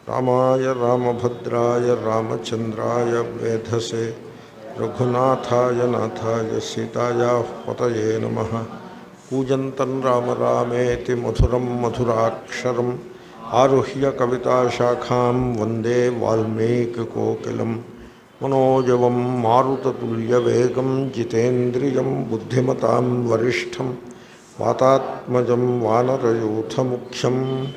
రామాయ రామభద్రాయ రామచంద్రాయ వేధసే రఘునాథాయ నాథాయ సీతాయా పతయే నమ కూజంతం రామ రామేతి మధురం మధురాక్షరం ఆరుహ్య కవితాశాఖాం వందే వాల్మీకికోకిలం మనోజవం మారుతతుల్యవేగం జితేంద్రియం బుద్ధిమతాం వరిష్టం వాతాత్మజం వానరయూథముఖ్యం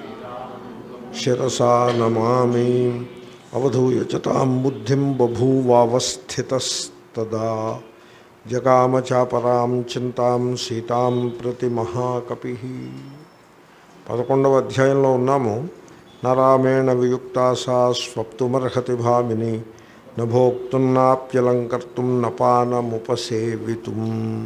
శిరసా నమామి అవధూయ చ తాం బుద్ధిం బభూవావస్థితస్తదా జగామచాపరాం చింతాం సీతాం ప్రతి మహాకపి పదకొండవ అధ్యాయంలో ఉన్నాము నరామేణ వియుక్తా సా స్వప్తుమర్హతి భామిని నభోక్తున్నాప్యలంకర్తుం నపానముపసేవితుం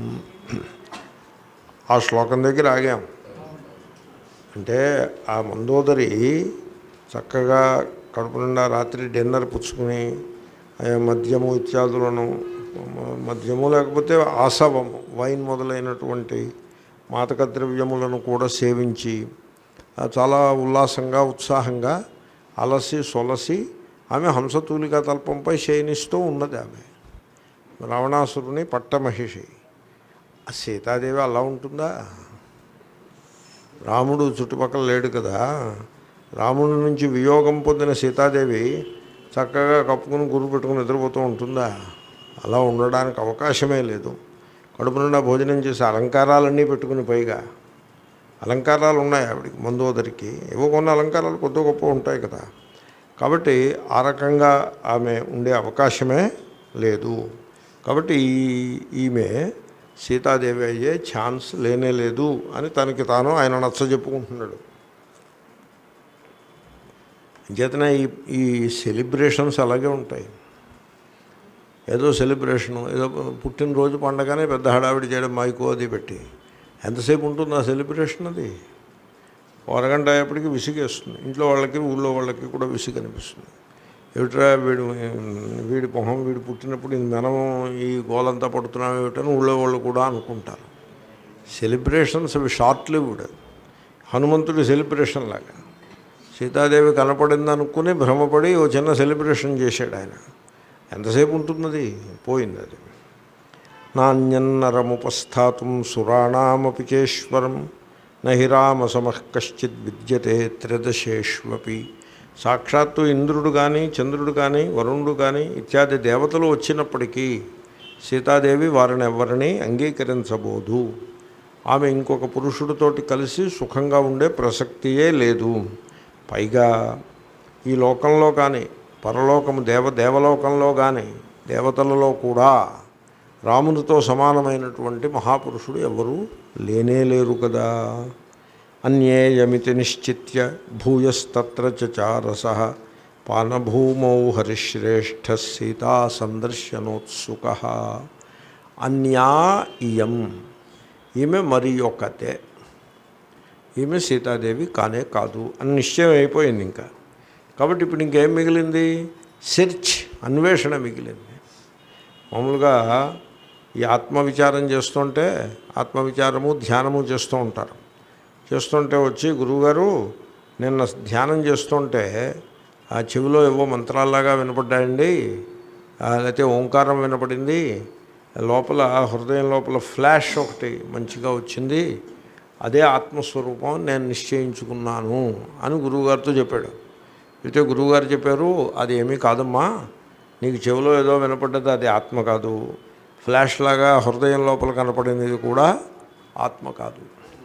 ఆ శ్లోకం దగ్గర ఆగాం అంటే ఆ మందోదరి చక్కగా కడుపు నిండా రాత్రి డిన్నర్ పుచ్చుకుని ఆ మద్యము ఇత్యాదులను మద్యము లేకపోతే ఆసవము వైన్ మొదలైనటువంటి మాదక ద్రవ్యములను కూడా సేవించి ఆ చాలా ఉల్లాసంగా ఉత్సాహంగా అలసి సొలసి ఆమె హంసతూలిక తల్పంపై శయనిస్తూ ఉన్నది ఆమె రావణాసురుని పట్టమహిషి ఆ సీతాదేవి అలా ఉంటుందా రాముడు చుట్టుపక్కల లేడు కదా రాముడి నుంచి వియోగం పొందిన సీతాదేవి చక్కగా కప్పుకుని గురు పెట్టుకుని నిద్రపోతూ ఉంటుందా అలా ఉండడానికి అవకాశమే లేదు కడుపు నిండా భోజనం చేసి అలంకారాలన్నీ పెట్టుకుని పైగా అలంకారాలు ఉన్నాయి ఆవిడికి మందోదరికి ఏవో కొన్ని అలంకారాలు కొద్ది గొప్ప ఉంటాయి కదా కాబట్టి ఆ రకంగా ఆమె ఉండే అవకాశమే లేదు కాబట్టి ఈ ఈమె సీతాదేవి అయ్యే ఛాన్స్ లేనే లేదు అని తనకి తాను ఆయన నచ్చ చెప్పుకుంటున్నాడు చేతనే ఈ ఈ సెలబ్రేషన్స్ అలాగే ఉంటాయి ఏదో సెలబ్రేషను ఏదో పుట్టినరోజు పండగనే పెద్ద హడావిడి చేయడం మైకు అది పెట్టి ఎంతసేపు ఉంటుంది ఆ సెలబ్రేషన్ అది ఓ అరగంట అయ్యేప్పటికి విసిగేస్తుంది ఇంట్లో వాళ్ళకి ఊళ్ళో వాళ్ళకి కూడా విసిగి అనిపిస్తుంది ఏమిట్రా వీడు వీడి మొహం వీడు పుట్టినప్పుడు ఇది మనం ఈ గోలంతా పడుతున్నాం ఏమిటని ఊళ్ళో వాళ్ళు కూడా అనుకుంటారు సెలబ్రేషన్స్ అవి షార్ట్ లివ్డ్ హనుమంతుడి సెలబ్రేషన్ లాగా సీతాదేవి కనపడింది అనుకుని భ్రమపడి ఓ చిన్న సెలబ్రేషన్ చేశాడు ఆయన ఎంతసేపు ఉంటున్నది పోయింది అది నాణ్యన్నరముపస్థాతం సురాణామపి కేశ్వరం నహి రామసమః కశ్చిత్ విద్యతే త్రదశేష్వపి సాక్షాత్తు ఇంద్రుడు కానీ చంద్రుడు కానీ వరుణుడు కానీ ఇత్యాది దేవతలు వచ్చినప్పటికీ సీతాదేవి వారిని ఎవరిని అంగీకరించబోదు ఆమె ఇంకొక పురుషుడితోటి కలిసి సుఖంగా ఉండే ప్రసక్తియే లేదు పైగా ఈ లోకంలో కానీ పరలోకము దేవ దేవలోకంలో కానీ దేవతలలో కూడా రామునితో సమానమైనటువంటి మహాపురుషుడు ఎవరు లేనే లేరు కదా అన్యేయమితి నిశ్చిత్య భూయస్తత్ర చారస పానభూమౌ హరిశ్రేష్ఠ సీతా సందర్శనోత్సుక అన్యా ఇయం ఈమె మరి ఒక్కతే ఈమె సీతాదేవి కానే కాదు అని నిశ్చయం అయిపోయింది ఇంకా కాబట్టి ఇప్పుడు ఇంకేం మిగిలింది సెర్చ్ అన్వేషణ మిగిలింది మామూలుగా ఈ ఆత్మవిచారం చేస్తుంటే ఆత్మవిచారము ధ్యానము చేస్తూ ఉంటారు చేస్తుంటే వచ్చి గురువుగారు నిన్న ధ్యానం చేస్తుంటే ఆ చెవిలో ఏవో మంత్రాల్లాగా వినపడ్డాయండి లేకపోతే ఓంకారం వినపడింది లోపల హృదయం లోపల ఫ్లాష్ ఒకటి మంచిగా వచ్చింది అదే ఆత్మస్వరూపం నేను నిశ్చయించుకున్నాను అని గురువుగారితో చెప్పాడు అయితే గురువుగారు చెప్పారు అది ఏమీ కాదమ్మా నీకు చెవిలో ఏదో వినపడ్డది అది ఆత్మ కాదు ఫ్లాష్ లాగా హృదయం లోపల కనపడినది కూడా ఆత్మ కాదు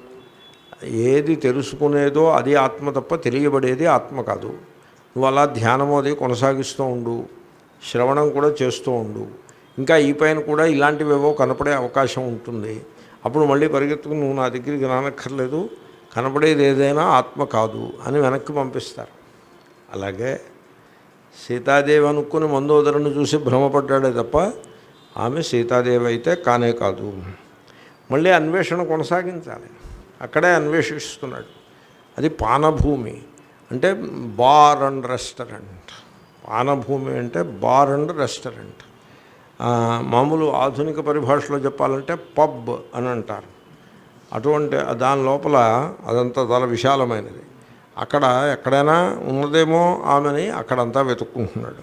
ఏది తెలుసుకునేదో అది ఆత్మ తప్ప తెలియబడేది ఆత్మ కాదు నువ్వు అలా ధ్యానము అది కొనసాగిస్తూ ఉండు శ్రవణం కూడా చేస్తూ ఉండు ఇంకా ఈ పైన కూడా ఇలాంటివేవో కనపడే అవకాశం ఉంటుంది అప్పుడు మళ్ళీ పరిగెత్తుకుని నువ్వు నా దగ్గరికి రానక్కర్లేదు కనపడేది ఏదైనా ఆత్మ కాదు అని వెనక్కి పంపిస్తారు అలాగే సీతాదేవి అనుకుని మందోదరుని చూసి భ్రమపడ్డాడే తప్ప ఆమె సీతాదేవి అయితే కానే కాదు మళ్ళీ అన్వేషణ కొనసాగించాలి అక్కడే అన్వేషిస్తున్నాడు అది పానభూమి అంటే బార్ అండ్ రెస్టారెంట్ పానభూమి అంటే బార్ అండ్ రెస్టారెంట్ ఆ, మామూలు ఆధునిక పరిభాషలో చెప్పాలంటే పబ్ అని అంటారు అటువంటి దాని లోపల అదంతా చాలా విశాలమైనది అక్కడ ఎక్కడైనా ఉన్నదేమో ఆమెని అక్కడంతా వెతుక్కుంటున్నాడు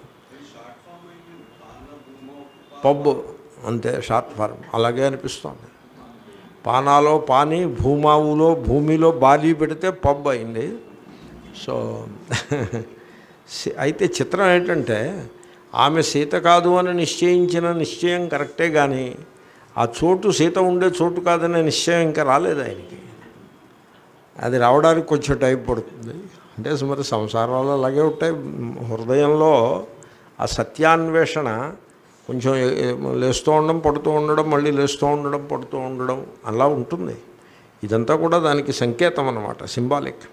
పబ్ అంతే షార్ట్ ఫార్మ్ అలాగే అనిపిస్తోంది పానాలో పాని భూమావులో భూమిలో బాలి పెడితే పబ్ అయింది సో సి- అయితే చిత్రం ఏంటంటే ఆమె సీత కాదు అని నిశ్చయించిన నిశ్చయం కరెక్టే కానీ ఆ చోటు సీత ఉండే చోటు కాదనే నిశ్చయం ఇంకా రాలేదు ఆయనకి అది రావడానికి కొంచెం టైం పడుతుంది అంటే మరి సంసారాలు అలాగే ఉంటాయి హృదయంలో ఆ సత్యాన్వేషణ కొంచెం ఏ- ఏ- లేస్తూ ఉండడం పడుతూ ఉండడం మళ్ళీ లేస్తూ ఉండడం పడుతూ ఉండడం అలా ఉంటుంది ఇదంతా కూడా దానికి సంకేతం అన్నమాట సింబాలిక్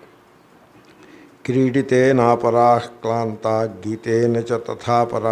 క్రీడితే నాపరా క్లాంత గీతేన చ తథాపరా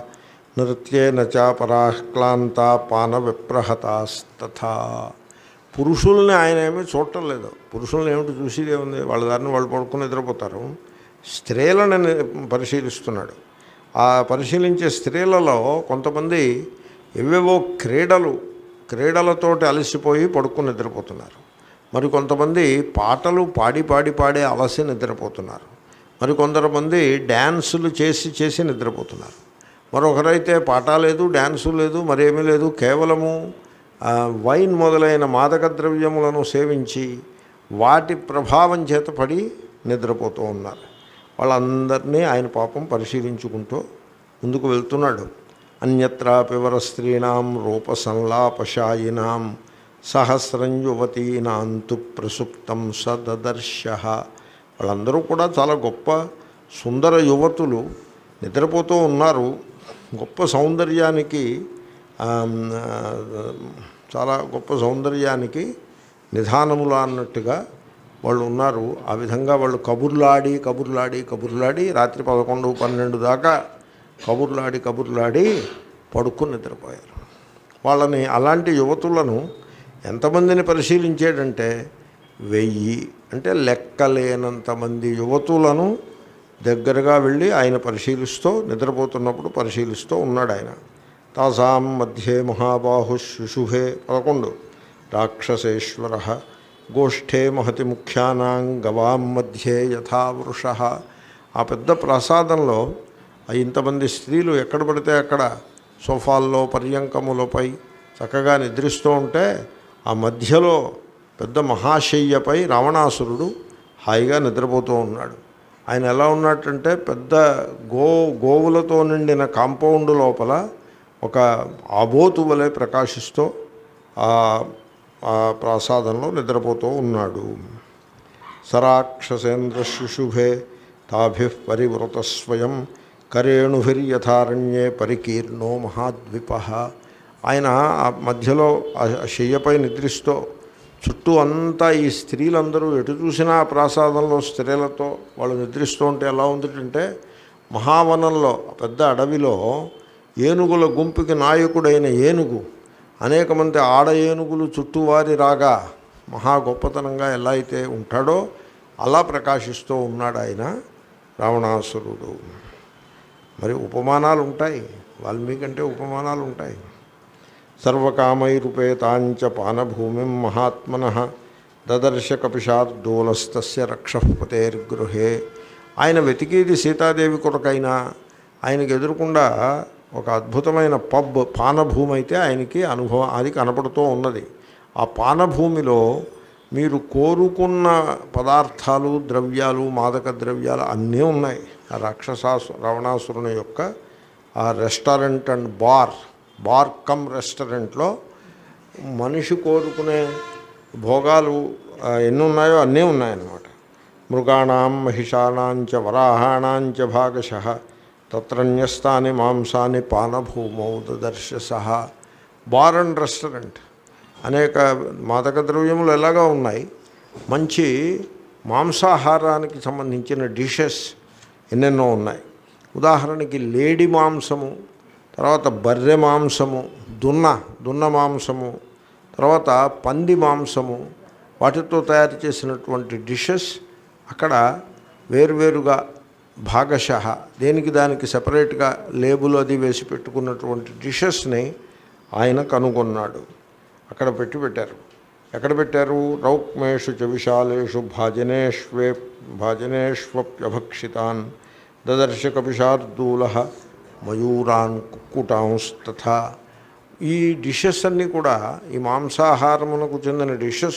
నృత్యేన చ పరా క్లాంత పాన విప్రహతాస్తథా పురుషుల్ని ఆయన ఏమీ చూడటం లేదు పురుషుల్ని ఏమిటి చూసేదే ఉంది వాళ్ళ దారిని వాళ్ళు పడుకుని నిద్రపోతారు స్త్రీలను ని- పరిశీలిస్తున్నాడు ఆ పరిశీలించే స్త్రీలలో కొంతమంది ఎవేవో క్రీడలు క్రీడలతోటి అలసిపోయి పడుకుని నిద్రపోతున్నారు మరి కొంతమంది పాటలు పాడి పాడి పాడే అలసి నిద్రపోతున్నారు మరి కొందరుమంది డ్యాన్సులు చేసి చేసి నిద్రపోతున్నారు మరొకరైతే పాట లేదు డ్యాన్సు లేదు మరేమీ లేదు కేవలము ఆ, వైన్ మొదలైన మాదక ద్రవ్యములను సేవించి వాటి ప్రభావం చేత పడి నిద్రపోతూ ఉన్నారు వాళ్ళందరినీ ఆయన పాపం పరిశీలించుకుంటూ ముందుకు వెళ్తున్నాడు అన్యత్రాపి వర స్త్రీణాం రూప సంలాపశాయినాం సహస్రం యువతీనాంతు ప్రసుప్తం సదర్శ వాళ్ళందరూ కూడా చాలా గొప్ప సుందర యువతులు నిద్రపోతూ ఉన్నారు గొప్ప సౌందర్యానికి ఆమ్, ఆ, చాలా గొప్ప సౌందర్యానికి నిధానములు అన్నట్టుగా వాళ్ళు ఉన్నారు ఆ విధంగా వాళ్ళు కబుర్లాడి కబుర్లాడి కబుర్లాడి రాత్రి పదకొండు పన్నెండు దాకా కబుర్లాడి కబుర్లాడి పడుకుని నిద్రపోయారు వాళ్ళని అలాంటి యువతులను ఎంతమందిని పరిశీలించాడంటే వెయ్యి అంటే లెక్కలేనంత మంది యువతులను దగ్గరగా వెళ్ళి ఆయన పరిశీలిస్తూ నిద్రపోతున్నప్పుడు పరిశీలిస్తూ ఉన్నాడు ఆయన తాసాం మధ్యే మహాబాహు శుశుభే పదకొండు రాక్షసేశ్వర గోష్ఠే మహతి ముఖ్యానాం గవాం మధ్యే యథా వృష ఆ పెద్ద ప్రసాదంలో ఆ ఇంతమంది స్త్రీలు ఎక్కడ పడితే అక్కడ సోఫాల్లో పర్యంకములపై చక్కగా నిద్రిస్తూ ఉంటే ఆ మధ్యలో పెద్ద మహాశయ్యపై రావణాసురుడు హాయిగా నిద్రపోతూ ఉన్నాడు ఆయన ఎలా ఉన్నట్టంటే పెద్ద గో గోవులతో నిండిన కాంపౌండ్ లోపల ఒక ఆబోతు వలె ప్రకాశిస్తూ ఆ ఆ ప్రాసాదంలో నిద్రపోతూ ఉన్నాడు సరాక్షసేంద్ర శుశుభే తాభి పరివృత స్వయం కరేణుభిర్యథారణ్యే పరికీర్ణో మహాద్విప ఆయన ఆ మధ్యలో ఆ శయ్యపై నిద్రిస్తూ చుట్టూ అంతా ఈ స్త్రీలందరూ ఎటు చూసినా ఆ ప్రాసాదంలో స్త్రీలతో వాళ్ళు నిద్రిస్తూ ఉంటే ఎలా ఉందంటే మహావనంలో ఆ పెద్ద అడవిలో ఏనుగుల గుంపుకి నాయకుడైన ఏనుగు అనేక మంది ఆడ ఏనుగులు చుట్టూ వారి రాగా మహా గొప్పతనంగా ఎలా అయితే ఉంటాడో అలా ప్రకాశిస్తూ ఉన్నాడు ఆయన రావణాసురుడు మరి ఉపమానాలు ఉంటాయి వాల్మీకి అంటే ఉపమానాలు ఉంటాయి సర్వకామైరుపేతాంచ పానభూమిం మహాత్మన దదర్శ కపిశార్దూలస్తస్య రక్షపతేర్గృహే ఆయన వెతికేది సీతాదేవి కొరకైనా ఆయనకు ఎదురకుండా ఒక అద్భుతమైన పబ్ పానభూమి అయితే ఆయనకి అనుభవం అది కనపడుతూ ఉన్నది ఆ పానభూమిలో మీరు కోరుకున్న పదార్థాలు ద్రవ్యాలు మాదక ద్రవ్యాలు అన్నీ ఉన్నాయి ఆ రాక్షసాసు రావణాసురుని యొక్క ఆ restaurant and bar bar come రెస్టారెంట్లో మనిషి కోరుకునే భోగాలు ఆ, ఎన్ని ఉన్నాయో అన్నీ ఉన్నాయన్నమాట మృగాణం మహిషాణాంచ వరాహాణాంచ భాగశ తత్రన్యస్తాని మాంసాన్ని పానభూమౌ దదర్శ సహ బార్ అండ్ రెస్టారెంట్ అనేక మాదక ద్రవ్యములు ఎలాగా ఉన్నాయి మంచి మాంసాహారానికి సంబంధించిన డిషెస్ ఎన్నెన్నో ఉన్నాయి ఉదాహరణకి లేడి మాంసము తర్వాత బర్రె మాంసము దున్న దున్న మాంసము తర్వాత పంది మాంసము వాటితో తయారు చేసినటువంటి డిషెస్ అక్కడ వేరువేరుగా భాగశ దేనికి దానికి సపరేట్గా లేబుల్ అది వేసి పెట్టుకున్నటువంటి డిషెస్ని ఆయన కనుగొన్నాడు అక్కడ పెట్టి పెట్టారు ఎక్కడ పెట్టారు రౌక్మేషు చ విశాలేషు భాజనేష్వే భాజనేష్వప్యభక్షితాన్ దదర్శ కపిశార్దూల మయూరాన్ కుక్కుటాంస్తథా ఈ డిషెస్ అన్నీ కూడా ఈ మాంసాహారమునకు చెందిన డిషెస్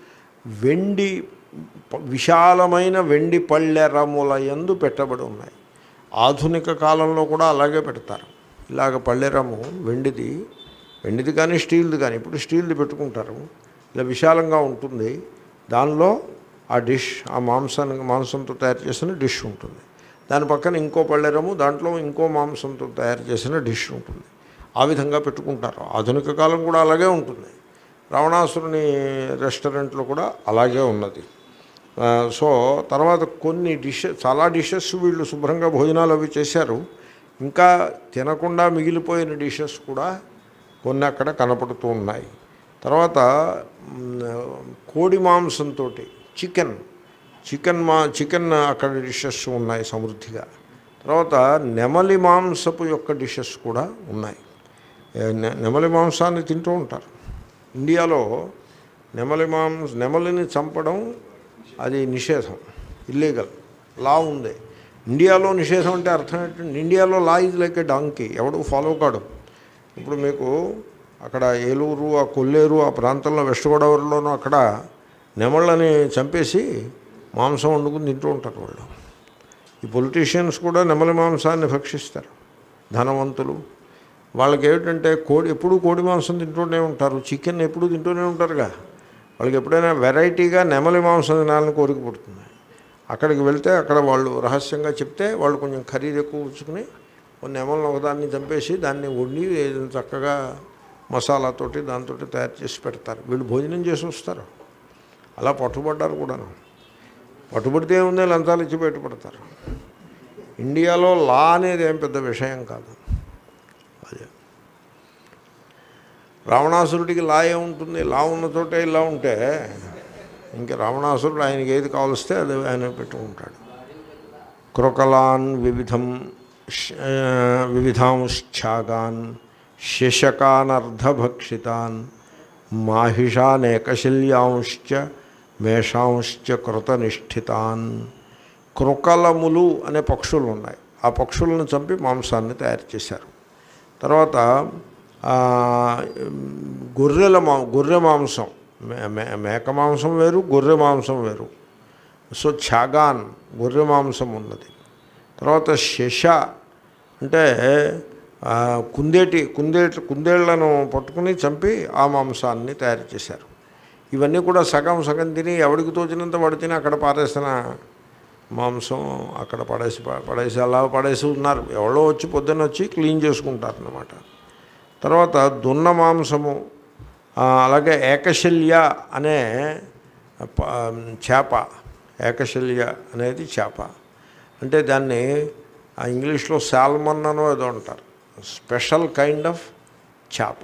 వెండి ప- విశాలమైన వెండి పళ్ళెరముల యందు పెట్టబడి ఉన్నాయి ఆధునిక కాలంలో కూడా అలాగే పెడతారు ఇలాగ పళ్ళెరము వెండిది వెండిది కానీ స్టీల్ది కానీ ఇప్పుడు స్టీల్ది పెట్టుకుంటారు ఇలా విశాలంగా ఉంటుంది దానిలో ఆ డిష్ ఆ మాంసానికి మాంసంతో తయారు చేసిన డిష్ ఉంటుంది దాని పక్కన ఇంకో పళ్ళెరము దాంట్లో ఇంకో మాంసంతో తయారు చేసిన డిష్ ఉంటుంది ఆ విధంగా పెట్టుకుంటారు ఆధునిక కాలం కూడా అలాగే ఉంటుంది రావణాసురుని రెస్టారెంట్లో కూడా అలాగే ఉన్నది ఆ, సో తర్వాత కొన్ని డిషెస్ చాలా డిషెస్ వీళ్ళు శుభ్రంగా భోజనాలు అవి చేశారు ఇంకా తినకుండా మిగిలిపోయిన డిషెస్ కూడా కొన్ని అక్కడ కనపడుతూ ఉన్నాయి తర్వాత మ్, కోడి మాంసంతో చికెన్ చికెన్ మా చికెన్ అక్కడ డిషెస్ ఉన్నాయి సమృద్ధిగా తర్వాత నెమలి మాంసపు యొక్క డిషెస్ కూడా ఉన్నాయి ఏ, నె- నెమలి మాంసాన్ని తింటూ ఉంటారు ఇండియాలో నెమలి మాంస నెమలిని చంపడం అది నిషేధం ఇల్లీగల్ లా ఉంది ఇండియాలో నిషేధం అంటే అర్థం ఏంటంటే ఇండియాలో లా ఇది లైక్ ఏ డాంకీ ఎవడు ఫాలో కాడు ఇప్పుడు మీకు అక్కడ ఏలూరు ఆ కొల్లేరు ఆ ప్రాంతంలో వెస్ట్ గోదావరిలోనూ అక్కడ నెమళ్ళని చంపేసి మాంసం వండుకుని తింటూ ఉంటారు వాళ్ళు ఈ పొలిటీషియన్స్ కూడా నెమలి మాంసాన్ని భక్షిస్తారు ధనవంతులు వాళ్ళకి ఏమిటంటే కోడి ఎప్పుడూ కోడి మాంసం తింటూనే ఉంటారు చికెన్ ఎప్పుడూ తింటూనే ఉంటారుగా వాళ్ళకి ఎప్పుడైనా వెరైటీగా నెమలి మాంసం తినాలని కోరిక పుడుతుంది అక్కడికి వెళ్తే అక్కడ వాళ్ళు రహస్యంగా చెప్తే వాళ్ళు కొంచెం ఖరీదు ఎక్కువ ఉంచుకుని కొన్ని నెమలను ఒకదాన్ని చంపేసి దాన్ని వండి చక్కగా మసాలాతోటి దాంతో తయారు చేసి పెడతారు వీళ్ళు భోజనం చేసి వస్తారు అలా పట్టుబడ్డారు కూడాను పట్టుబడితే ఏముంది లంచాలు ఇచ్చి బయటపడతారు ఇండియాలో లా అనేది ఏం పెద్ద విషయం కాదు అదే రావణాసురుడికి లా ఏముంటుంది లా ఉన్న చోటే ఇలా ఉంటే ఇంకా రావణాసురుడు ఆయనకి ఏది కావలిస్తే అది ఆయన పెట్టుకుంటాడు క్రొకలాన్ వివిధం శ- వివిధాంశ్చాగాన్ శశకానర్ధభక్షితాన్ మాహిషానేకశల్యాంశ్చ మేషాంశ్చ కృతనిష్ఠితాన్ క్రొకలములు అనే పక్షులు ఉన్నాయి ఆ పక్షులను చంపి మాంసాన్ని తయారు చేశారు తర్వాత ఆ, గొర్రెల మా గొర్రె మాంసం మే- మే- మేక మాంసం వేరు గొర్రె మాంసం వేరు సో ఛాగాన్ గొర్రె మాంసం ఉన్నది తర్వాత శశ అంటే ఆ, కుందేటి కుందేటి కుందేళ్లను పట్టుకుని చంపి ఆ మాంసాన్ని తయారు చేశారు ఇవన్నీ కూడా సగం సగం తిని ఎవడికి తోచినంత వాడు తిని అక్కడ పారేసిన మాంసం అక్కడ పడేసి పడేసి అలా పడేసి ఉన్నారు ఎవరో వచ్చి పొద్దున్న వచ్చి క్లీన్ చేసుకుంటారు అన్నమాట తర్వాత దున్న మాంసము ఆ, అలాగే ఏకశల్య అనే ప- చేప ఏకశల్య అనేది చేప అంటే దాన్ని ఆ ఇంగ్లీష్లో సాల్మన్ అనో ఏదో అంటారు స్పెషల్ కైండ్ ఆఫ్ చేప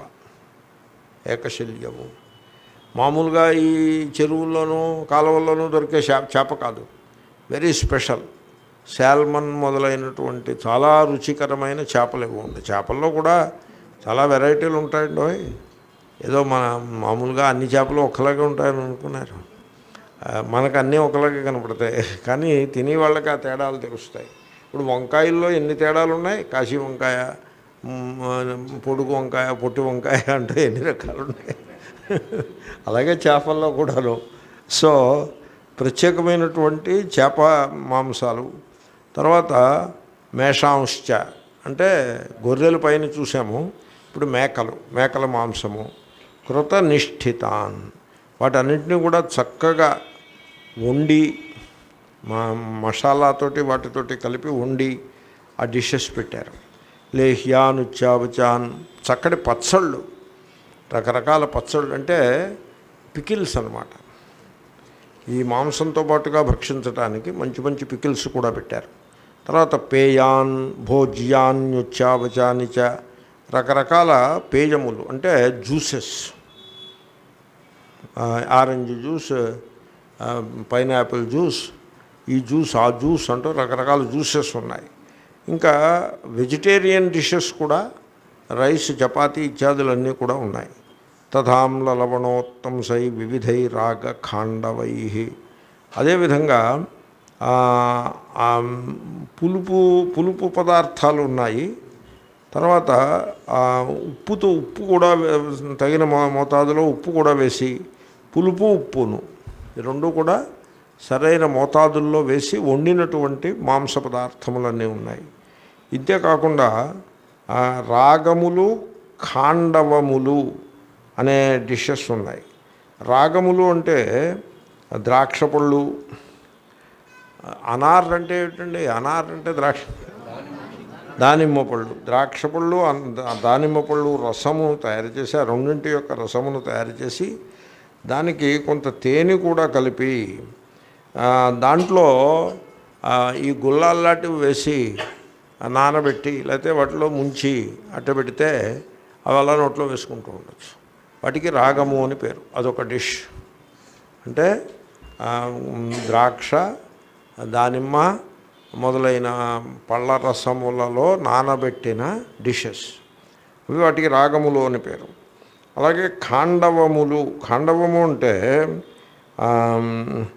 ఏకశల్యము మామూలుగా ఈ చెరువుల్లోనూ కాలువల్లోనూ దొరికే చేప చేప కాదు వెరీ స్పెషల్ శాల్మన్ మొదలైనటువంటి చాలా రుచికరమైన చేపలు ఇవి ఉంటాయి చేపల్లో కూడా చాలా వెరైటీలు ఉంటాయండి ఓయ్. ఏదో మన మామూలుగా అన్ని చేపలు ఒకలాగే ఉంటాయని అనుకున్నారు ఆ, మనకు అన్నీ ఒకలాగే కనపడతాయి కానీ తినే వాళ్ళకి ఆ తేడాలు తెలుస్తాయి ఇప్పుడు వంకాయల్లో ఎన్ని తేడాలు ఉన్నాయి కాశీ వంకాయ మ్, పొడుగు వంకాయ పొట్టి వంకాయ అంటే ఎన్ని రకాలు ఉన్నాయి అలాగే చేపల్లో కూడాను సో ప్రత్యేకమైనటువంటి చేప మాంసాలు తర్వాత మేషాంశ్చ అంటే గొర్రెల పైన చూసాము ఇప్పుడు మేకలు మేకల మాంసము కృత నిష్ఠితాన్ వాటన్నింటినీ కూడా చక్కగా వండి మా మసాలాతోటి వాటితోటి కలిపి వండి ఆ డిషెస్ పెట్టారు లేహ్యానుచావచాన్ చక్కటి పచ్చళ్ళు రకరకాల పచ్చళ్ళు అంటే పికిల్స్ అన్నమాట ఈ మాంసంతో పాటుగా భక్షించడానికి మంచి మంచి పికిల్స్ కూడా పెట్టారు తర్వాత పేయాన్ భోజ్యాన్యుచ్చావచాని చ రకరకాల పేయములు అంటే juices orange juice pineapple juice ఈ జ్యూస్ ఆ జ్యూస్ అంటూ రకరకాల జ్యూసెస్ ఉన్నాయి ఇంకా వెజిటేరియన్ డిషెస్ కూడా రైస్ చపాతీ ఇత్యాదులన్నీ కూడా ఉన్నాయి తథాంల లవణోత్తంసై వివిధై రాగ ఖాండవై అదేవిధంగా ఆ, ఆ, పులుపు పులుపు పదార్థాలు ఉన్నాయి తర్వాత ఆ, ఉప్పుతో ఉప్పు కూడా వే- తగిన మో- మోతాదులో ఉప్పు కూడా వేసి పులుపు ఉప్పును ఈ రెండు కూడా సరైన మోతాదుల్లో వేసి వండినటువంటి మాంస పదార్థములన్నీ ఉన్నాయి ఇంతే కాకుండా ఆ, రాగములు ఖాండవములు అనే డిషెస్ ఉన్నాయి రాగములు అంటే ద్రాక్ష పళ్ళు అనార్ అంటే ఏమిటండి అనార్ అంటే ద్రాక్ష దానిమ్మ పళ్ళు ద్రాక్ష పళ్ళు అన్- దానిమ్మ పళ్ళు రసము తయారు చేసి ఆ రెండింటి యొక్క రసమును తయారు చేసి దానికి కొంత తేనె కూడా కలిపి ఆ, దాంట్లో ఆ, ఈ గుల్లాల్లాంటివి వేసి ఆ, నానబెట్టి లేకపోతే వాటిలో ముంచి అట్ట పెడితే అవి అలా నోట్లో వేసుకుంటూ ఉండొచ్చు వాటికి రాగము అని పేరు అదొక డిష్ అంటే ఆ, ద్రాక్ష దానిమ్మ మొదలైన పళ్ళ రసములలో నానబెట్టిన డిషెస్ అవి వాటికి రాగములు అని పేరు అలాగే ఖాండవములు ఖాండవము అంటే ఆమ్,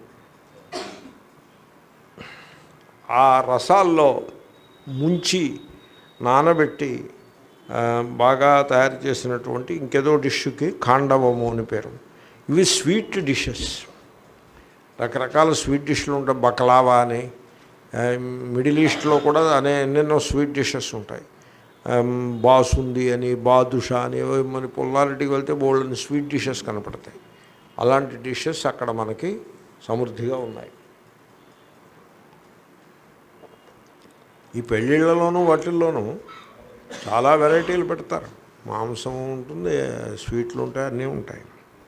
ఆ రసాల్లో ముంచి నానబెట్టి ఆ, బాగా తయారు చేసినటువంటి ఇంకేదో డిష్కి ఖాండవము అని పేరు ఇవి స్వీట్ డిషెస్ రకరకాల స్వీట్ డిష్లు ఉంటాయి బకలావా అని ఆ, మిడిల్ ఈస్ట్లో కూడా అనే ఎన్నెన్నో స్వీట్ డిషెస్ ఉంటాయి ఆమ్, బాసుంది అని బాదుషా అని ఏవో మన పుల్లారెడ్డికి వెళ్తే బోల్డని స్వీట్ డిషెస్ కనపడతాయి అలాంటి డిషెస్ అక్కడ మనకి సమృద్ధిగా ఉన్నాయి ఈ పెళ్ళిళ్ళలోనూ వాటిల్లోనూ చాలా వెరైటీలు పెడతారు మాంసం ఉంటుంది స్వీట్లు ఉంటాయి అన్నీ ఉంటాయి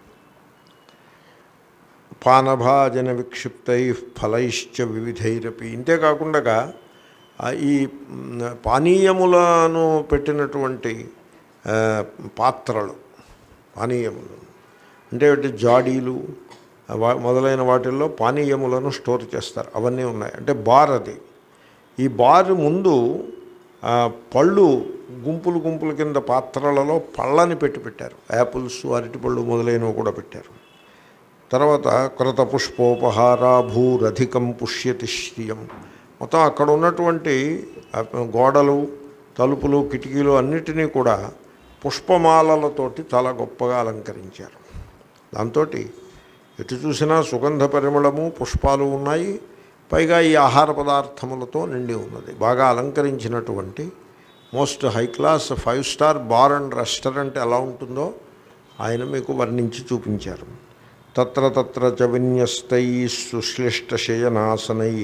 పానభాజన విక్షిప్తై ఫలైశ్చ వివిధైరపి ఇంతే కాకుండా ఆ ఈ మ్, పానీయములను పెట్టినటువంటి ఆ, పాత్రలు పానీయములు అంటే వాటి జాడీలు వా- మొదలైన వాటిల్లో పానీయములను స్టోర్ చేస్తారు అవన్నీ ఉన్నాయి అంటే బార్ అది ఈ బార్ ముందు ఆ, పళ్ళు గుంపులు గుంపుల కింద పాత్రలలో పళ్ళని పెట్టి పెట్టారు యాపిల్స్ అరటిపళ్ళు మొదలైనవి కూడా పెట్టారు తర్వాత కృత పుష్పోపహార భూరధికం పుష్యతి శ్రియం మొత్తం అక్కడ ఉన్నటువంటి ఆ గోడలు తలుపులు కిటికీలు అన్నిటినీ కూడా పుష్పమాలలతోటి చాలా గొప్పగా అలంకరించారు దాంతో ఎటు చూసినా సుగంధ పరిమళము పుష్పాలు ఉన్నాయి పైగా ఈ ఆహార పదార్థములతో నిండి ఉన్నది బాగా అలంకరించినటువంటి most high class five star bar and restaurant ఎలా ఉంటుందో ఆయన మీకు వర్ణించి చూపించారు తత్ర తత్ర చ విన్యస్తై సుశ్లిష్టశయనాసనై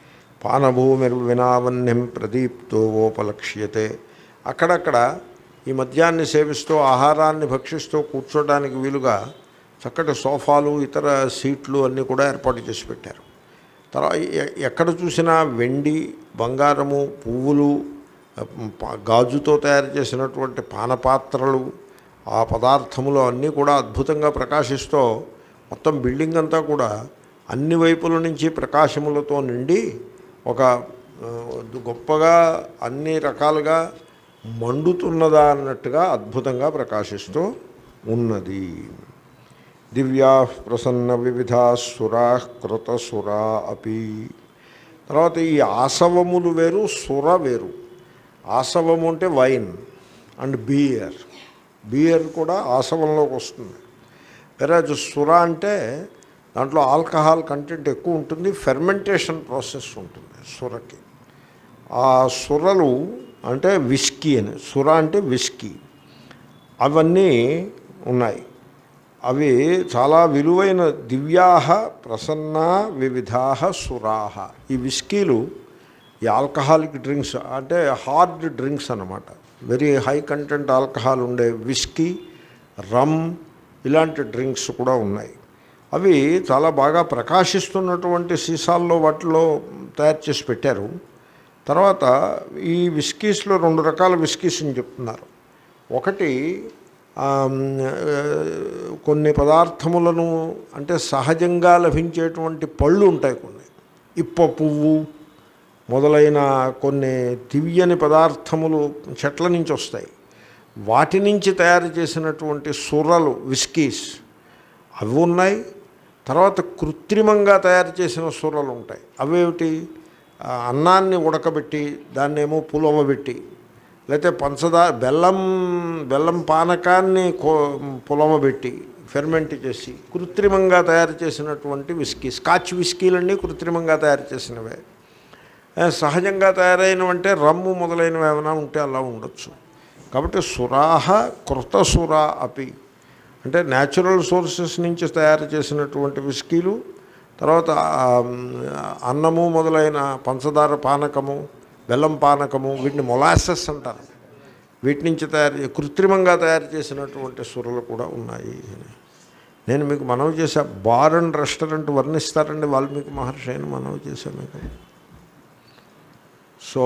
పానభూమిర్వినావన్యం ప్రదీప్తో ఓపలక్ష్యతే అక్కడక్కడ ఈ మద్యాన్ని సేవిస్తూ ఆహారాన్ని భక్షిస్తూ కూర్చోడానికి వీలుగా చక్కటి సోఫాలు ఇతర సీట్లు అన్నీ కూడా ఏర్పాటు చేసి పెట్టారు తర్వాత ఎ- ఎక్కడ చూసినా వెండి బంగారము పువ్వులు ప- గాజుతో తయారు చేసినటువంటి పానపాత్రలు ఆ పదార్థములు అన్నీ కూడా అద్భుతంగా ప్రకాశిస్తూ మొత్తం బిల్డింగ్ అంతా కూడా అన్ని వైపుల నుంచి ప్రకాశములతో నిండి ఒక ఆ, గొప్పగా అన్ని రకాలుగా మండుతున్నదా అన్నట్టుగా అద్భుతంగా ప్రకాశిస్తూ ఉన్నది దివ్యా ప్రసన్న వివిధా సురా కృత సురా అపి తర్వాత ఈ ఆసవములు వేరు సుర వేరు ఆసవము అంటే వైన్ అండ్ బియర్ బియర్ కూడా ఆసవంలోకి వస్తుంది వెరాజ్ సుర అంటే దాంట్లో ఆల్కహాల్ కంటెంట్ ఎక్కువ ఉంటుంది ఫెర్మెంటేషన్ ప్రాసెస్ ఉంటుంది సురకి ఆ సురలు అంటే విస్కీ అని సుర అంటే విస్కీ అవన్నీ ఉన్నాయి అవి చాలా విలువైన దివ్యాహ ప్రసన్న వివిధాహ సురాహ ఈ విస్కీలు ఈ ఆల్కహాలిక్ డ్రింక్స్ అంటే హార్డ్ డ్రింక్స్ అన్నమాట వెరీ హై కంటెంట్ ఆల్కహాల్ ఉండే విస్కీ రమ్ ఇలాంటి డ్రింక్స్ కూడా ఉన్నాయి అవి చాలా బాగా ప్రకాశిస్తున్నటువంటి సీసాల్లో వాటిలో తయారు చేసి పెట్టారు తర్వాత ఈ విస్కీస్లో రెండు రకాల విస్కీస్ అని చెప్తున్నారు ఒకటి ఆమ్, ఆ, కొన్ని పదార్థములను అంటే సహజంగా లభించేటువంటి పళ్ళు ఉంటాయి కొన్ని ఇప్ప పువ్వు మొదలైన కొన్ని తివ్యని పదార్థములు చెట్ల నుంచి వస్తాయి వాటి నుంచి తయారు చేసినటువంటి సుర్రలు విస్కీస్ అవి ఉన్నాయి తర్వాత కృత్రిమంగా తయారు చేసిన సుర్రలు ఉంటాయి అవేమిటి ఆ, అన్నాన్ని ఉడకబెట్టి దాన్నేమో పులవబెట్టి లేకపోతే పంచదార బెల్లం బెల్లం పానకాన్ని కో పులవబెట్టి ఫెర్మెంట్ చేసి కృత్రిమంగా తయారు చేసినటువంటి విస్కీ స్కాచ్ విస్కీలన్నీ కృత్రిమంగా తయారు చేసినవే ఆ, సహజంగా తయారైనవంటే రమ్ము మొదలైనవి ఏమైనా ఉంటే అలా ఉండొచ్చు కాబట్టి సురాహ కృత సురా అపి అంటే న్యాచురల్ సోర్సెస్ నుంచి తయారు చేసినటువంటి విస్కీలు తర్వాత ఆ, అన్నము మొదలైన పంచదార పానకము బెల్లం పానకము వీటిని మొలాసెస్ అంటారు వీటి నుంచి తయారు కృత్రిమంగా తయారు చేసినటువంటి సురలు కూడా ఉన్నాయి నేను మీకు మనవి చేశా బార్ అండ్ రెస్టారెంట్ వర్ణిస్తారండి వాల్మీకి మహర్షి అని మనవి చేశాను మీకు సో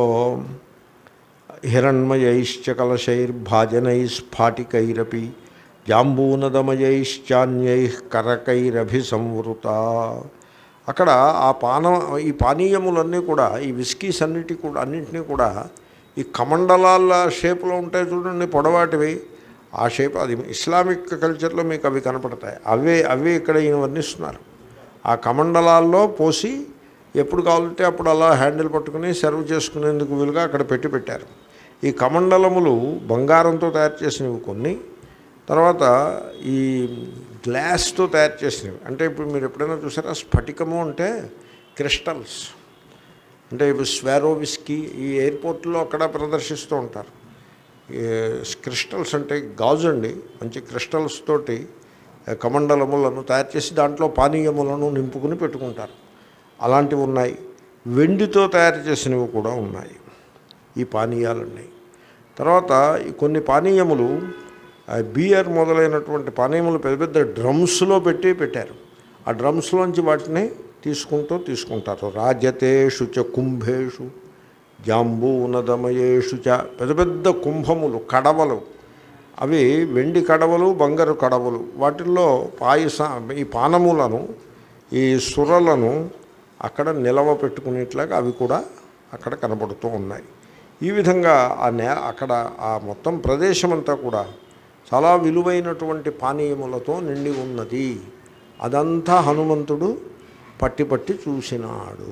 హిరణ్మయైశ్చ కలశైర్భాజనై స్ఫాటికైరపి జాంబూనదమయైశ్చాన్యై కరకైరభిసంవృత అక్కడ ఆ పాన ఈ పానీయములన్నీ కూడా ఈ విస్కీస్ అన్నిటి కూడా అన్నింటినీ కూడా ఈ కమండలాల షేప్లో ఉంటాయి చూడండి పొడవాటివి ఆ షేప్ అది ఇస్లామిక్ కల్చర్లో మీకు అవి కనపడతాయి అవే అవే ఇక్కడ ఈయన వర్ణిస్తున్నారు ఆ కమండలాల్లో పోసి ఎప్పుడు కావాలంటే అప్పుడు అలా హ్యాండిల్ పట్టుకుని సర్వ్ చేసుకునేందుకు వీలుగా అక్కడ పెట్టి పెట్టారు ఈ కమండలములు బంగారంతో తయారు చేసినవి కొన్ని తర్వాత ఈ గ్లాస్తో తయారు చేసినవి అంటే ఇప్పుడు మీరు ఎప్పుడైనా చూసారా స్ఫటికము అంటే క్రిస్టల్స్ అంటే ఇప్పుడు స్వారో విస్కీ ఈ ఎయిర్పోర్ట్లో అక్కడ ప్రదర్శిస్తూ ఉంటారు ఈ క్రిస్టల్స్ అంటే గాజు అండి మంచి క్రిస్టల్స్ తోటి కమండలములను తయారు చేసి దాంట్లో పానీయములను నింపుకుని పెట్టుకుంటారు అలాంటివి ఉన్నాయి వెండితో తయారు చేసినవి కూడా ఉన్నాయి ఈ పానీయాలన్నీ తర్వాత ఈ కొన్ని పానీయములు ఆ బియర్ మొదలైనటువంటి పానీయములు పెద్ద పెద్ద డ్రమ్స్లో పెట్టి పెట్టారు ఆ డ్రమ్స్లోంచి వాటిని తీసుకుంటూ తీసుకుంటారు రాజతేషు చ కుంభేషు జాంబూనదమయేషు చ పెద్ద పెద్ద కుంభములు కడవలు అవి వెండి కడవలు బంగారు కడవలు వాటిల్లో పాయస ఈ పానములను ఈ సురలను అక్కడ నిలవ పెట్టుకునేట్లాగా అవి కూడా అక్కడ కనబడుతూ ఉన్నాయి ఈ విధంగా ఆ నే అక్కడ ఆ మొత్తం ప్రదేశం అంతా కూడా చాలా విలువైనటువంటి పానీయములతో నిండి ఉన్నది అదంతా హనుమంతుడు పట్టి పట్టి చూసినాడు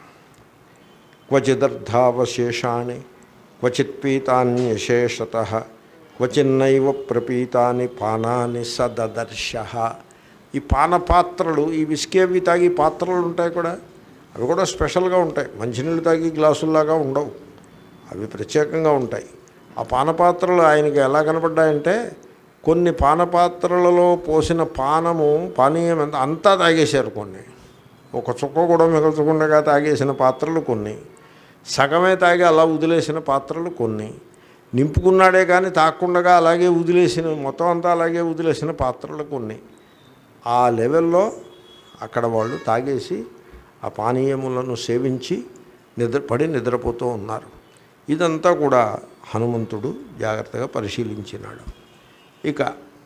క్వచిదర్థావశేషాన్ని క్వచిత్ పీతాన్యశేషత క్వచిన్నైవ ప్రపీతాని పానాని సదదర్శ ఈ పాన పాత్రలు ఈ విస్కీ అవి తాగి పాత్రలు ఉంటాయి కూడా అవి కూడా స్పెషల్గా ఉంటాయి మంచినీళ్ళు తాగి గ్లాసుల్లాగా ఉండవు అవి ప్రత్యేకంగా ఉంటాయి ఆ పానపాత్రలు ఆయనకి ఎలా కనపడ్డాయంటే కొన్ని పానపాత్రలలో పోసిన పానము పానీయం అంతా అంతా తాగేశారు కొన్ని ఒక చుక్క కూడా మిగల్చకుండా తాగేసిన పాత్రలు కొన్ని సగమే తాగి అలా వదిలేసిన పాత్రలు కొన్ని నింపుకున్నాడే కానీ తాకుండా అలాగే వదిలేసిన మొత్తం అంతా అలాగే వదిలేసిన పాత్రలు కొన్ని ఆ లెవెల్లో అక్కడ వాళ్ళు తాగేసి ఆ పానీయములను సేవించి నిద్ర పడి నిద్రపోతూ ఉన్నారు ఇదంతా కూడా హనుమంతుడు జాగ్రత్తగా పరిశీలించినాడు ఇక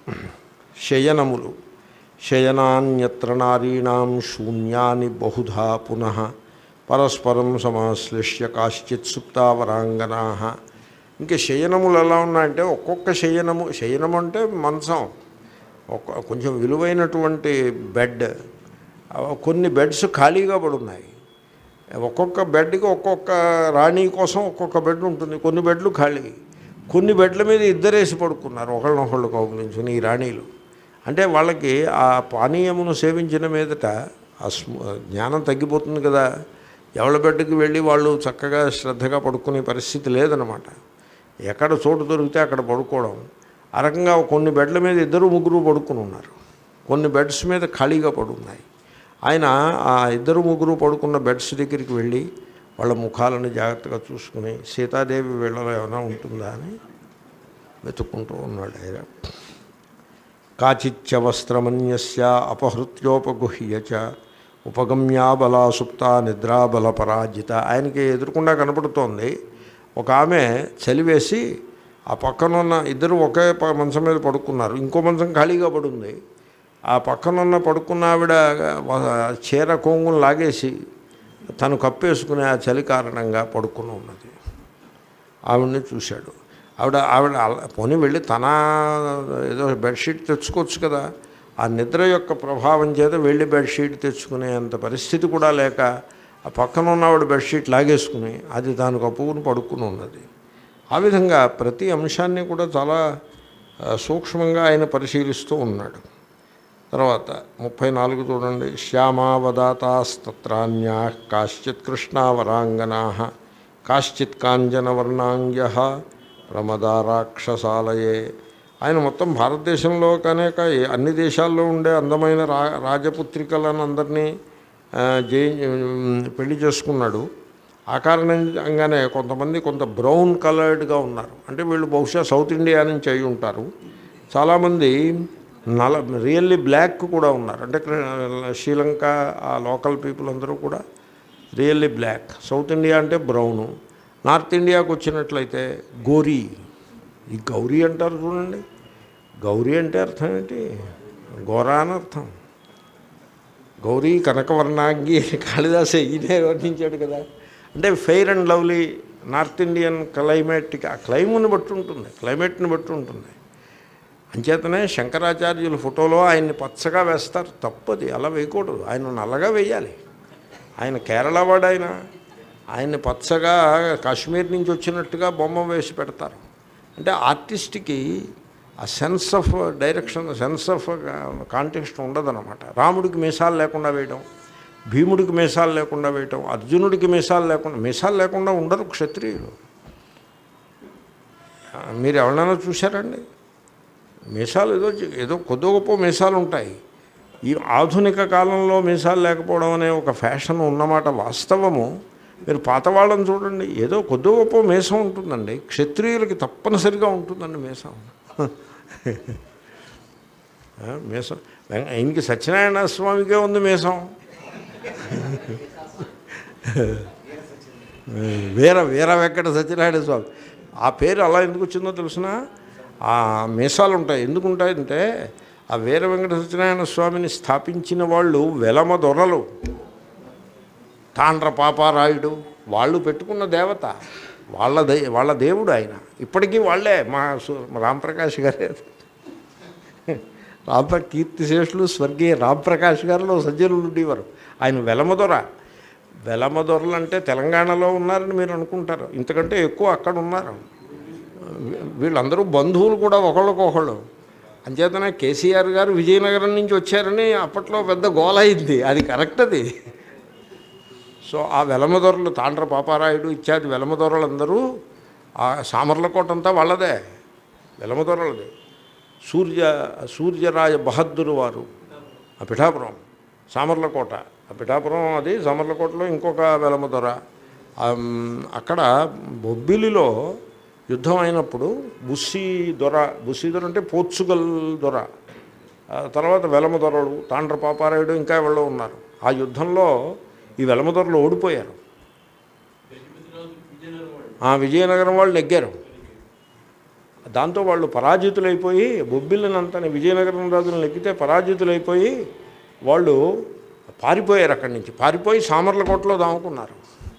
శయనములు శయనాన్యత్ర నారీణాం శూన్యాని బహుధా పునః పరస్పరం సమాశ్లిష్య కాశ్చిత్ సుప్తావరాంగనా ఇంకా శయనములు ఎలా ఉన్నాయంటే ఒక్కొక్క శయనము శయనం అంటే మంచం ఒక కొంచెం విలువైనటువంటి బెడ్ కొన్ని బెడ్స్ ఖాళీగా పడి ఉన్నాయి ఒక్కొక్క బెడ్కి ఒక్కొక్క రాణి కోసం ఒక్కొక్క బెడ్ ఉంటుంది కొన్ని బెడ్లు ఖాళీ కొన్ని బెడ్ల మీద ఇద్దరేసి పడుకున్నారు ఒకళ్ళనొకళ్ళు కౌగులించుకుని ఈ రాణీలు అంటే వాళ్ళకి ఆ పానీయమును సేవించిన మీదట ఆ స్మ- జ్ఞానం తగ్గిపోతుంది కదా ఎవరి బెడ్కి వెళ్ళి వాళ్ళు చక్కగా శ్రద్ధగా పడుకునే పరిస్థితి లేదనమాట ఎక్కడ చోటు దొరికితే అక్కడ పడుకోవడం ఆ రకంగా కొన్ని బెడ్ల మీద ఇద్దరు ముగ్గురు పడుకుని ఉన్నారు కొన్ని బెడ్స్ మీద ఖాళీగా పడున్నాయి ఆయన ఆ ఇద్దరు ముగ్గురు పడుకున్న బెడ్స్ దగ్గరికి వెళ్ళి వాళ్ళ ముఖాలను జాగ్రత్తగా చూసుకుని సీతాదేవి వీళ్ళలో ఏమైనా ఉంటుందా అని వెతుక్కుంటూ ఉన్నాడు ఆయన కాచిచ్చ వస్త్రమన్యస్య అపహృత్యోపగుహ్య చ ఉపగమ్యాబలా సుప్త నిద్రాబల పరాజిత ఆయనకి ఎదురుకుండా కనపడుతోంది ఒక ఆమె చలివేసి ఆ పక్కనున్న ఇద్దరు ఒకే ప- మంచం మీద పడుకున్నారు ఇంకో మంచం ఖాళీగా పడుంది ఆ పక్కనున్న పడుకున్న ఆవిడ వ- చీర కొంగును లాగేసి తను కప్పేసుకునే ఆ చలి కారణంగా పడుకుని ఉన్నది ఆవిడ్ని చూశాడు ఆవిడ ఆవిడ అల- పోనీ వెళ్ళి తన ఏదో బెడ్షీట్ తెచ్చుకోవచ్చు కదా ఆ నిద్ర యొక్క ప్రభావం చేత వెళ్ళి బెడ్షీట్ తెచ్చుకునే అంత పరిస్థితి కూడా లేక ఆ పక్కన ఉన్న ఆవిడ బెడ్షీట్ లాగేసుకుని అది దాని కప్పుకుని పడుకుని ఉన్నది ఆ విధంగా ప్రతి అంశాన్ని కూడా చాలా ఆ, సూక్ష్మంగా ఆయన పరిశీలిస్తూ ఉన్నాడు తర్వాత ముప్పై నాలుగు చూడండి శ్యామావదాతాస్తత్రాన్యా కాశ్చిత్ కృష్ణావరాంగనా కాశ్చిత్ కాంజనవర్ణాంగ్య ప్రమదారాక్షసాలయే ఆయన మొత్తం భారతదేశంలో కనుక ఏ- అన్ని దేశాల్లో ఉండే అందమైన రా రాజపుత్రికలను అందరినీ ఆ, జయి పెళ్లి చేసుకున్నాడు ఆ కారణంగానే కొంతమంది కొంత బ్రౌన్ కలర్డ్గా ఉన్నారు అంటే వీళ్ళు బహుశా సౌత్ ఇండియా నుంచి అయి ఉంటారు చాలామంది నల రియల్లీ బ్లాక్ కూడా ఉన్నారు అంటే క్రి- శ్రీలంక ఆ లోకల్ పీపుల్ అందరూ కూడా రియల్లీ బ్లాక్ సౌత్ ఇండియా అంటే బ్రౌను నార్త్ ఇండియాకు వచ్చినట్లయితే గోరీ ఈ గౌరీ అంటారు చూడండి గౌరీ అంటే అర్థం ఏంటి గోరా అని అర్థం గౌరీ కనకవర్ణాంగి కాళిదాసు ఈయనే వర్ణించాడు కదా అంటే fair and lovely north Indian క్లైమేట్కి ఆ క్లైమ్ని బట్టి ఉంటుంది క్లైమేట్ని బట్టి ఉంటుంది అంచేతనే శంకరాచార్యుల ఫోటోలో ఆయన్ని పచ్చగా వేస్తారు తప్పది అలా వేయకూడదు ఆయన నల్లగా వేయాలి ఆయన కేరళ వాడు ఆయన ఆయన్ని పచ్చగా కాశ్మీర్ నుంచి వచ్చినట్టుగా బొమ్మ వేసి పెడతారు అంటే ఆర్టిస్ట్కి ఆ sense of direction sense of context ఉండదన్నమాట రాముడికి మీసాలు లేకుండా వేయడం భీముడికి మీసాలు లేకుండా వేయటం అర్జునుడికి మీసాలు లేకుండా మీసాలు లేకుండా ఉండరు క్షత్రియులు ఆ, మీరు ఎవరైనా చూశారండి మీసాలు ఏదో ఏదో కొద్ది గొప్ప మీసాలు ఉంటాయి ఈ ఆధునిక కాలంలో మీసాలు లేకపోవడం అనే ఒక ఫ్యాషన్ ఉన్నమాట వాస్తవము మీరు పాత వాళ్ళని చూడండి ఏదో కొద్ది గొప్ప మీసం ఉంటుందండి క్షత్రియులకి తప్పనిసరిగా ఉంటుందండి మీసం ఆ, మీసం వెంక- ఆయనకి సత్యనారాయణ స్వామికే ఉంది మీసం వీర వీర వెంకట సత్యనారాయణ స్వామి ఆ పేరు అలా ఎందుకు వచ్చిందో తెలిసిన ఆ మీసాలు ఉంటాయి ఎందుకు ఉంటాయంటే ఆ వీర వెంకట సత్యనారాయణ స్వామిని స్థాపించిన వాళ్ళు వెలమ దొరలు తాండ్ర పాపారాయుడు వాళ్ళు పెట్టుకున్న దేవత వాళ్ళ దే వాళ్ళ దేవుడు ఆయన ఇప్పటికీ వాళ్ళే మా సు- మా రాంప్రకాష్ గారే రాంప్ర కీర్తిశేషులు స్వర్గీయ రాంప్రకాష్ గారిలో సజ్జనులు ఉండేవారు ఆయన వెలమదొర వెలమదొరలు అంటే తెలంగాణలో ఉన్నారని మీరు అనుకుంటారు ఇంతకంటే ఎక్కువ అక్కడ ఉన్నారు వీ- వీళ్ళందరూ బంధువులు కూడా ఒకళ్ళకొకళ్ళు అంచేతనే కేసీఆర్ గారు విజయనగరం నుంచి వచ్చారని అప్పట్లో పెద్ద గోల అయింది అది కరెక్ట్ అది సో ఆ వెలమదొరలు తాండ్ర పాపారాయుడు ఇత్యాది వెలమదొరలందరూ ఆ సామర్లకోట అంతా వాళ్ళదే వెలమదొరలది సూర్య సూర్యరాయ బహద్దూరు వారు ఆ పిఠాపురం సామర్లకోట ఆ పిఠాపురం అది సామర్లకోటలో ఇంకొక వెలమదొర ఆమ్, అక్కడ బొబ్బిలిలో యుద్ధం అయినప్పుడు బుస్సీ దొర బుస్సీ దొర అంటే పోర్చుగల్ దొర ఆ తర్వాత వెలమ దొరలు తాండ్ర పాపారాయుడు ఇంకా ఎవరో ఉన్నారు ఆ యుద్ధంలో ఈ వెలమ దొరలు ఓడిపోయారు ఆ విజయనగరం వాళ్ళు నెగ్గారు దాంతో వాళ్ళు పరాజితులైపోయి బొబ్బిలినంతని విజయనగరం రాజులను నెగ్గితే పరాజితులైపోయి వాళ్ళు పారిపోయారు అక్కడి నుంచి పారిపోయి సామర్లకోటలో దాముకున్నారు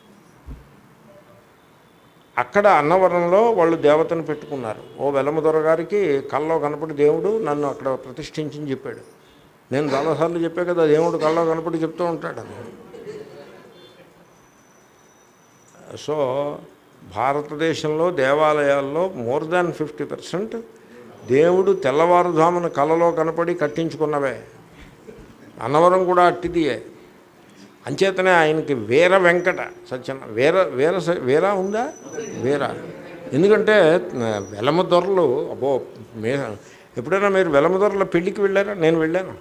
అక్కడ అన్నవరంలో వాళ్ళు దేవతను పెట్టుకున్నారు ఓ వెలమదొర గారికి కల్లో కనపడి దేవుడు నన్ను అక్కడ ప్రతిష్ఠించని చెప్పాడు నేను చాలాసార్లు చెప్పే కదా దేవుడు కల్లో కనపడి చెప్తూ ఉంటాడు అది సో భారతదేశంలో దేవాలయాల్లో మోర్ దాన్ ఫిఫ్టీ పర్సెంట్ దేవుడు తెల్లవారుజామున కలలో కనపడి కట్టించుకున్నవే అన్నవరం కూడా అట్టిదియే అంచేతనే ఆయనకి వీర వెంకట సత్యన వీర వీర స- వీర ఉందా వీర ఎందుకంటే ఆ, వెలమ దొరలు అబ్బో మే ఎప్పుడైనా మీరు వెలమ దొరల పెళ్ళికి వెళ్ళారా నేను వెళ్ళాను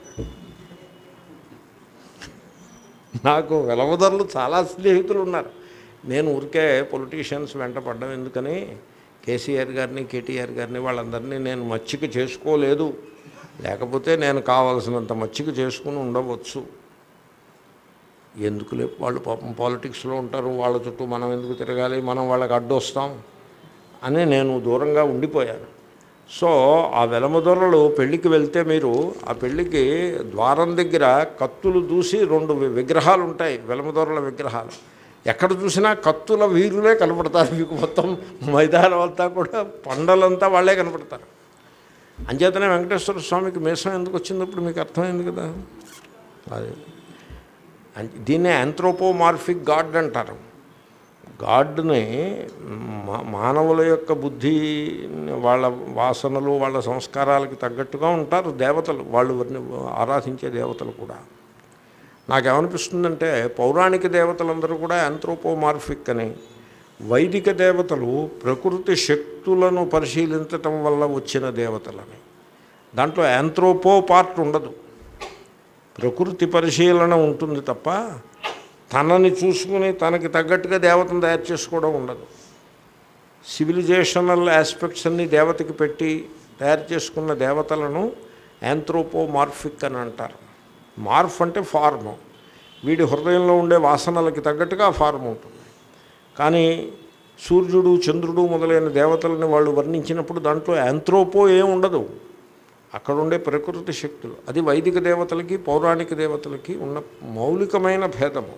నాకు వెలమదొరలు చాలా స్నేహితులు ఉన్నారు నేను ఊరికే పొలిటీషియన్స్ వెంట పడ్డం ఎందుకని కేసీఆర్ గారిని కేటీఆర్ గారిని వాళ్ళందరినీ నేను మచ్చిక చేసుకోలేదు లేకపోతే నేను కావాల్సినంత మచ్చిక చేసుకుని ఉండవచ్చు ఎందుకులే వాళ్ళు పాపం పాలిటిక్స్లో ఉంటారు వాళ్ళ చుట్టూ మనం ఎందుకు తిరగాలి మనం వాళ్ళకి అడ్డొస్తాం అని నేను దూరంగా ఉండిపోయాను సో ఆ వెలమదొరలు పెళ్ళికి వెళ్తే మీరు ఆ పెళ్ళికి ద్వారం దగ్గర కత్తులు దూసి రెండు వి- విగ్రహాలు ఉంటాయి వెలమదొరల విగ్రహాలు ఎక్కడ చూసినా కత్తుల వీరులే కనపడతారు మీకు మొత్తం మైదానం అంతా కూడా పండలంతా వాళ్ళే కనపడతారు అంచేతనే వెంకటేశ్వర స్వామికి మీసం ఎందుకు వచ్చినప్పుడు మీకు అర్థమైంది కదా అది అం- దీన్నే ఆంథ్రోపోమార్ఫిక్ గాడ్ అంటారు గాడ్ని మా- మానవుల యొక్క బుద్ధి వాళ్ళ వాసనలు వాళ్ళ సంస్కారాలకి తగ్గట్టుగా ఉంటారు దేవతలు వాళ్ళు వర్ణి- ఆరాధించే దేవతలు కూడా నాకేమనిపిస్తుందంటే పౌరాణిక దేవతలందరూ కూడా ఆంథ్రోపోమార్ఫిక్ అని వైదిక దేవతలు ప్రకృతి శక్తులను పరిశీలించటం వల్ల వచ్చిన దేవతలని దాంట్లో యాంథ్రోపో పార్ట్ ఉండదు ప్రకృతి పరిశీలన ఉంటుంది తప్ప తనని చూసుకుని తనకి తగ్గట్టుగా దేవతను తయారు చేసుకోవడం ఉండదు సివిలైజేషనల్ ఆస్పెక్ట్స్ అన్ని దేవతకి పెట్టి తయారు చేసుకున్న దేవతలను యాంథ్రోపోమార్ఫిక్ అని అంటారు మార్ఫ్ అంటే ఫార్మ్ వీడి హృదయంలో ఉండే వాసనలకి తగ్గట్టుగా ఆ ఫార్మ్ ఉంటుంది కానీ సూర్యుడు చంద్రుడు మొదలైన దేవతలని వాళ్ళు వర్ణించినప్పుడు దాంట్లో యాంథ్రోపో ఏం ఉండదు అక్కడ ఉండే ప్రకృతి శక్తులు అది వైదిక దేవతలకి పౌరాణిక దేవతలకి ఉన్న మౌలికమైన భేదము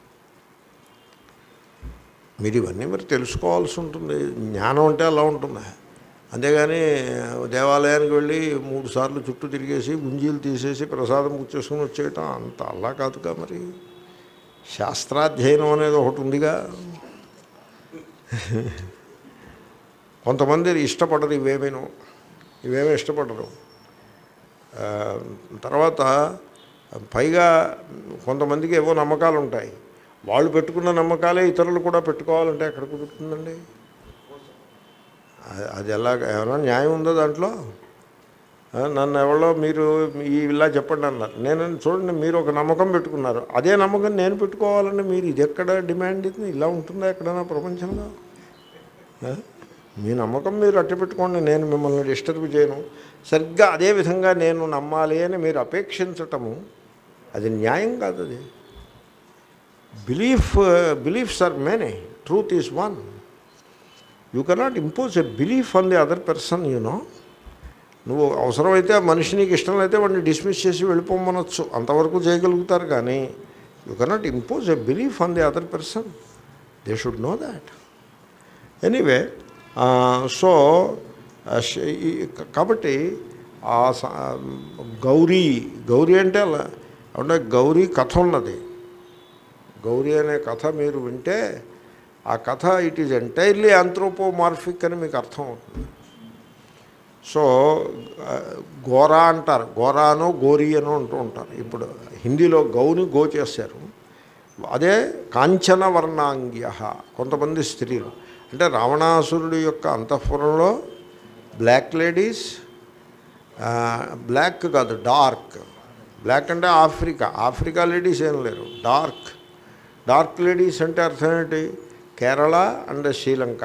మీరు ఇవన్నీ మరి తెలుసుకోవాల్సి ఉంటుంది జ్ఞానం అంటే అలా ఉంటుంది అంతేగాని దేవాలయానికి వెళ్ళి మూడు సార్లు చుట్టూ తిరిగేసి గుంజీలు తీసేసి ప్రసాదం కూర్చేసుకుని వచ్చేయటం అంత అలా కాదుగా మరి శాస్త్రాధ్యయనం అనేది ఒకటి ఉందిగా కొంతమంది ఇష్టపడరు ఇవేమీను ఇవేమీ ఇష్టపడరు ఆ, తర్వాత పైగా కొంతమందికి ఏవో నమ్మకాలు ఉంటాయి వాళ్ళు పెట్టుకున్న నమ్మకాలే ఇతరులు కూడా పెట్టుకోవాలంటే ఎక్కడ కుదురుతుందండి అది- అది ఎలాగ ఏమైనా న్యాయం ఉందో దాంట్లో ఆ, నన్ను ఎవరో మీరు ఈ ఇలా చెప్పండి అన్నారు నేను చూడండి మీరు ఒక నమ్మకం పెట్టుకున్నారు అదే నమ్మకం నేను పెట్టుకోవాలంటే మీరు ఇది ఎక్కడ డిమాండ్ ఇది ఇలా ఉంటుందా ఎక్కడైనా ప్రపంచంలో ఆ? మీ నమ్మకం మీరు అట్టి పెట్టుకోండి నేను మిమ్మల్ని డిస్టర్బ్ చేయను సరిగ్గా అదే విధంగా నేను నమ్మాలి అని మీరు అపేక్షించటము అది న్యాయం కాదు అది belief beliefs are many truth is one you cannot impose a belief on the other person you know నువ్వు అవసరమైతే ఆ మనిషి నీకు ఇష్టం అయితే వాడిని డిస్మిస్ చేసి వెళ్ళిపోమనొచ్చు అంతవరకు చేయగలుగుతారు కానీ you cannot impose a belief on the other person they should know that anyway so కాబట్టి ఆ స- గౌరీ గౌరీ అంటే అలా అంటే గౌరీ కథ ఉన్నది గౌరీ అనే కథ మీరు వింటే ఆ కథ ఇట్ ఈజ్ ఎంటైర్లీ ఆంథ్రోపోమార్ఫిక్ అని మీకు అర్థం అవుతుంది సో ఆ, గోరా అంటారు గోరానో గోరీ అనో అంటూ ఉంటారు ఇప్పుడు హిందీలో గౌని గో చేశారు అదే కాంచన వర్ణాంగ్య కొంతమంది స్త్రీలు అంటే రావణాసురుడు యొక్క అంతఃపురంలో బ్లాక్ లేడీస్ ఆ, బ్లాక్ కాదు డార్క్ బ్లాక్ అంటే ఆఫ్రికా ఆఫ్రికా లేడీస్ ఏం లేరు డార్క్ డార్క్ లేడీస్ అంటే అర్థం ఏంటి కేరళ అండ్ శ్రీలంక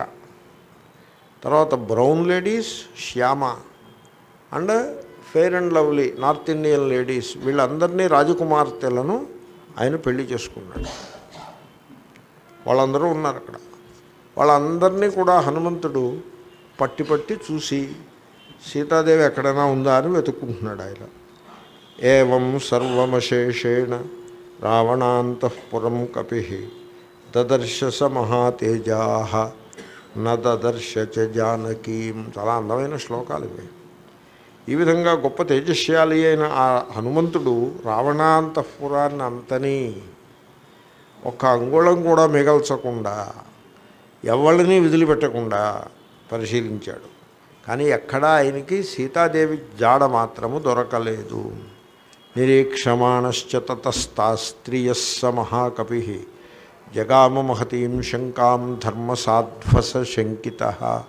తర్వాత బ్రౌన్ లేడీస్ శ్యామ and fair and lovely north Indian ladies వీళ్ళందరినీ రాజకుమార్తెలను ఆయన పెళ్లి చేసుకున్నాడు వాళ్ళందరూ ఉన్నారు అక్కడ వాళ్ళందరినీ కూడా హనుమంతుడు పట్టి పట్టి చూసి సీతాదేవి ఎక్కడైనా ఉందా అని వెతుక్కుంటున్నాడు ఆయన ఏం సర్వమశేషేణ రావణాంతఃపురం కపి దదర్శ స మహాతేజా నదర్శ చ జానకీం చాలా అందమైన శ్లోకాలు ఇవి ఈ విధంగా గొప్ప తేజస్యాలి అయిన ఆ హనుమంతుడు రావణాంతఃపురాన్ని అంతని ఒక అంగుళం కూడా మిగల్చకుండా ఎవరిని వదిలిపెట్టకుండా పరిశీలించాడు కానీ ఎక్కడా ఆయనకి సీతాదేవి జాడ మాత్రము దొరకలేదు నిరీక్షమాణశ్చ తతస్తాస్త్రియ స మహాకపి జగామ మహతీం శంకాం ధర్మసాధ్వస శంకిత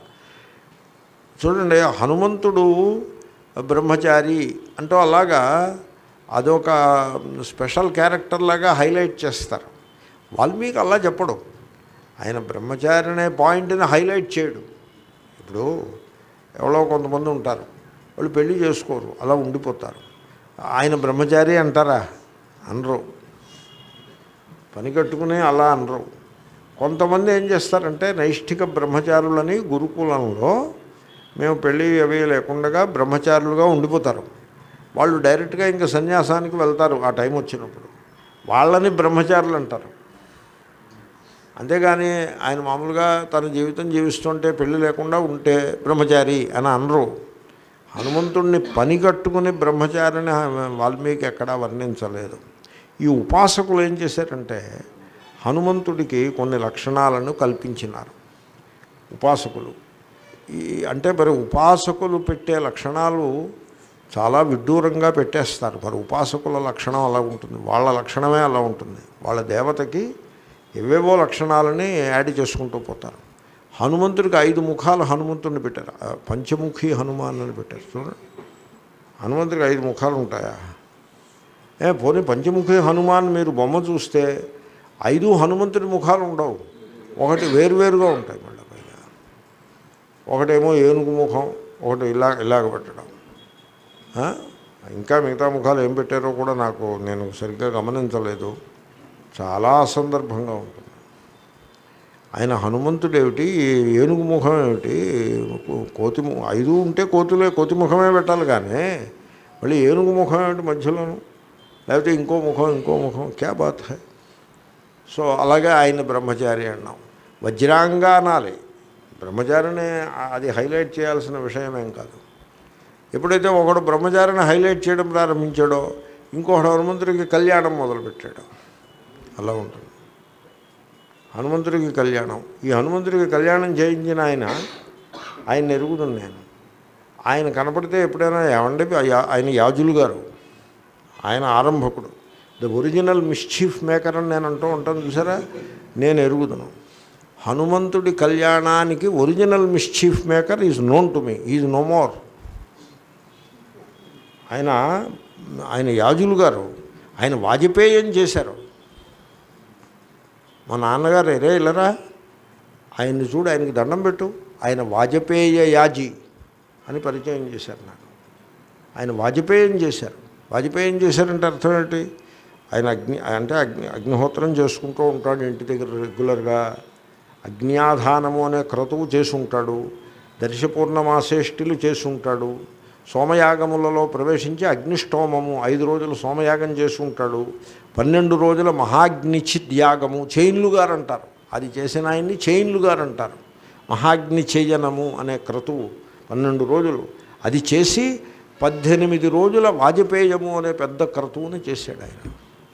చూడండి హనుమంతుడు బ్రహ్మచారి అంటూ అలాగా అదొక స్పెషల్ క్యారెక్టర్ లాగా హైలైట్ చేస్తారు వాల్మీకి అలా చెప్పడు ఆయన బ్రహ్మచారి అనే పాయింట్ని హైలైట్ చేయడు ఇప్పుడు ఎవరో కొంతమంది ఉంటారు వాళ్ళు పెళ్లి చేసుకోరు అలా ఉండిపోతారు ఆయన బ్రహ్మచారి అంటారా అనరు పని కట్టుకుని అలా అనరు కొంతమంది ఏం చేస్తారంటే నైష్ఠిక బ్రహ్మచారులని గురుకులంలో మేము పెళ్ళి అవి లేకుండా బ్రహ్మచారులుగా ఉండిపోతారు వాళ్ళు డైరెక్ట్గా ఇంకా సన్యాసానికి వెళ్తారు ఆ టైం వచ్చినప్పుడు వాళ్ళని బ్రహ్మచారులు అంటారు అంతేగాని ఆయన మామూలుగా తన జీవితం జీవిస్తుంటే పెళ్లి లేకుండా ఉంటే బ్రహ్మచారి అని అనరు హనుమంతుడిని పని కట్టుకుని బ్రహ్మచారిని వాల్మీకి ఎక్కడా వర్ణించలేదు ఈ ఉపాసకులు ఏం చేశారంటే హనుమంతుడికి కొన్ని లక్షణాలను కల్పించినారు ఉపాసకులు ఈ అంటే మరి ఉపాసకులు పెట్టే లక్షణాలు చాలా విడ్డూరంగా పెట్టేస్తారు మరి ఉపాసకుల లక్షణం అలా ఉంటుంది వాళ్ళ లక్షణమే అలా ఉంటుంది వాళ్ళ దేవతకి ఎవేవో లక్షణాలని యాడ్ చేసుకుంటూ పోతారు హనుమంతుడికి ఐదు ముఖాలు హనుమంతుడిని పెట్టారు ఆ పంచముఖి హనుమాన్ అని పెట్టారు చూడండి హనుమంతుడికి ఐదు ముఖాలు ఉంటాయా ఏ పోనీ పంచముఖి హనుమాన్ మీరు బొమ్మ చూస్తే ఐదు హనుమంతుడి ముఖాలు ఉండవు ఒకటి వేరువేరుగా ఉంటాయి మళ్ళీ పైగా ఒకటేమో ఏనుగు ముఖం ఒకటి ఇలా ఇలాగ పెట్టడం ఆ? ఇంకా మిగతా ముఖాలు ఏం పెట్టారో కూడా నాకు నేను సరిగ్గా గమనించలేదు చాలా అసందర్భంగా ఉంటుంది ఆయన హనుమంతుడు ఏమిటి ఏనుగు ముఖం ఏమిటి కో- కోతి ము- ఐదు ఉంటే కోతులే కోతి ముఖమే పెట్టాలి కానీ మళ్ళీ ఏనుగు ముఖం ఏమిటి మధ్యలోను లేకపోతే ఇంకో ముఖం ఇంకో ముఖం క్యా బాత్ హై సో అలాగే ఆయన బ్రహ్మచారి అన్నాం వజ్రాంగ అనాలి బ్రహ్మచారిని అది హైలైట్ చేయాల్సిన విషయమేం కాదు ఎప్పుడైతే ఒకడు బ్రహ్మచారిని హైలైట్ చేయడం ప్రారంభించాడో ఇంకొకడు హనుమంతుడికి కళ్యాణం మొదలుపెట్టాడు అలా ఉంటుంది హనుమంతుడికి కళ్యాణం ఈ హనుమంతుడికి కళ్యాణం చేయించిన ఆయన ఆయన ఎరుగుతుంది నేను ఆయన కనపడితే ఎప్పుడైనా ఏమండి ఆ- ఆయన యాజులు గారు ఆయన ఆరంభకుడు ద ఒరిజినల్ మిస్చీఫ్ మేకర్ అని నేను అంటూ ఉంటాను చూసారా నేను ఎరుగుదును హనుమంతుడి కళ్యాణానికి original mischief maker is known to me is no more ఆయన ఆయన యాజులు గారు ఆయన వాజపేయం చేశారు మా నాన్నగారు ఎరే ఇల్లరా ఆయన్ని చూడు ఆయనకి దండం పెట్టు ఆయన వాజపేయ యాజీ అని పరిచయం చేశారు నాకు ఆయన వాజపేయం చేశారు వాజపేయం చేశారంటే అర్థం ఏంటి ఆయన అగ్ని అంటే అగ్ని అగ్నిహోత్రం చేసుకుంటూ ఉంటాడు ఇంటి దగ్గర రెగ్యులర్గా అగ్నియాధానము అనే క్రతువు చేసి ఉంటాడు దర్శపూర్ణమాసేష్టిలు చేసి ఉంటాడు సోమయాగములలో ప్రవేశించి అగ్నిష్టోమము ఐదు రోజులు సోమయాగం చేసి ఉంటాడు పన్నెండు రోజుల మహాగ్నిచిత్ యాగము చైన్లు గారు అంటారు అది చేసిన ఆయన్ని చైన్లు గారు అంటారు మహాగ్ని చేయనము అనే క్రతువు పన్నెండు రోజులు అది చేసి పద్దెనిమిది రోజుల వాజపేయము అనే పెద్ద క్రతువుని చేశాడు ఆయన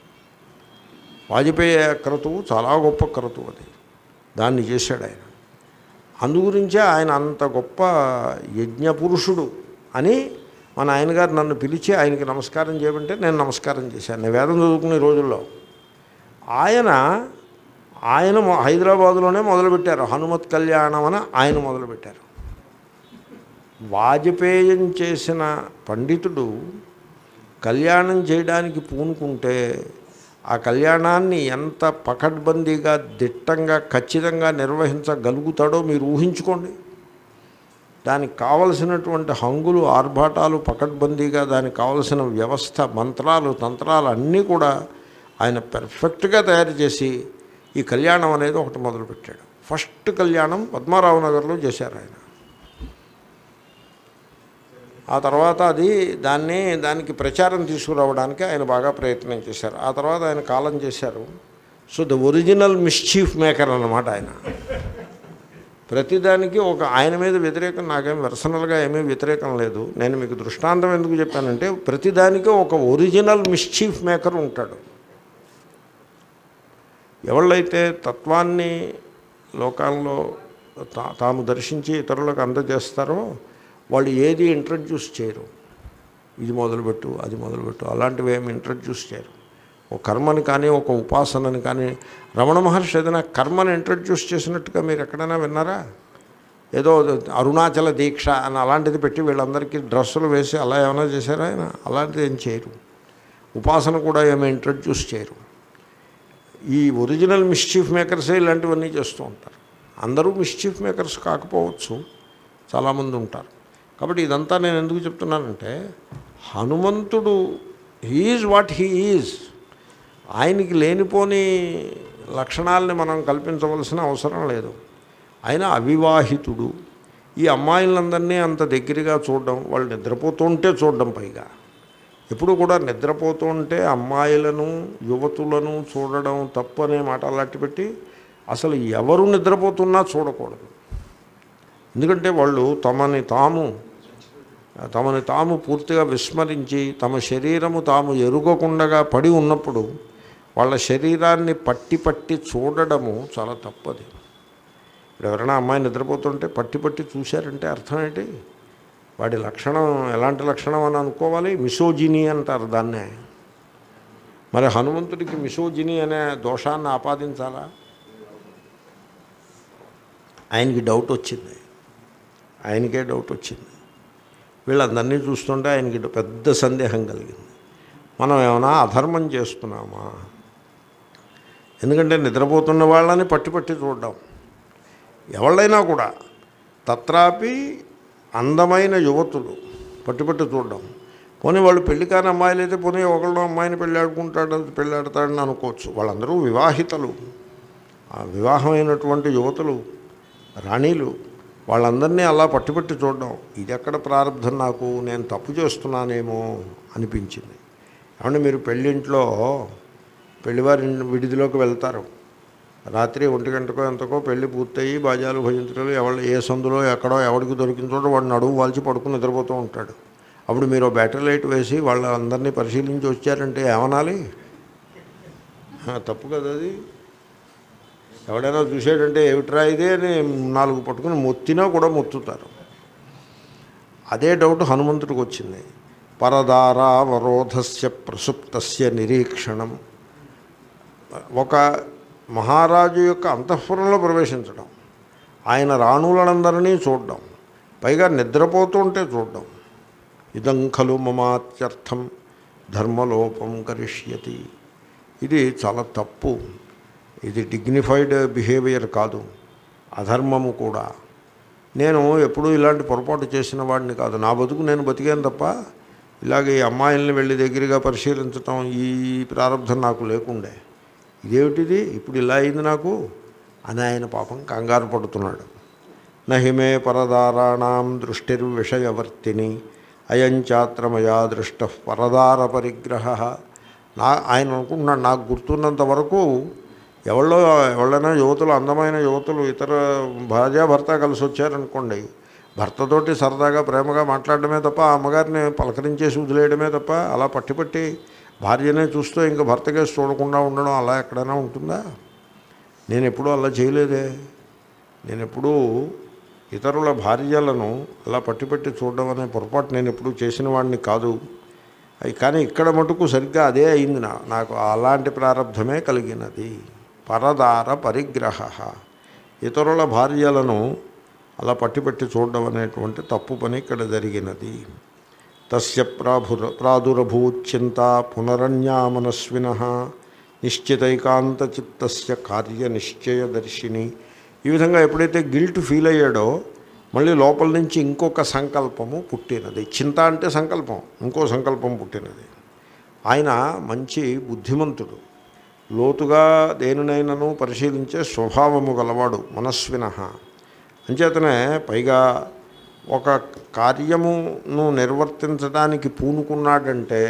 వాజపేయ క్రతువు చాలా గొప్ప క్రతువు అది దాన్ని చేశాడు ఆయన అందుగురించే ఆయన అంత గొప్ప యజ్ఞపురుషుడు అని మా నాయనగారు నన్ను పిలిచి ఆయనకి నమస్కారం చేయమంటే నేను నమస్కారం చేశాను నేను వేదం చదువుకునే రోజుల్లో ఆయన ఆయన మొ- హైదరాబాదులోనే మొదలుపెట్టారు హనుమత్ కళ్యాణం అని ఆయన మొదలుపెట్టారు వాజపేయం చేసిన పండితుడు కళ్యాణం చేయడానికి పూనుకుంటే ఆ కళ్యాణాన్ని ఎంత పకడ్బందీగా దిట్టంగా ఖచ్చితంగా నిర్వహించగలుగుతాడో మీరు ఊహించుకోండి దానికి కావలసినటువంటి హంగులు ఆర్భాటాలు పకడ్బందీగా దానికి కావలసిన వ్యవస్థ మంత్రాలు తంత్రాలు అన్నీ కూడా ఆయన పెర్ఫెక్ట్గా తయారు చేసి ఈ కళ్యాణం అనేది ఒకటి మొదలుపెట్టాడు ఫస్ట్ కళ్యాణం పద్మారావు నగర్లో చేశారు ఆయన ఆ తర్వాత అది దాన్ని దానికి ప్రచారం తీసుకురావడానికి ఆయన బాగా ప్రయత్నం చేశారు ఆ తర్వాత ఆయన కాలం చేశారు so the original mischief maker అన్నమాట ఆయన ప్రతిదానికి ఒక ఆయన మీద వ్యతిరేకం నాకేం పర్సనల్గా ఏమీ వ్యతిరేకం లేదు నేను మీకు దృష్టాంతం ఎందుకు చెప్పానంటే ప్రతిదానికి ఒక ఒరిజినల్ మిస్చీఫ్ మేకర్ ఉంటాడు ఎవళ్ళైతే తత్వాన్ని లోకాల్లో తా- తాము దర్శించి ఇతరులకు అందజేస్తారో వాళ్ళు ఏది ఇంట్రడ్యూస్ చేయరు ఇది మొదలుపెట్టు అది మొదలుపెట్టు అలాంటివి ఏమి ఇంట్రడ్యూస్ చేయరు ఒక కర్మని కానీ ఒక ఉపాసనని కానీ రమణ మహర్షి ఏదైనా కర్మని ఇంట్రడ్యూస్ చేసినట్టుగా మీరు ఎక్కడైనా విన్నారా ఏదో అరుణాచల దీక్ష అని అలాంటిది పెట్టి వీళ్ళందరికీ డ్రెస్సులు వేసి అలా ఏమైనా చేశారా ఆయన అలాంటిది ఏం చేయరు ఉపాసన కూడా ఏమీ ఇంట్రడ్యూస్ చేయరు ఈ ఒరిజినల్ మిస్చీఫ్ మేకర్సే ఇలాంటివన్నీ చేస్తూ ఉంటారు అందరూ మిస్చీఫ్ మేకర్స్ కాకపోవచ్చు చాలామంది ఉంటారు కాబట్టి ఇదంతా నేను ఎందుకు చెప్తున్నానంటే హనుమంతుడు హీఈజ్ వాట్ హీ ఈజ్ ఆయనకి లేనిపోని లక్షణాలని మనం కల్పించవలసిన అవసరం లేదు ఆయన అవివాహితుడు ఈ అమ్మాయిలందరినీ అంత దగ్గరగా చూడడం వాళ్ళు నిద్రపోతుంటే చూడడం పైగా ఎప్పుడు కూడా నిద్రపోతుంటే అమ్మాయిలను యువతులను చూడడం తప్పు అనే మాట అలాంటి పెట్టి అసలు ఎవరు నిద్రపోతున్నా చూడకూడదు ఎందుకంటే వాళ్ళు తమని తాము తమని తాము పూర్తిగా విస్మరించి తమ శరీరము తాము ఎరుగకుండగా పడి ఉన్నప్పుడు వాళ్ళ శరీరాన్ని పట్టి పట్టి చూడడము చాలా తప్పది ఇప్పుడు ఎవరైనా అమ్మాయి నిద్రపోతుంటే పట్టి పట్టి చూశారంటే అర్థం ఏంటి వాడి లక్షణం ఎలాంటి లక్షణం అని అనుకోవాలి మిసోజిని అంటారు దాన్నే మరి హనుమంతుడికి మిసోజిని అనే దోషాన్ని ఆపాదించాలా ఆయనకి డౌట్ వచ్చింది ఆయనకే డౌట్ వచ్చింది వీళ్ళందరినీ చూస్తుంటే ఆయనకి పెద్ద సందేహం కలిగింది మనం ఏమైనా అధర్మం చేస్తున్నామా ఎందుకంటే నిద్రపోతున్న వాళ్ళని పట్టి పట్టి చూడడం ఎవళ్ళైనా కూడా తత్రాపి అందమైన యువతులు పట్టి పట్టి చూడడం పోనీ వాళ్ళు పెళ్లి కాని అమ్మాయిలు అయితే పోనీ ఒకళ్ళు అమ్మాయిని పెళ్ళాడుకుంటాడు పెళ్ళాడతాడని అనుకోవచ్చు వాళ్ళందరూ వివాహితలు ఆ వివాహమైనటువంటి యువతులు రాణీలు వాళ్ళందరినీ అలా పట్టుపట్టి చూడడం ఇది ఎక్కడ ప్రారంభం నాకు నేను తప్పు చేస్తున్నానేమో అనిపించింది ఏమంటే మీరు పెళ్ళింట్లో పెళ్లివారి విడిదిలోకి వెళ్తారు రాత్రి ఒంటి గంటకో ఎంతకో పెళ్లి పూర్తయి బాజాలు భజంతులు ఎవరు ఏ సందులో ఎక్కడో ఎవరికి దొరికిన చోట వాడు నడువు వాల్చి పడుకుని నిద్రపోతూ ఉంటాడు అప్పుడు మీరు బ్యాటరీ లైట్ వేసి వాళ్ళందరినీ పరిశీలించి వచ్చారంటే ఏమనాలి ఆ, తప్పు కదా అది ఎవడైనా చూసాడంటే ఏమిట్రా ఇదే అని నాలుగు పట్టుకుని మొత్తినా కూడా మొత్తుతారు అదే డౌట్ హనుమంతుడికి వచ్చింది పరదారావరోధస్య ప్రసుప్తస్య నిరీక్షణం ఒక మహారాజు యొక్క అంతఃపురంలో ప్రవేశించడం ఆయన రాణులందరినీ చూడడం పైగా నిద్రపోతుంటే చూడడం ఇదం ఖలు మమాత్యర్థం ధర్మలోపం కరిష్యతి ఇది చాలా తప్పు ఇది డిగ్నిఫైడ్ బిహేవియర్ కాదు అధర్మము కూడా నేను ఎప్పుడూ ఇలాంటి పొరపాటు చేసిన వాడిని కాదు నా బతుకు నేను బతికాను తప్ప ఇలాగే ఈ అమ్మాయిల్ని వెళ్ళి దగ్గరగా పరిశీలించటం ఈ ప్రారంభం నాకు లేకుండే ఇదేమిటిది ఇప్పుడు ఇలా అయింది నాకు అని ఆయన పాపం కంగారు పడుతున్నాడు నహిమే పరదారాణం దృష్టిర్విషయవర్తిని అయం చాత్రమయా దృష్ట పరదార పరిగ్రహ నా ఆయన అనుకుంటున్నాడు నాకు గుర్తున్నంత వరకు ఎవళ్ళో ఎవళ్ళైనా యువతులు అందమైన యువతులు ఇతర భార్య భర్త కలిసి వచ్చారనుకోండి భర్తతోటి సరదాగా ప్రేమగా మాట్లాడడమే తప్ప ఆ అమ్మగారిని పలకరించేసి వదిలేయడమే తప్ప అలా పట్టి పట్టి భార్యనే చూస్తూ ఇంకా భర్తకేసి చూడకుండా ఉండడం అలా ఎక్కడైనా ఉంటుందా నేను ఎప్పుడూ అలా చేయలేదే నేను ఎప్పుడూ ఇతరుల భార్యలను అలా పట్టి పట్టి చూడడం అనే పొరపాటు నేను ఎప్పుడూ చేసిన వాడిని కాదు అయి కానీ ఇక్కడ మటుకు సరిగ్గా అదే అయింది నా నాకు అలాంటి ప్రారంధమే కలిగినది పరదార పరిగ్రహ ఇతరుల భార్యలను అలా పట్టి పట్టి చూడడం అనేటువంటి తప్పు పని ఇక్కడ జరిగినది తస్య ప్రాభుర ప్రాదురభూచింత పునరన్యామనస్విన నిశ్చితైకాంత చిత్తస్య కార్యనిశ్చయదర్శిని ఈ విధంగా ఎప్పుడైతే గిల్ట్ ఫీల్ అయ్యాడో మళ్ళీ లోపల నుంచి ఇంకొక సంకల్పము పుట్టినది చింత అంటే సంకల్పం ఇంకో సంకల్పం పుట్టినది ఆయన మంచి బుద్ధిమంతుడు లోతుగా దేనినైనాను పరిశీలించే స్వభావము గలవాడు మనస్విన అంచేతనే పైగా ఒక కార్యమును నిర్వర్తించడానికి పూనుకున్నాడంటే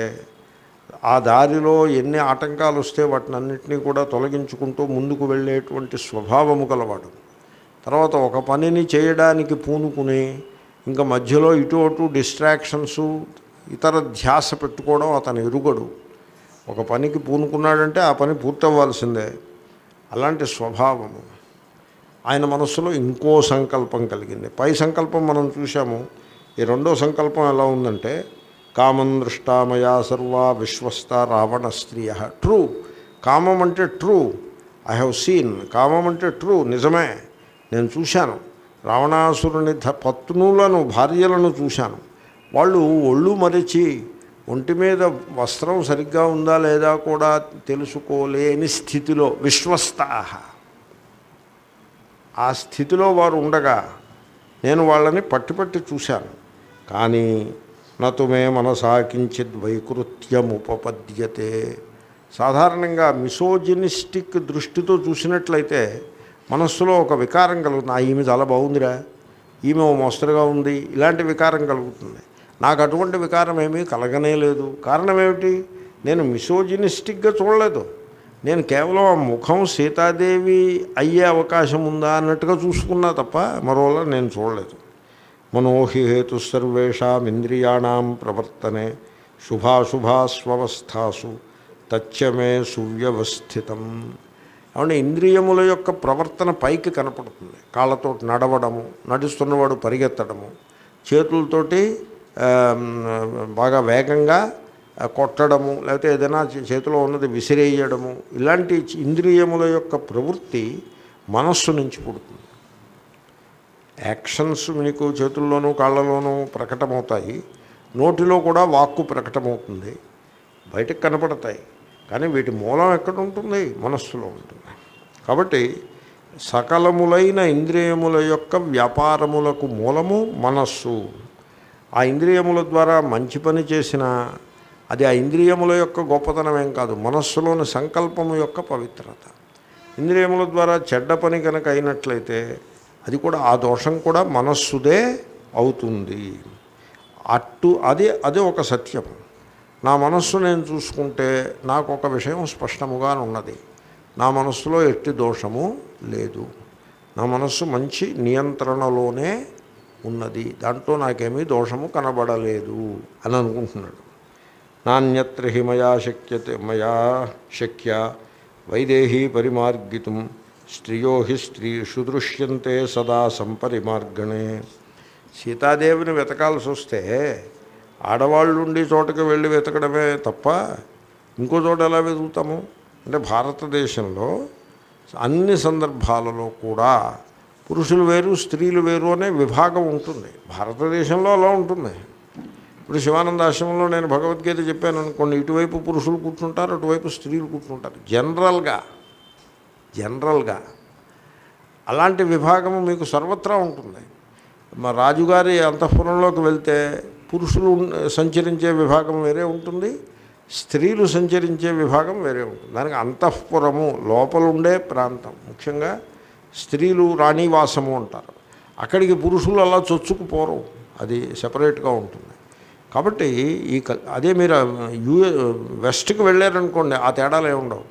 ఆ దారిలో ఎన్ని ఆటంకాలు వస్తే వాటిని అన్నింటినీ కూడా తొలగించుకుంటూ ముందుకు వెళ్ళేటువంటి స్వభావము గలవాడు తర్వాత ఒక పనిని చేయడానికి పూనుకుని ఇంకా మధ్యలో ఇటు అటు డిస్ట్రాక్షన్స్ ఇతర ధ్యాస పెట్టుకోవడం అతను ఎరుగడు ఒక పనికి పూనుకున్నాడంటే ఆ పని పూర్తవ్వాల్సిందే అలాంటి స్వభావము ఆయన మనస్సులో ఇంకో సంకల్పం కలిగింది పై సంకల్పం మనం చూసాము ఈ రెండో సంకల్పం ఎలా ఉందంటే కామం దృష్టామయా సర్వా విశ్వస్త రావణ స్త్రియ ట్రూ కామం అంటే ట్రూ ఐ హ్యావ్ సీన్ కామం అంటే ట్రూ నిజమే నేను చూశాను రావణాసురుని ధ పత్నులను భార్యలను చూశాను వాళ్ళు ఒళ్ళు మరిచి ఒంటి మీద వస్త్రం సరిగ్గా ఉందా లేదా కూడా తెలుసుకోలేని స్థితిలో విశ్వస్తాహ ఆ స్థితిలో వారు ఉండగా నేను వాళ్ళని పట్టి పట్టి చూశాను కానీ నతుమే మనసా కించిత్ వైకృత్యముపపద్యతే సాధారణంగా మిసోజినిస్టిక్ దృష్టితో చూసినట్లయితే మనస్సులో ఒక వికారం కలుగుతుంది ఆ ఈమె చాలా బాగుందిరా ఈమె ఓ మోస్తరుగా ఉంది ఇలాంటి వికారం కలుగుతుంది నాకు అటువంటి వికారం ఏమీ కలగనే లేదు కారణం ఏమిటి నేను మిసోజినిస్టిక్గా చూడలేదు నేను కేవలం ఆ ముఖం సీతాదేవి అయ్యే అవకాశం ఉందా అన్నట్టుగా చూసుకున్నా తప్ప మరోలా నేను చూడలేదు మనోహి హేతు సర్వేషాం ఇంద్రియాణం ప్రవర్తనే శుభాశుభాస్వస్థాసు తచ్చమే సువ్యవస్థితం అవును ఇంద్రియముల యొక్క ప్రవర్తన పైకి కనపడుతుంది కాళ్ళతో నడవడము నడుస్తున్నవాడు పరిగెత్తడము చేతులతోటి ఆ, బాగా వేగంగా ఆ, కొట్టడము లేకపోతే ఏదైనా చే- చేతిలో ఉన్నది విసిరేయడము ఇలాంటి ఇంద్రియముల యొక్క ప్రవృత్తి మనస్సు నుంచి పుడుతుంది యాక్షన్స్ మీకు చేతుల్లోనూ కాళ్ళలోనూ ప్రకటమవుతాయి నోటిలో కూడా వాక్కు ప్రకటమవుతుంది బయటకు కనపడతాయి కానీ వీటి మూలం ఎక్కడ ఉంటుంది మనస్సులో ఉంటుంది కాబట్టి సకలములైన ఇంద్రియముల యొక్క వ్యాపారములకు మూలము మనస్సు ఆ ఇంద్రియముల ద్వారా మంచి పని చేసినా అది ఆ ఇంద్రియముల యొక్క గొప్పతనం ఏం కాదు మనస్సులోని సంకల్పము యొక్క పవిత్రత ఇంద్రియముల ద్వారా చెడ్డ పని కనుక అయినట్లయితే అది కూడా ఆ దోషం కూడా మనస్సుదే అవుతుంది అట్టు అది అది ఒక సత్యం నా మనస్సు నేను చూసుకుంటే నాకు ఒక విషయం స్పష్టముగా ఉన్నది నా మనస్సులో ఎట్టి దోషము లేదు నా మనస్సు మంచి నియంత్రణలోనే ఉన్నది దాంట్లో నాకేమీ దోషము కనబడలేదు అని అనుకుంటున్నాడు నాణ్యత్ర హి మయా శక్యతే మయా శక్య వైదేహీ పరిమార్గితుం స్త్రియో హి స్త్రీషు దృశ్యంతే సదా సంపరిమార్గణే సీతాదేవిని వెతకాల్సి వస్తే ఆడవాళ్ళు ఉండి చోటకి వెళ్ళి వెతకడమే తప్ప ఇంకో చోట ఎలా వెతుకుతాము అంటే భారతదేశంలో అన్ని సందర్భాలలో కూడా పురుషులు వేరు స్త్రీలు వేరు అనే విభాగం ఉంటుంది భారతదేశంలో అలా ఉంటుంది ఇప్పుడు శివానంద ఆశ్రమంలో నేను భగవద్గీత చెప్పాను అనుకోండి ఇటువైపు పురుషులు కూర్చుంటారు అటువైపు స్త్రీలు కూర్చుంటారు జనరల్గా జనరల్గా అలాంటి విభాగము మీకు సర్వత్రా ఉంటుంది మా రాజుగారి అంతఃపురంలోకి వెళ్తే పురుషులు ఉన్- సంచరించే విభాగం వేరే ఉంటుంది స్త్రీలు సంచరించే విభాగం వేరే ఉంటుంది దానికి అంతఃపురము లోపల ఉండే ప్రాంతం ముఖ్యంగా స్త్రీలు రాణివాసము అంటారు అక్కడికి పురుషులు అలా చొచ్చుకుపోరు అది సెపరేట్గా ఉంటుంది కాబట్టి ఈ క- అదే మీరు యూఏ వెస్ట్కి వెళ్ళారనుకోండి ఆ తేడాలు ఏమి ఉండవు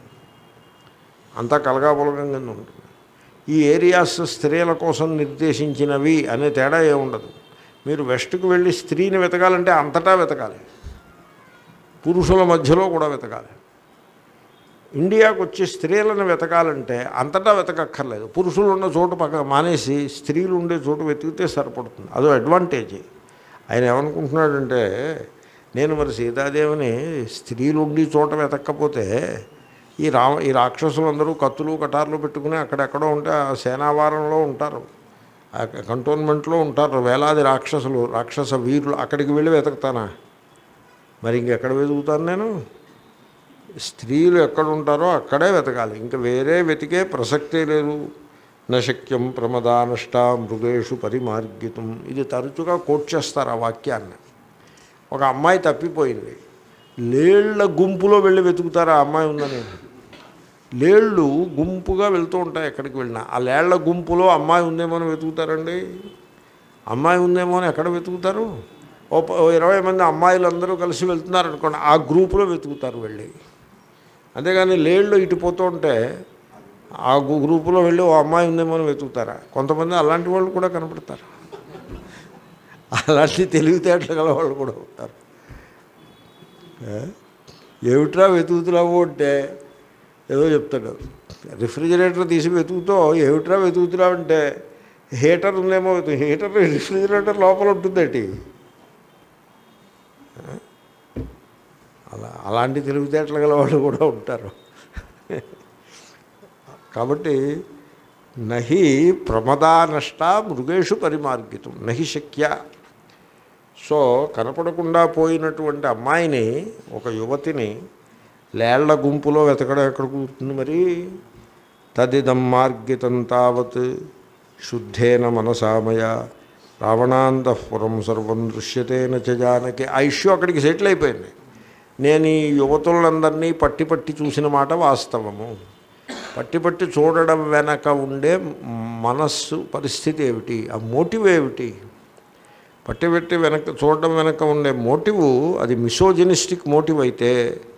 అంతా కలగాపులగం కింద ఉంటుంది ఈ ఏరియాస్ స్త్రీల కోసం నిర్దేశించినవి అనే తేడా ఏముండదు మీరు వెస్ట్కి వెళ్ళి స్త్రీని వెతకాలంటే అంతటా వెతకాలి పురుషుల మధ్యలో కూడా వెతకాలి ఇండియాకు వచ్చి స్త్రీలను వెతకాలంటే అంతటా వెతకక్కర్లేదు పురుషులు ఉన్న చోటు పక్క మానేసి స్త్రీలు ఉండే చోటు వెతికితే సరిపడుతుంది అదో అడ్వాంటేజ్ ఆయన ఏమనుకుంటున్నాడంటే నేను మరి సీతాదేవిని స్త్రీలు ఉండి చోట వెతక్కపోతే ఈ రా ఈ రాక్షసులందరూ కత్తులు కటార్లు పెట్టుకుని అక్కడెక్కడో ఉంటే ఆ సేనావారంలో ఉంటారు ఆ కంటోన్మెంట్లో ఉంటారు వేలాది రాక్షసులు రాక్షస వీరులు అక్కడికి వెళ్ళి వెతుకుతానా మరి ఇంకెక్కడ వెతుకుతాను నేను స్త్రీలు ఎక్కడ ఉంటారో అక్కడే వెతకాలి ఇంకా వేరే వెతికే ప్రసక్తే లేదు నశక్యం ప్రమదానష్ట మృగేషు పరిమార్గితం ఇది తరచుగా కోట్ చేస్తారు ఆ వాక్యాన్ని ఒక అమ్మాయి తప్పిపోయింది లేళ్ల గుంపులో వెళ్ళి వెతుకుతారు ఆ అమ్మాయి ఉందని లేళ్ళు గుంపుగా వెళ్తూ ఉంటాయి ఎక్కడికి వెళ్ళినా ఆ లేళ్ల గుంపులో అమ్మాయి ఉందేమో అని వెతుకుతారండి అమ్మాయి ఉందేమో అని ఎక్కడ వెతుకుతారు ఓ ప- ఓ ఇరవై మంది అమ్మాయిలు అందరూ కలిసి వెళ్తున్నారు అనుకోండి ఆ గ్రూపులో వెతుకుతారు వెళ్ళి అంతేగాని లేళ్ళు ఇటు పోతూ ఉంటే ఆ గు- గ్రూపులో వెళ్ళి ఓ అమ్మాయి ఉందేమో అని వెతుకుతారా కొంతమంది అలాంటి వాళ్ళు కూడా కనపడతారు అలాంటి తెలివితేటలు గల వాళ్ళు కూడా ఉంటారు ఏ? ఏమిట్రా వెతుకుతున్నావు అంటే ఏదో చెప్తాడు రిఫ్రిజిరేటర్ తీసి వెతుకుతో ఏమిట్రా వెతుకుతున్నావు అంటే హీటర్ ఉందేమో వెతు హీటర్ రిఫ్రిజిరేటర్ లోపల ఉంటుందేటి అలా అలాంటి తెలివితేటలు గల వాళ్ళు కూడా ఉంటారు కాబట్టి నహి ప్రమదానష్ట మృగేషు పరిమార్గితం నహి శక్య సో కనపడకుండా పోయినటువంటి అమ్మాయిని ఒక యువతిని లేళ్ల గుంపులో వెతకడం ఎక్కడ కూర్చుంది మరి తదిదం మార్గితం తావత్ శుద్ధేన మనసామయ రావణాంతఃపురం సర్వం దృశ్యతేన చ జానకి ఆ ఇష్యూ అక్కడికి సెటిల్ అయిపోయింది నేను ఈ యువతులందరినీ పట్టి పట్టి చూసిన మాట వాస్తవము పట్టి పట్టి చూడడం వెనక ఉండే మనస్సు పరిస్థితి ఏమిటి ఆ మోటివ్ ఏమిటి పట్టి పెట్టి వెనక చూడడం వెనక ఉండే మోటివ్ అది మిసోజనిస్టిక్ మోటివ్ అయితే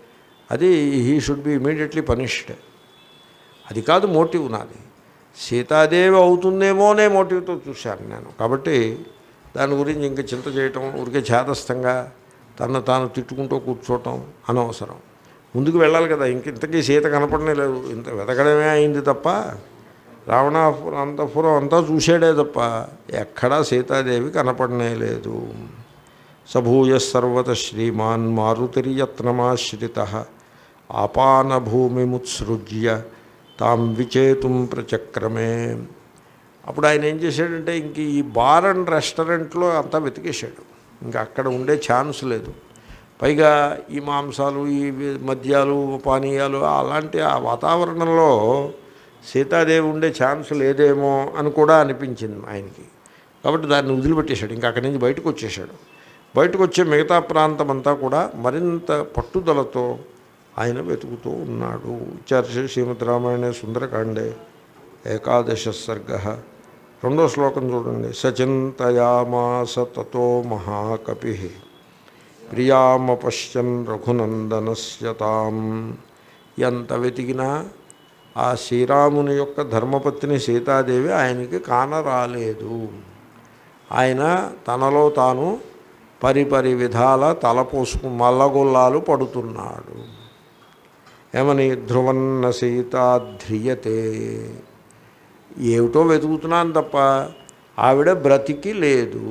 అది he should be immediately punished అది కాదు మోటివ్ నాది సీతాదేవి అవుతుందేమో అనే మోటివ్తో చూశాను నేను కాబట్టి దాని గురించి ఇంక చింత చేయటం ఊరికే చేతస్థంగా తను తాను తిట్టుకుంటూ కూర్చోవటం అనవసరం ముందుకు వెళ్ళాలి కదా ఇంక ఇంతకీ సీత కనపడనే లేదు ఇంత వెతకడమే అయింది తప్ప రావణాపురం అంతపురం అంతా చూశాడే తప్ప ఎక్కడా సీతాదేవి కనపడనే లేదు సభూయ సర్వత శ్రీమాన్ మారుతిర్యత్నమాశ్రిత ఆపానభూమిముత్సృజ్య తాం విచేతుం ప్రచక్రమే అప్పుడు ఆయన ఏం చేశాడంటే ఇంక ఈ బార్ అండ్ రెస్టారెంట్లో అంతా వెతికేశాడు ఇంకా అక్కడ ఉండే ఛాన్స్ లేదు పైగా ఈ మాంసాలు ఈ మద్యాలు పానీయాలు అలాంటి ఆ వాతావరణంలో సీతాదేవి ఉండే ఛాన్స్ లేదేమో అని కూడా అనిపించింది ఆయనకి కాబట్టి దాన్ని వదిలిపెట్టేశాడు ఇంకా అక్కడి నుంచి బయటకు వచ్చేసాడు బయటకు వచ్చే మిగతా ప్రాంతం అంతా కూడా మరింత పట్టుదలతో ఆయన వెతుకుతూ ఉన్నాడు చర్చ శ్రీమతి రామాయణ సుందరకాండే ఏకాదశ సర్గ రెండో శ్లోకం చూడండి సచింతయామాస తతో మహాకపి ప్రియామపశ్యన్ రఘునందనస్య తాం ఎంత వెతికినా ఆ శ్రీరాముని యొక్క ధర్మపత్ని సీతాదేవి ఆయనకి కానరాలేదు ఆయన తనలో తాను పరిపరి విధాల తలపోసుకు మల్లగొల్లాలు పడుతున్నాడు ఏమని ధ్రువన్న సీత ధ్రియతే ఏమిటో వెతుకుతున్నాను తప్ప ఆవిడ బ్రతికి లేదు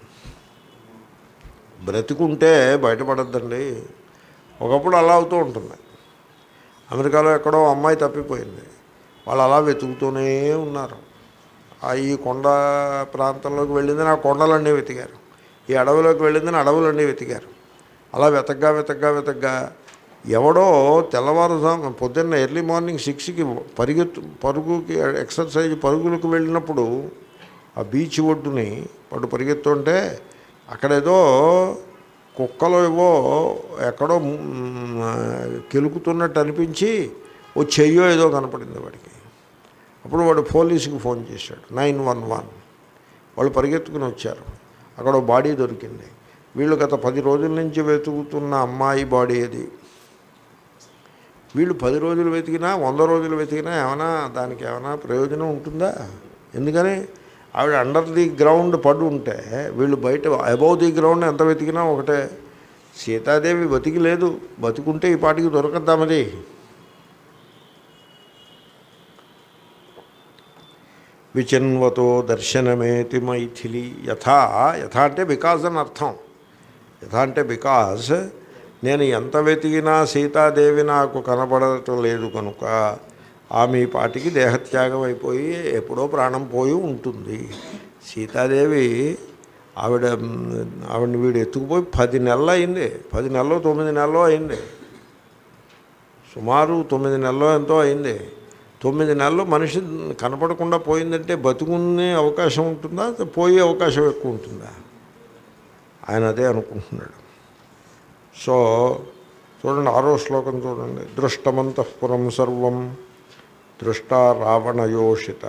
బ్రతికుంటే బయటపడద్దండి ఒకప్పుడు అలా అవుతూ ఉంటుంది అమెరికాలో ఎక్కడో అమ్మాయి తప్పిపోయింది వాళ్ళు అలా వెతుకుతూనే ఉన్నారు ఆ ఈ కొండ ప్రాంతంలోకి వెళ్ళిందని ఆ కొండలన్నీ వెతికారు ఈ అడవిలోకి వెళ్ళిందని అడవులన్నీ వెతికారు అలా వెతగ్గా వెతగ్గా వెతగ్గా ఎవడో తెల్లవారుజాము పొద్దున్న ఎర్లీ మార్నింగ్ సిక్స్కి పరిగెత్తు పరుగుకి ఎక్సర్సైజ్ పరుగులకు వెళ్ళినప్పుడు ఆ బీచ్ ఒడ్డుని వాడు పరిగెత్తుంటే అక్కడేదో కుక్కలో ఏవో ఎక్కడో మ్, కెలుకుతున్నట్టు అనిపించి ఓ చెయ్యో ఏదో కనపడింది వాడికి అప్పుడు వాడు పోలీసుకి ఫోన్ చేశాడు నైన్ వన్ వన్ వాళ్ళు పరిగెత్తుకుని వచ్చారు అక్కడ ఓ బాడీ దొరికింది వీళ్ళు గత పది రోజుల నుంచి వెతుకుతున్న అమ్మాయి బాడీ అది వీళ్ళు పది రోజులు వెతికినా వంద రోజులు వెతికినా ఏమైనా దానికి ఏమైనా ప్రయోజనం ఉంటుందా ఎందుకని ఆవిడ అండర్ ది గ్రౌండ్ పడి ఉంటే వీళ్ళు బయట అబౌవ్ ది గ్రౌండ్ ఎంత వెతికినా ఒకటే సీతాదేవి బతికి లేదు బతికుంటే ఈ పాటికి దొరకద్దా మరి విచిన్వతో దర్శనమేతి మైథిలి యథా యథా అంటే బికాజ్ అని అర్థం యథా అంటే బికాజ్ నేను ఎంత వెతికినా సీతాదేవి నాకు కనపడటం లేదు కనుక ఆమె ఈ పాటికి దేహత్యాగం అయిపోయి ఎప్పుడో ప్రాణం పోయి ఉంటుంది సీతాదేవి ఆవిడ ఆవిడని వీడు ఎత్తుకుపోయి పది నెలలు అయింది పది నెలలో తొమ్మిది నెలలో అయింది సుమారు తొమ్మిది నెలలో ఎంతో అయింది తొమ్మిది నెలలు మనిషి కనపడకుండా పోయిందంటే బతుకునే అవకాశం ఉంటుందా పోయే అవకాశం ఎక్కువ ఉంటుందా ఆయన అదే అనుకుంటున్నాడు సో చూడండి ఆరో శ్లోకం చూడండి దృష్టమంతఃపురం సర్వం దృష్టా రావణయోషిత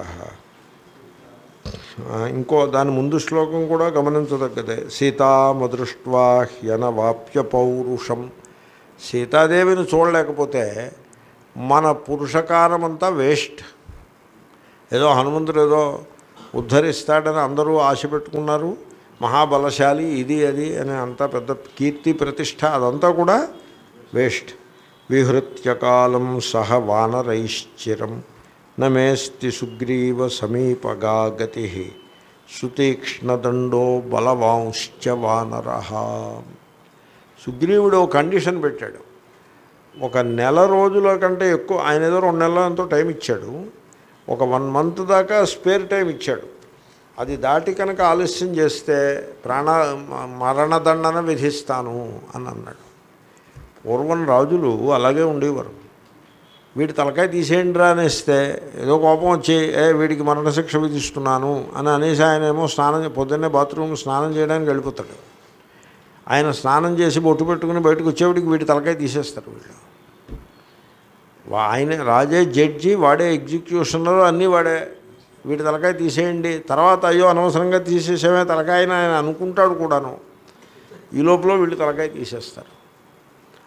ఆ, ఇంకో దాని ముందు శ్లోకం కూడా గమనించదగ్గదే సీతామదృష్ట్వా హ్యనవాప్య పౌరుషం సీతాదేవిని చూడలేకపోతే మన పురుషకారం అంతా వేస్ట్ ఏదో హనుమంతుడు ఏదో ఉద్ధరిస్తాడని అందరూ ఆశ పెట్టుకున్నారు మహాబలశాలి ఇది అది అని అంతా పెద్ద కీర్తి ప్రతిష్ట అదంతా కూడా వేస్ట్ విహృత్యకాలం సహ వానరైశ్చిరం నమేస్తి సుగ్రీవ సమీపగా గతి సుతీక్ష్ణదండో బలవాంశ్చ వానర సుగ్రీవుడు ఒక కండిషన్ పెట్టాడు ఒక నెల రోజుల కంటే ఎక్కువ ఆయన ఏదో రెండు నెలల ఎంతో టైం ఇచ్చాడు ఒక వన్ మంత్ దాకా స్పేర్ టైం ఇచ్చాడు అది దాటి కనుక ఆలస్యం చేస్తే ప్రాణ మరణదండన విధిస్తాను అని అన్నాడు పూర్వం రాజులు అలాగే ఉండేవారు వీడి తలకాయ తీసేయండి రా అనేస్తే ఏదో కోపం వచ్చి ఏ వీడికి మరణశిక్ష విధిస్తున్నాను అని అనేసి ఆయన ఏమో స్నానం పొద్దున్నే బాత్రూమ్ స్నానం చేయడానికి వెళ్ళిపోతాడు ఆయన స్నానం చేసి బొట్టు పెట్టుకుని బయటకు వచ్చేవాడికి వీడి తలకాయ తీసేస్తారు వీళ్ళు వా- ఆయన రాజే జడ్జి వాడే ఎగ్జిక్యూషనర్ అన్నీ వాడే వీడి తలకాయ తీసేయండి తర్వాత అయ్యో అనవసరంగా తీసేసేమే తలకాయ అని ఆయన అనుకుంటాడు కూడాను ఈ లోపల వీళ్ళు తలకాయ తీసేస్తారు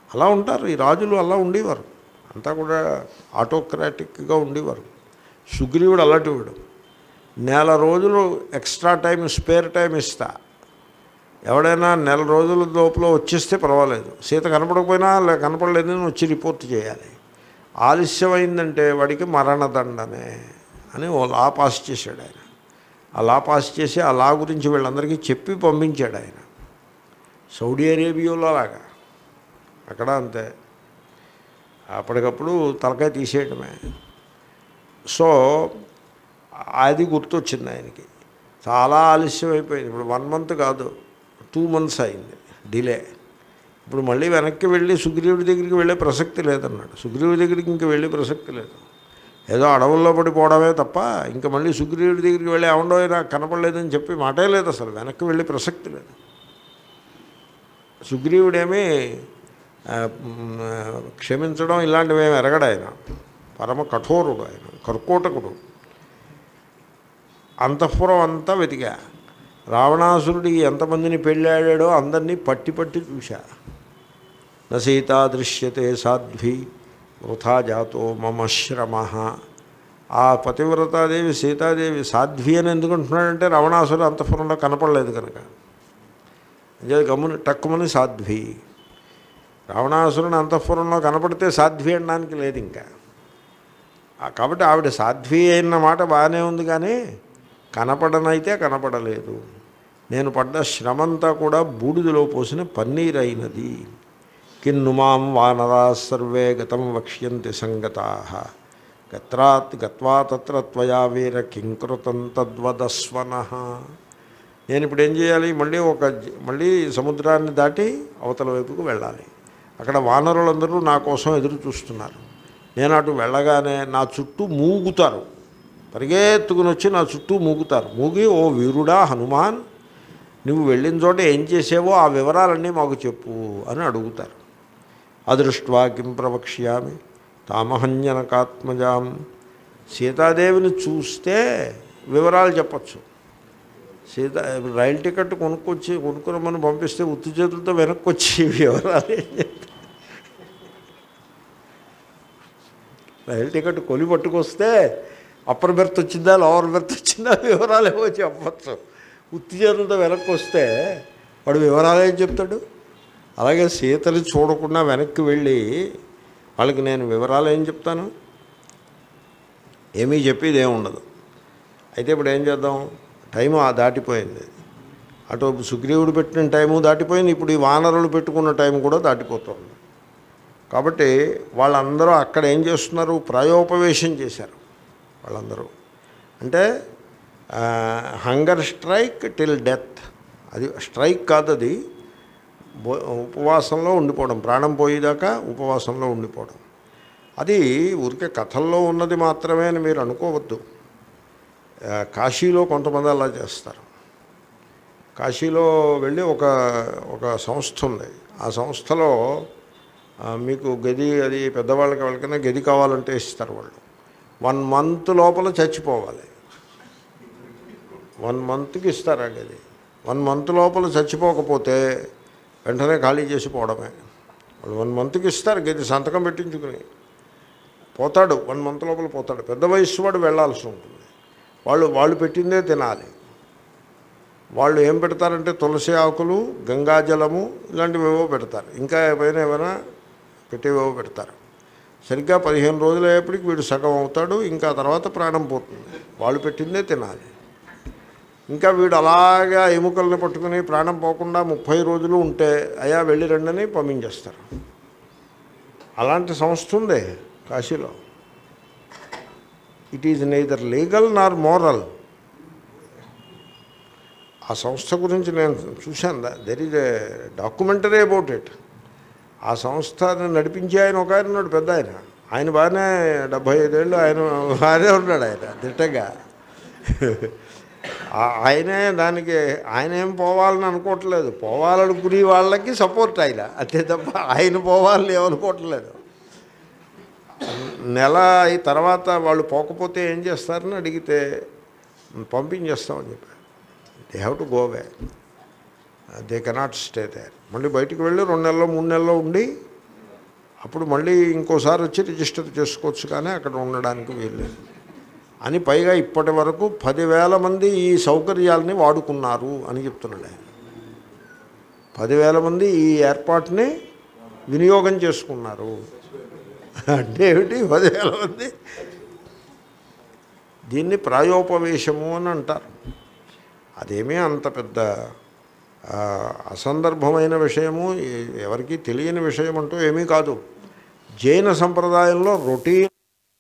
అలా ఉంటారు ఈ రాజులు అలా ఉండేవారు అంతా కూడా ఆటోక్రాటిక్గా ఉండేవారు సుగ్రీవుడు అలాంటివాడు నెల రోజులు ఎక్స్ట్రా టైం స్పేర్ టైం ఇస్తా ఎవడైనా నెల రోజుల లోపల వచ్చేస్తే పర్వాలేదు సీత కనపడకపోయినా లే కనపడలేదని వచ్చి రిపోర్ట్ చేయాలి ఆలస్యమైందంటే వాడికి మరణదండనే అని ఓ లా పాస్ చేశాడు ఆయన ఆ లా పాస్ చేసి ఆ లా గురించి వీళ్ళందరికీ చెప్పి పంపించాడు ఆయన సౌదీ అరేబియాలో అలాగా అక్కడ అంతే అప్పటికప్పుడు తలకాయ తీసేయడమే సో అది గుర్తొచ్చింది ఆయనకి చాలా ఆలస్యం అయిపోయింది ఇప్పుడు వన్ మంత్ కాదు టూ మంత్స్ అయింది డిలే ఇప్పుడు మళ్ళీ వెనక్కి వెళ్ళి సుగ్రీవుడి దగ్గరికి వెళ్ళే ప్రసక్తి లేదన్నాడు సుగ్రీవుడి దగ్గరికి ఇంక వెళ్ళే ప్రసక్తి లేదు ఏదో అడవుల్లో పడిపోవడమే తప్ప ఇంకా మళ్ళీ సుగ్రీవుడి దగ్గరికి వెళ్ళి ఏమండో నాకు కనపడలేదని చెప్పి మాటే లేదు అసలు వెనక్కి వెళ్ళే ప్రసక్తి లేదు సుగ్రీవుడేమీ ఆ, మ్, క్షమించడం ఇలాంటివి ఏమి ఎరగడు ఆయన పరమ కఠోరుడు ఆయన కర్కోటకుడు అంతఃపురం అంతా వెతికా రావణాసురుడికి ఎంతమందిని పెళ్ళాడాడో అందరినీ పట్టి పట్టి చూశా న సీతా దృశ్యతే సాధ్వి వృథా జాతో మమ శ్రమ ఆ పతివ్రతాదేవి సీతాదేవి సాధ్వి అని ఎందుకు అంటున్నాడంటే రావణాసురుడు అంతఃపురంలో కనపడలేదు కనుక అంటే గమ్ముని టక్కుమని సాధ్వి రావణాసురుని అంతఃపురంలో కనపడితే సాధ్వి అనడానికి లేదు ఇంకా ఆ, కాబట్టి ఆవిడ సాధ్వి అయిన మాట బాగానే ఉంది కానీ కనపడనైతే కనపడలేదు నేను పడ్డ శ్రమంతా కూడా బూడిదలో పోసిన పన్నీర్ అయినది కిన్నుమాం వానరా సర్వే గతం వక్ష్యంతి సంగతా గత్రాత్ గత్వా తత్ర త్వయా వీర కింకృతం తద్వదస్వన నేను ఇప్పుడు ఏం చేయాలి మళ్ళీ ఒక జ- మళ్ళీ సముద్రాన్ని దాటి అవతల వైపుకు వెళ్ళాలి అక్కడ వానరులందరూ నా కోసం ఎదురు చూస్తున్నారు నేను అటు వెళ్ళగానే నా చుట్టూ మూగుతారు పరిగెత్తుకుని వచ్చి నా చుట్టూ మూగుతారు మూగి ఓ వీరుడా హనుమాన్ నువ్వు వెళ్ళిన చోట ఏం చేసావో ఆ వివరాలన్నీ మాకు చెప్పు అని అడుగుతారు అదృష్ట్వా కిం ప్రవక్ష్యామి తామహన్యనకాత్మజాం సీతాదేవిని చూస్తే వివరాలు చెప్పచ్చు సీత రైలు టికెట్ కొనుక్కొచ్చి కొనుక్కురమ్మని పంపిస్తే ఉత్తి చేతులతో వెనక్కి వచ్చి వివరాలు ఏం చెప్తారు రైలు టికెట్ కొని పట్టుకొస్తే అప్పర్ బెర్త్ వచ్చిందా లోవర్ బెర్త్ వచ్చిందా వివరాలు ఏవో చెప్పచ్చు ఉత్తి చేతులతో వెనక్కి వస్తే వాడు వివరాలు ఏం చెప్తాడు అలాగే సీతని చూడకుండా వెనక్కి వెళ్ళి వాళ్ళకి నేను వివరాలు ఏం చెప్తాను ఏమీ చెప్పేది ఏమి ఉండదు అయితే ఇప్పుడు ఏం చేద్దాం టైం ఆ దాటిపోయింది అటు సుగ్రీవుడు పెట్టిన టైము దాటిపోయింది ఇప్పుడు ఈ వానరులు పెట్టుకున్న టైం కూడా దాటిపోతుంది కాబట్టి వాళ్ళందరూ అక్కడ ఏం చేస్తున్నారు ప్రాయోపవేశం చేశారు వాళ్ళందరూ అంటే హంగర్ స్ట్రైక్ టిల్ డెత్ అది స్ట్రైక్ కాదు అది బో- ఉపవాసంలో ఉండిపోవడం ప్రాణం పోయేదాకా ఉపవాసంలో ఉండిపోవడం అది ఊరికే కథల్లో ఉన్నది మాత్రమే అని మీరు అనుకోవద్దు ఆ, కాశీలో కొంతమంది అలా చేస్తారు కాశీలో వెళ్ళి ఒక ఒక సంస్థ ఉంది ఆ సంస్థలో ఆ, మీకు గది అది పెద్దవాళ్ళకి వాళ్ళకైనా గది కావాలంటే ఇస్తారు వాళ్ళు వన్ మంత్ లోపల చచ్చిపోవాలి వన్ మంత్కి ఇస్తారు ఆ గది వన్ మంత్ లోపల చచ్చిపోకపోతే వెంటనే ఖాళీ చేసి పోవడమే వాళ్ళు వన్ మంత్కి ఇస్తారు గది సంతకం పెట్టించుకుని పోతాడు వన్ మంత్ లోపల పోతాడు పెద్ద వయస్సు వాడు వెళ్ళాల్సి ఉంటుంది వాళ్ళు వాళ్ళు పెట్టిందే తినాలి వాళ్ళు ఏం పెడతారంటే తులసి ఆకులు గంగాజలము ఇలాంటివి ఏవో పెడతారు ఇంకా ఏమైనా ఏమైనా పెట్టేవేవో పెడతారు సరిగ్గా పదిహేను రోజులు అయ్యేప్పటికి వీడు సగం అవుతాడు ఇంకా తర్వాత ప్రాణం పోతుంది వాళ్ళు పెట్టిందే తినాలి ఇంకా వీడు అలాగా ఎముకల్ని పట్టుకుని ప్రాణం పోకుండా ముప్పై రోజులు ఉంటే అయా వెళ్ళి రండని పంపించేస్తారు అలాంటి సంస్థ ఉంది కాశీలో it is neither legal nor moral ఆ సంస్థ గురించి నేను చూశాను there is a documentary about it ఆ సంస్థను నడిపించే ఆయన ఒక ఆయన ఉన్నాడు పెద్ద ఆయన ఆయన బాగానే డెబ్భై ఐదేళ్ళు ఆయన బాగానే ఉన్నాడు ఆయన దిట్టగా ఆ- ఆయనే దానికి ఆయన ఏం పోవాలని అనుకోవట్లేదు పోవాలనుకునే వాళ్ళకి సపోర్ట్ ఆయన అంతే తప్ప ఆయన పోవాలని ఏమనుకోవట్లేదు నెల అయి తర్వాత వాళ్ళు పోకపోతే ఏం చేస్తారని అడిగితే పంపించేస్తామని చెప్పారు they have to go way they cannot stay there మళ్ళీ బయటికి వెళ్ళి రెండు నెలలు మూడు నెలలు ఉండి అప్పుడు మళ్ళీ ఇంకోసారి వచ్చి రిజిస్టర్ చేసుకోవచ్చు కానీ అక్కడ ఉండడానికి వీల్లేదు అని పైగా ఇప్పటి వరకు పదివేల మంది ఈ సౌకర్యాలని వాడుకున్నారు అని చెప్తున్నాడు ఆయన పదివేల మంది ఈ ఏర్పాటుని వినియోగం చేసుకున్నారు అంటే ఏమిటి పదివేల మంది దీన్ని ప్రాయోపవేశము అని అంటారు అదేమీ అంత పెద్ద ఆ, అసందర్భమైన విషయము ఎ- ఎవరికీ తెలియని విషయం అంటూ ఏమీ కాదు జైన సంప్రదాయంలో రొటీన్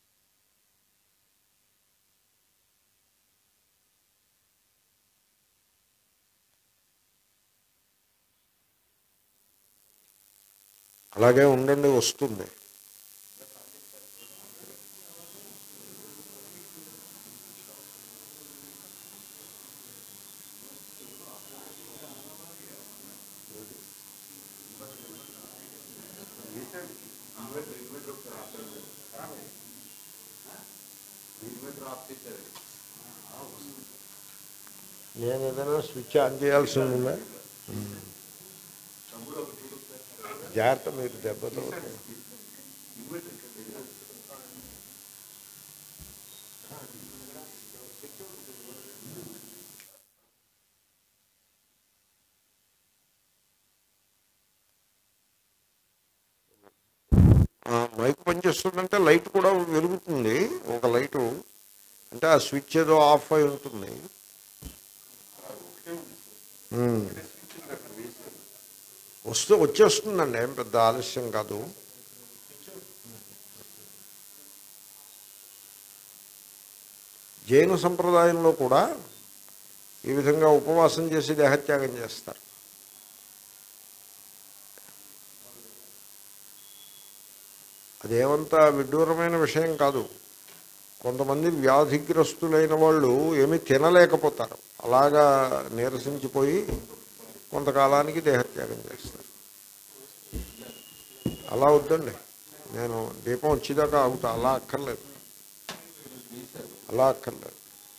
అలాగే ఉండండి వస్తుంది నేను ఏదైనా స్విచ్ ఆన్ చేయాల్సి ఉందా జాగ్రత్త మీరు దెబ్బతో ఆ, మైక్ పనిచేస్తుందంటే లైట్ కూడా వెలుగుతుంది ఒక లైటు అంటే ఆ స్విచ్ ఏదో ఆఫ్ అయి ఉంటుంది ఉమ్. వస్తూ వచ్చేస్తుందండి ఏం పెద్ద ఆలస్యం కాదు జైన సంప్రదాయంలో కూడా ఈ విధంగా ఉపవాసం చేసి దేహత్యాగం చేస్తారు అదేమంత విడ్డూరమైన విషయం కాదు కొంతమంది వ్యాధిగ్రస్తులైన వాళ్ళు ఏమీ తినలేకపోతారు అలాగా నీరసించిపోయి కొంతకాలానికి దేహత్యాగం చేస్తారు అలా వద్దండి నేను దీపం వచ్చేదాకా ఆగుతా అలా అక్కర్లేదు అలా అక్కర్లేదు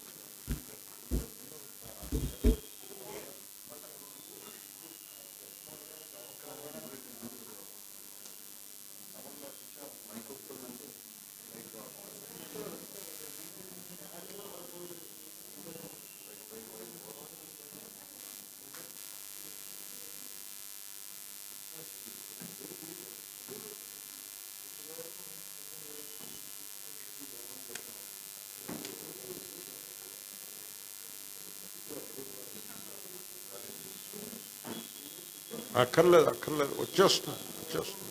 అక్కర్లేదు అక్కర్లేదు వచ్చేస్తుంది వచ్చేస్తుంది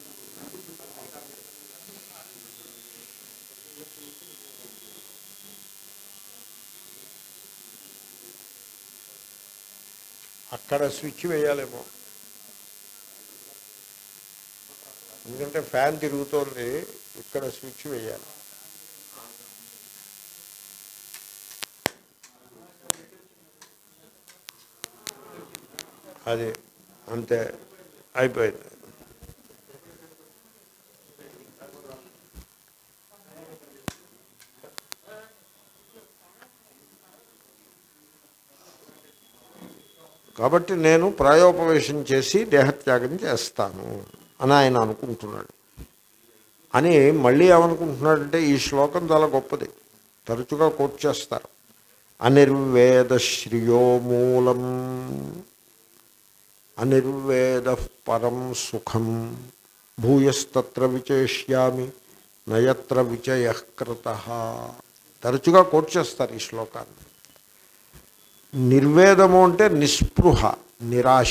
అక్కడ స్విచ్ వేయాలేమో ఎందుకంటే ఫ్యాన్ తిరుగుతోంది ఇక్కడ స్విచ్ వేయాలి అది అంతే అయిపోయింది కాబట్టి నేను ప్రాయోపవేశం చేసి దేహత్యాగం చేస్తాను అని ఆయన అనుకుంటున్నాడు అని మళ్ళీ ఏమనుకుంటున్నాడంటే ఈ శ్లోకం చాలా గొప్పది తరచుగా కోట్ చేస్తారు అనిర్వేద శ్రియో మూలం అనిర్వేద పరం సుఖం భూయస్తత్ర విచేష్యామి నయత్ర విచయకృత తరచుగా కోట్ చేస్తారు ఈ శ్లోకాన్ని నిర్వేదము అంటే నిస్పృహ నిరాశ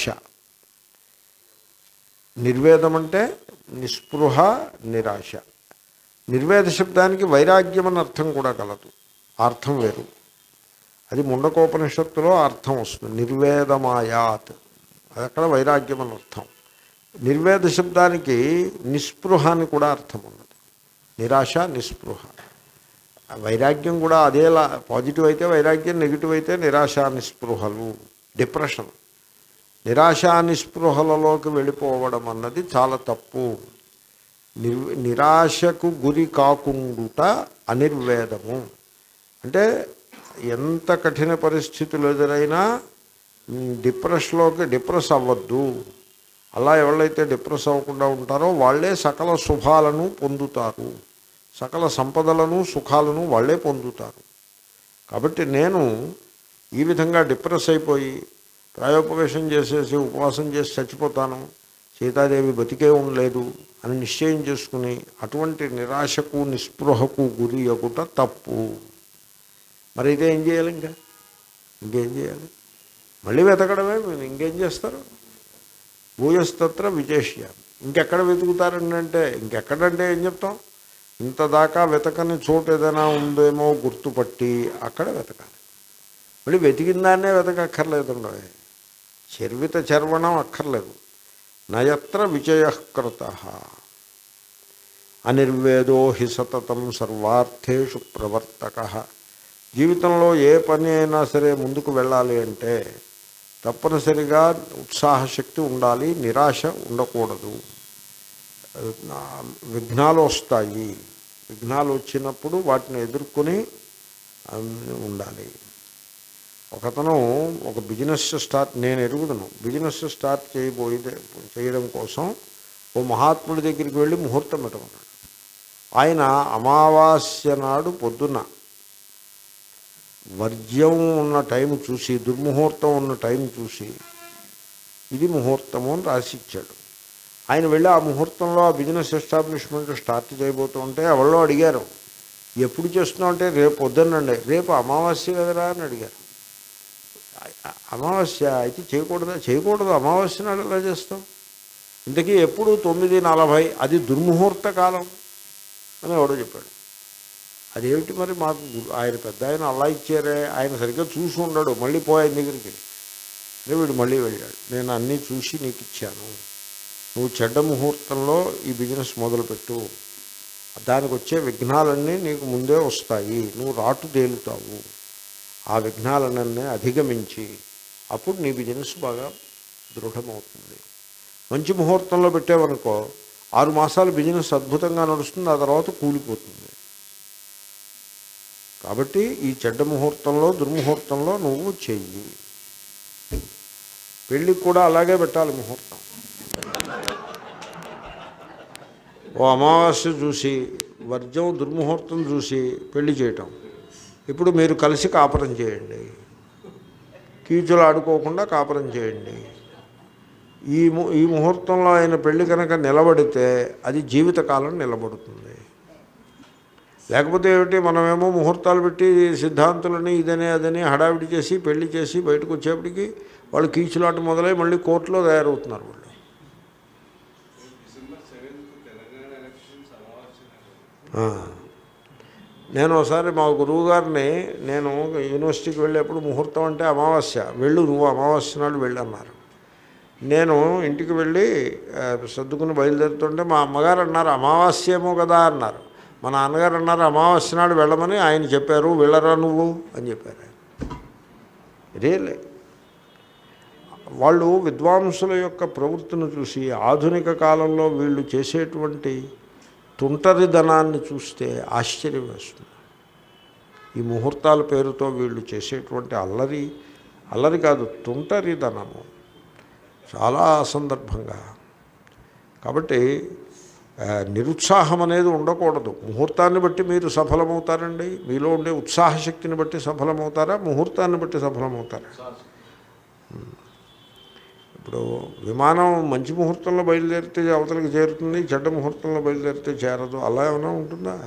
నిర్వేదం అంటే నిస్పృహ నిరాశ నిర్వేద శబ్దానికి వైరాగ్యం అని అర్థం కూడా కలదు ఆ అర్థం వేరు అది ముండకోపనిషత్తులో అర్థం వస్తుంది నిర్వేదమాయాత్ అది అక్కడ వైరాగ్యం అని అర్థం నిర్వేద శబ్దానికి నిస్పృహ అని కూడా అర్థం ఉన్నది నిరాశ నిస్పృహ ఆ వైరాగ్యం కూడా అదేలా పాజిటివ్ అయితే వైరాగ్యం నెగిటివ్ అయితే నిరాశ నిస్పృహలు డిప్రెషన్ నిరాశ నిస్పృహలలోకి వెళ్ళిపోవడం అన్నది చాలా తప్పు నిర్ నిరాశకు గురి కాకుండుట అనిర్వేదము అంటే ఎంత కఠిన పరిస్థితులు ఎదురైనా మ్, డిప్రెస్లోకి డిప్రెస్ అవ్వద్దు అలా ఎవరైతే డిప్రెస్ అవ్వకుండా ఉంటారో వాళ్ళే సకల శుభాలను పొందుతారు సకల సంపదలను సుఖాలను వాళ్ళే పొందుతారు కాబట్టి నేను ఈ విధంగా డిప్రెస్ అయిపోయి ప్రాయోపవేశం చేసేసి ఉపవాసం చేసి చచ్చిపోతాను సీతాదేవి బతికే ఉండలేదు అని నిశ్చయం చేసుకుని అటువంటి నిరాశకు నిస్పృహకు గురి అగుట తప్పు మరి అయితే ఏం చేయాలి ఇంకా ఇంకేం చేయాలి మళ్ళీ వెతకడమే మీరు ఇంకేం చేస్తారు భూయస్తత్ర విజేష్య ఇంకెక్కడ వెతుకుతారండి అంటే ఇంకెక్కడంటే ఏం చెప్తాం ఇంత దాకా వెతకని చోటు ఏదైనా ఉందేమో గుర్తుపట్టి అక్కడ వెతకాలి మళ్ళీ వెతికిన దాన్నే వెతకక్కర్లేదండి చర్విత చర్వణం అక్కర్లేదు నయత్ర విజయకృత అనిర్వేదో హి సతతం సర్వార్థేషు ప్రవర్తక జీవితంలో ఏ పని అయినా సరే ముందుకు వెళ్ళాలి అంటే తప్పనిసరిగా ఉత్సాహశక్తి ఉండాలి నిరాశ ఉండకూడదు ఆ, విఘ్నాలు వస్తాయి విఘ్నాలు వచ్చినప్పుడు వాటిని ఎదుర్కొని ఆ, ఉండాలి ఒకతను ఒక బిజినెస్ స్టార్ట్ నేను ఎరుగుదను బిజినెస్ స్టార్ట్ చేయబోయే చేయడం కోసం ఓ మహాత్ముడి దగ్గరికి వెళ్ళి ముహూర్తం పెట్టమన్నాడు ఆయన అమావాస్య నాడు పొద్దున్న వర్జ్యం ఉన్న టైం చూసి దుర్ముహూర్తం ఉన్న టైం చూసి ఇది ముహూర్తము అని రాసి ఇచ్చాడు ఆయన వెళ్ళి ఆ ముహూర్తంలో ఆ బిజినెస్ ఎస్టాబ్లిష్మెంట్ స్టార్ట్ చేయబోతుంటే ఎవరో అడిగారు ఎప్పుడు చేస్తున్నావు అంటే రేపు పొద్దున్నండి రేపు అమావాస్య కదరా అని అడిగారు అ- అమావాస్య అయితే చేయకూడదా చేయకూడదు అమావాస్య నాడు ఎలా చేస్తాం ఇంతకీ ఎప్పుడు తొమ్మిది నలభై అది దుర్ముహూర్త కాలం అని ఎవడో చెప్పాడు అదేమిటి మరి మాకు గు- ఆయన పెద్ద ఆయన అలా ఇచ్చారే ఆయన సరిగ్గా చూసి ఉండడు మళ్ళీ పోయాయి దగ్గరికి అంటే వీడు మళ్ళీ వెళ్ళాడు నేను అన్నీ చూసి నీకు ఇచ్చాను నువ్వు చెడ్డ ముహూర్తంలో ఈ బిజినెస్ మొదలుపెట్టు దానికి వచ్చే విఘ్నాలన్నీ నీకు ముందే వస్తాయి నువ్వు రాటు తేలుతావు ఆ విఘ్నాలన్నీ అధిగమించి అప్పుడు నీ బిజినెస్ బాగా దృఢమవుతుంది మంచి ముహూర్తంలో పెట్టావనుకో ఆరు మాసాలు బిజినెస్ అద్భుతంగా నడుస్తుంది ఆ తర్వాత కూలిపోతుంది కాబట్టి ఈ చెడ్డ ముహూర్తంలో దుర్ముహూర్తంలో నువ్వు చెయ్యి పెళ్ళికి కూడా అలాగే పెట్టాలి ముహూర్తం ఓ అమావాస్య చూసి వర్జం దుర్ముహూర్తం చూసి పెళ్లి చేయటం ఇప్పుడు మీరు కలిసి కాపురం చేయండి కీచులు ఆడుకోకుండా కాపురం చేయండి ఈ ము ఈ ముహూర్తంలో ఆయన పెళ్లి కనుక నిలబడితే అది జీవితకాలం నిలబడుతుంది లేకపోతే ఏమిటి మనమేమో ముహూర్తాలు పెట్టి సిద్ధాంతులని ఇదని అదని హడావిడి చేసి పెళ్లి చేసి బయటకు వచ్చేప్పటికి వాళ్ళు కీచులాట మొదలై మళ్ళీ కోర్టులో తయారవుతున్నారు వాళ్ళు ఆ. నేను ఒకసారి మా గురువు గారిని నేను యూనివర్సిటీకి వెళ్ళేప్పుడు ముహూర్తం అంటే అమావాస్య వెళ్ళు నువ్వు అమావాస్య నాడు వెళ్ళు అన్నారు నేను ఇంటికి వెళ్ళి ఆ, సర్దుకుని బయలుదేరుతుంటే మా అమ్మగారు అన్నారు అమావాస్య ఏమో కదా అన్నారు మా నాన్నగారు అన్నారు అమావాస్య నాడు వెళ్ళమని ఆయన చెప్పారు వెళ్ళరా నువ్వు అని చెప్పారు ఆయన రియలే వాళ్ళు విద్వాంసుల యొక్క ప్రవృత్తిని చూసి ఆధునిక కాలంలో వీళ్ళు చేసేటువంటి తుంటరిధనాన్ని చూస్తే ఆశ్చర్యం వేస్తుంది ఈ ముహూర్తాల పేరుతో వీళ్ళు చేసేటువంటి అల్లరి అల్లరి కాదు తుంటరిధనము చాలా అసందర్భంగా కాబట్టి ఆ, నిరుత్సాహం అనేది ఉండకూడదు ముహూర్తాన్ని బట్టి మీరు సఫలమవుతారండి మీలో ఉండే ఉత్సాహశక్తిని బట్టి సఫలమవుతారా ముహూర్తాన్ని బట్టి సఫలమవుతారా ఇప్పుడు విమానం మంచి ముహూర్తంలో బయలుదేరితే అవతలకి చేరుతుంది చెడ్డ ముహూర్తంలో బయలుదేరితే చేరదు అలా ఏమైనా ఉంటుందా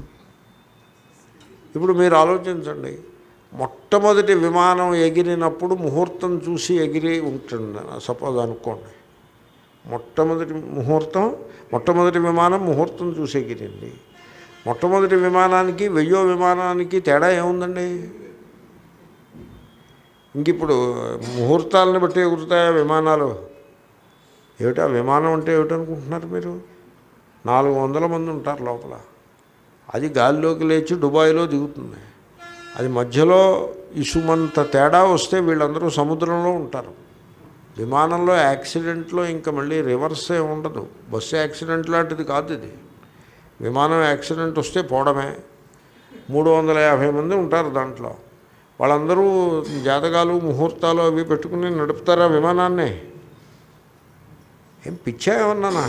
ఇప్పుడు మీరు ఆలోచించండి మొట్టమొదటి విమానం ఎగిరినప్పుడు ముహూర్తం చూసి ఎగిరి ఉంటుంది సపోజ్ అనుకోండి మొట్టమొదటి ముహూర్తం మొట్టమొదటి విమానం ముహూర్తం చూసి ఎగిరింది మొట్టమొదటి విమానానికి వెయ్యో విమానానికి తేడా ఏముందండి ఇంక ఇప్పుడు ముహూర్తాలను బట్టి ఎగురుతాయా విమానాలు ఏమిటా విమానం అంటే ఏమిటనుకుంటున్నారు మీరు నాలుగు వందల మంది ఉంటారు లోపల అది గాలిలోకి లేచి దుబాయ్లో దిగుతుంది అది మధ్యలో ఇసుమంత తేడా వస్తే వీళ్ళందరూ సముద్రంలో ఉంటారు విమానంలో యాక్సిడెంట్లో ఇంకా మళ్ళీ రివర్స్ ఏ ఉండదు బస్సు యాక్సిడెంట్ లాంటిది కాదు ఇది విమానం యాక్సిడెంట్ వస్తే పోవడమే మూడు వందల యాభై మంది ఉంటారు దాంట్లో వాళ్ళందరూ జాతకాలు ముహూర్తాలు అవి పెట్టుకుని నడుపుతారా విమానాన్ని ఏం పిచ్చా ఏమన్నానా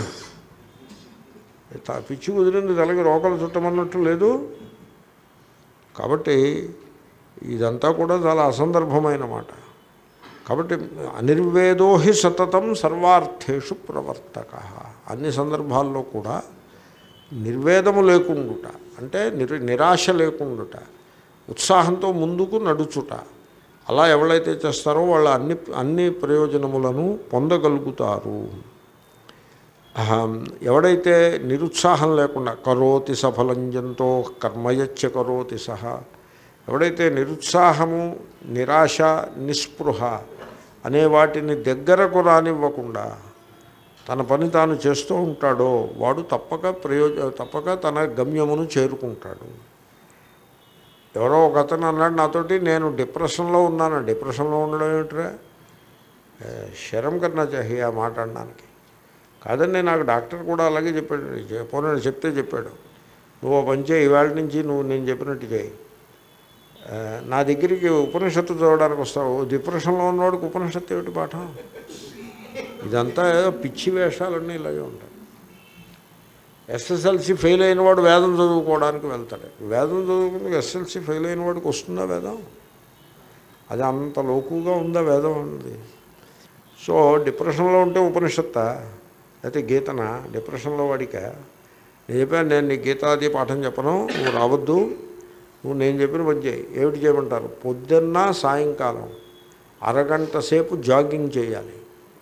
త- పిచ్చి కుదిరింది తలకి రోకలు చుట్టమన్నట్టు లేదు కాబట్టి ఇదంతా కూడా చాలా అసందర్భమైన మాట కాబట్టి అనిర్వేదో హి సతతం సర్వార్థేషు ప్రవర్తక అన్ని సందర్భాల్లో కూడా నిర్వేదము లేకుండుట అంటే నిర్ నిరాశ లేకుండుట ఉత్సాహంతో ముందుకు నడుచుట అలా ఎవరైతే చేస్తారో వాళ్ళు అన్ని అన్ని ప్రయోజనములను పొందగలుగుతారు అహం, ఎవడైతే నిరుత్సాహం లేకుండా కరోతి సఫలంజంతో కర్మయచ్చ కరోతి సహా ఎవడైతే నిరుత్సాహము నిరాశ నిస్పృహ అనే వాటిని దగ్గరకు రానివ్వకుండా తన పని తాను చేస్తూ ఉంటాడో వాడు తప్పక ప్రయోజ తప్పక తన గమ్యమును చేరుకుంటాడు ఎవరో ఒక అతను అన్నాడు నాతోటి నేను డిప్రెషన్లో ఉన్నాను డిప్రెషన్లో ఉండడం ఏమిట్రా ఏ, శరం కన్నా చాహి ఆ మాట అనడానికి కాదండి నాకు డాక్టర్ కూడా అలాగే చెప్పాడు పోనీ చెప్తే చెప్పాడు నువ్వు ఓ పని చేయి ఇవాళ నుంచి నువ్వు నేను చెప్పినట్టు చేయి ఆ, నా దగ్గరికి ఉపనిషత్తు చదవడానికి వస్తావు డిప్రెషన్లో ఉన్నవాడికి ఉపనిషత్తు ఏమిటి పాఠం ఇదంతా ఏదో పిచ్చి వేషాలన్నీ ఇలాగే ఉంటాయి ఎస్ఎస్ఎల్సి ఫెయిల్ అయిన వాడు వేదం చదువుకోవడానికి వెళ్తాడు వేదం చదువుకుని ఎస్ఎల్సి ఫెయిల్ అయిన వాడికి వస్తుందా వేదం అది అంత లోకుగా ఉందా వేదం అన్నది సో డిప్రెషన్లో ఉంటే ఉపనిషత్తా అయితే గీతన డిప్రెషన్లో వాడిక నేను చెప్పాను నేను నీ గీతాది పాఠం చెప్పను నువ్వు రావద్దు నువ్వు నేను చెప్పిన పని చేయి ఏమిటి చేయమంటారు పొద్దున్న సాయంకాలం అరగంట సేపు జాగింగ్ చేయాలి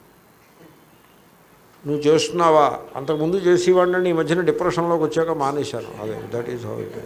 నువ్వు చేస్తున్నావా అంతకుముందు చేసేవాడిని ఈ మధ్యన డిప్రెషన్లోకి వచ్చాక మానేశాను అదే దట్ ఈజ్ హౌ ఇట్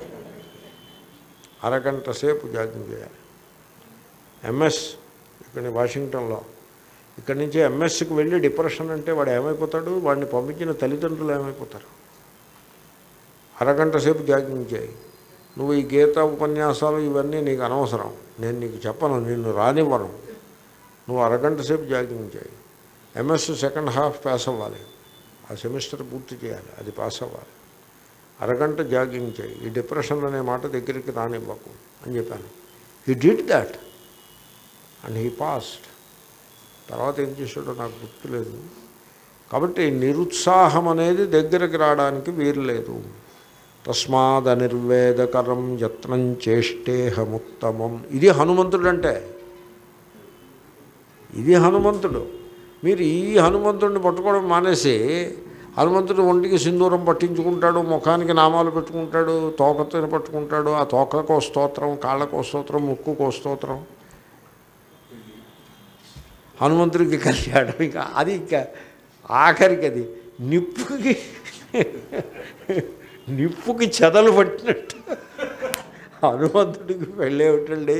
అరగంట సేపు జాగింగ్ చేయాలి ఎంఎస్ ఇక్కడ వాషింగ్టన్లో ఇక్కడి నుంచి ఎంఎస్కి వెళ్ళి డిప్రెషన్ అంటే వాడు ఏమైపోతాడు వాడిని పంపించిన తల్లిదండ్రులు ఏమైపోతారు అరగంట సేపు జాగింగ్ చేయి నువ్వు ఈ గీత ఉపన్యాసాలు ఇవన్నీ నీకు అనవసరం నేను నీకు చెప్పను నిన్ను రానివ్వను నువ్వు అరగంట సేపు జాగింగ్ చేయి ఎంఎస్ సెకండ్ హాఫ్ పాస్ అవ్వాలి ఆ సెమిస్టర్ పూర్తి చేయాలి అది పాస్ అవ్వాలి అరగంట జాగింగ్ చేయి ఈ డిప్రెషన్ అనే మాట దగ్గరికి రానివ్వకు అని చెప్పాను he did that and he passed తర్వాత ఏం చేశాడో నాకు గుర్తులేదు కాబట్టి నిరుత్సాహం అనేది దగ్గరికి రావడానికి వీలు లేదు తస్మాద్ అనిర్వేదకరం యత్నం చేష్టేహముత్తమం ఇది హనుమంతుడు అంటే ఇది హనుమంతుడు మీరు ఈ హనుమంతుడిని పట్టుకోవడం మానేసి హనుమంతుడు ఒంటికి సింధూరం పట్టించుకుంటాడు ముఖానికి నామాలు పెట్టుకుంటాడు తోకతో పట్టుకుంటాడు ఆ తోకకో స్తోత్రం కాళ్ళకో స్తోత్రం ముక్కుకో స్తోత్రం హనుమంతుడికి కళ్యాణం ఇంకా అది ఇంకా ఆఖరికి అది నిప్పుకి నిప్పుకి చెదలు పట్టినట్టు హనుమంతుడికి పెళ్ళేమిటండి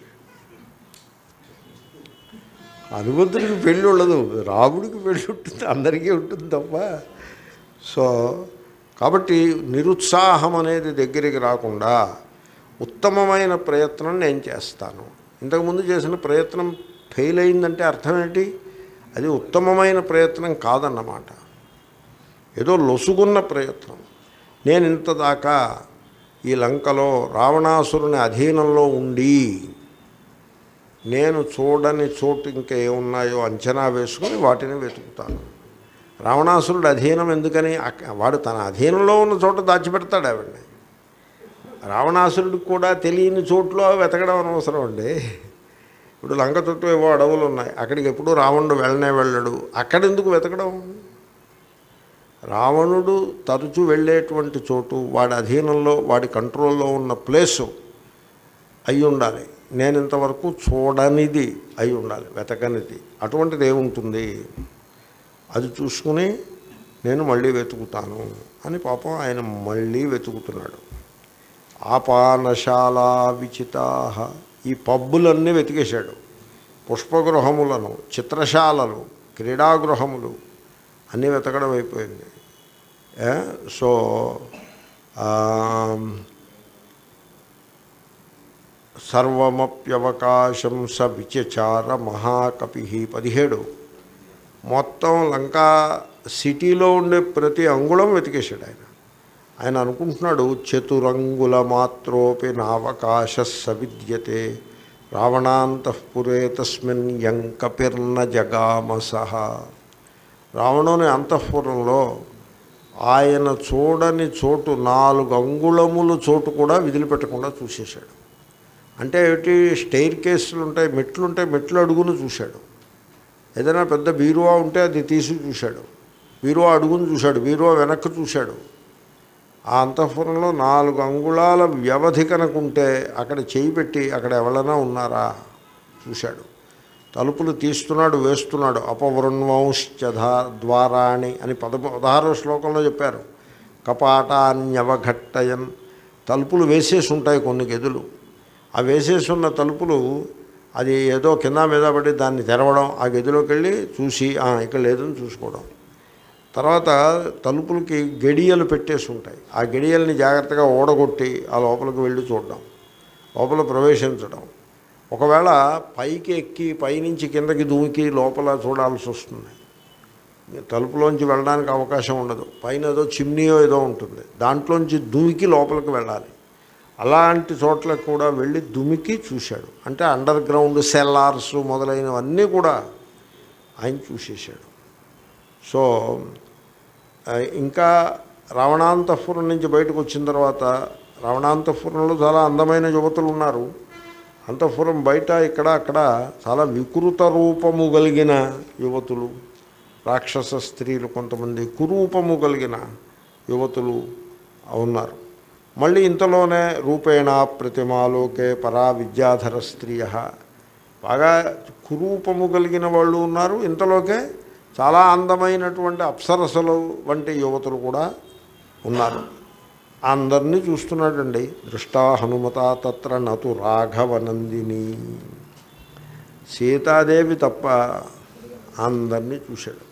హనుమంతుడికి పెళ్ళి ఉండదు రాముడికి పెళ్ళి ఉంటుంది అందరికీ ఉంటుంది తప్ప సో కాబట్టి నిరుత్సాహం అనేది దగ్గరికి రాకుండా ఉత్తమమైన ప్రయత్నం నేను చేస్తాను ఇంతకుముందు చేసిన ప్రయత్నం ఫెయిల్ అయిందంటే అర్థం ఏంటి అది ఉత్తమమైన ప్రయత్నం కాదన్నమాట ఏదో లొసుగున్న ప్రయత్నం నేను ఇంత దాకా ఈ లంకలో రావణాసురుని అధీనంలో ఉండి నేను చూడని చోటు ఇంకా ఏమున్నాయో అంచనా వేసుకుని వాటిని వెతుకుతాను రావణాసురుడు అధీనం ఎందుకని అక్క- వాడు తన అధీనంలో ఉన్న చోట దాచిపెడతాడు ఆవిడ్ని రావణాసురుడికి కూడా తెలియని చోట్లో వెతకడం అనవసరం అండి ఇప్పుడు లంక చుట్టూ ఏవో అడవులు ఉన్నాయి అక్కడికి ఎప్పుడు రావణుడు వెళ్ళనే వెళ్ళడు అక్కడెందుకు వెతకడం రావణుడు తరచూ వెళ్ళేటువంటి చోటు వాడి అధీనంలో వాడి కంట్రోల్లో ఉన్న ప్లేసు అయి ఉండాలి నేను ఇంతవరకు చూడనిది అయి ఉండాలి వెతకనిది అటువంటిది ఏముంటుంది అది చూసుకుని నేను మళ్ళీ వెతుకుతాను అని పాపం ఆయన మళ్ళీ వెతుకుతున్నాడు ఆపానశాల విచితా ఈ పబ్బులన్నీ వెతికేశాడు పుష్పగృహములను చిత్రశాలలు క్రీడాగృహములు అన్నీ వెతకడం అయిపోయింది ఏ? సో ఆ, సర్వమప్యవకాశం స విచచార మహాకపి పదిహేడు మొత్తం లంకా సిటీలో ఉండే ప్రతి అంగుళం వెతికేశాడు ఆయన ఆయన అనుకుంటున్నాడు చతురంగుల మాత్రోపి నావకాశ సవిద్యతే రావణాంతఃపురే తస్మిన్ యంకపిర్న జగామస రావణుని అంతఃపురంలో ఆయన చూడని చోటు నాలుగు అంగుళములు చోటు కూడా విదిలిపెట్టకుండా చూసేశాడు అంటే ఏమిటి స్టెయిర్ కేసులు ఉంటాయి మెట్లు ఉంటాయి మెట్లు అడుగును చూశాడు ఏదైనా పెద్ద బీరువా ఉంటే అది తీసి చూశాడు బీరువా అడుగును చూశాడు బీరువా వెనక్కి చూశాడు ఆ అంతఃపురంలో నాలుగు అంగుళాల వ్యవధి కనుకుంటే అక్కడ చేయి పెట్టి అక్కడ ఎవరైనా ఉన్నారా చూశాడు తలుపులు తీస్తున్నాడు వేస్తున్నాడు అపవృణ్వంశ్చధా ద్వారాణి అని పద పదహారో శ్లోకంలో చెప్పారు కపాటాన్యవఘట్టయన్ తలుపులు వేసేసి ఉంటాయి కొన్ని గదులు ఆ వేసేసి ఉన్న తలుపులు అది ఏదో కింద మీద పడి దాన్ని తెరవడం ఆ గదిలోకి వెళ్ళి చూసి "ఆ, ఇక్కడ లేదని చూసుకోవడం తర్వాత తలుపులకి గడియలు పెట్టేసి ఉంటాయి ఆ గడియల్ని జాగ్రత్తగా ఓడగొట్టి ఆ లోపలికి వెళ్ళి చూడడం లోపల ప్రవేశించడం ఒకవేళ పైకి ఎక్కి పైనుంచి కిందకి దూకి లోపల చూడాల్సి వస్తుంది తలుపులోంచి వెళ్ళడానికి అవకాశం ఉండదు పైన ఏదో చిమ్నీయో ఏదో ఉంటుంది దాంట్లోంచి దుమికి లోపలికి వెళ్ళాలి అలాంటి చోట్లకు కూడా వెళ్ళి దుమికి చూశాడు అంటే అండర్ గ్రౌండ్ సెల్లార్స్ మొదలైనవన్నీ కూడా ఆయన చూసేశాడు సో ఆ, ఇంకా రావణాంతఃపురం నుంచి బయటకు వచ్చిన తర్వాత రావణాంతఃపురంలో చాలా అందమైన యువతులు ఉన్నారు అంతఃపురం బయట ఇక్కడ అక్కడ చాలా వికృత రూపము కలిగిన యువతులు రాక్షస స్త్రీలు కొంతమంది కురూపము కలిగిన యువతులు ఉన్నారు మళ్ళీ ఇంతలోనే రూపేణ ప్రతిమాలోకే పరా విద్యాధర స్త్రియ బాగా కురూపము కలిగిన వాళ్ళు ఉన్నారు ఇంతలోకే చాలా అందమైనటువంటి అప్సరసలు వంటి యువతులు కూడా ఉన్నారు అందరినీ చూస్తున్నాడండి దృష్టా హనుమత తత్ర నతు రాఘవనందిని సీతాదేవి తప్ప అందరినీ చూశాడు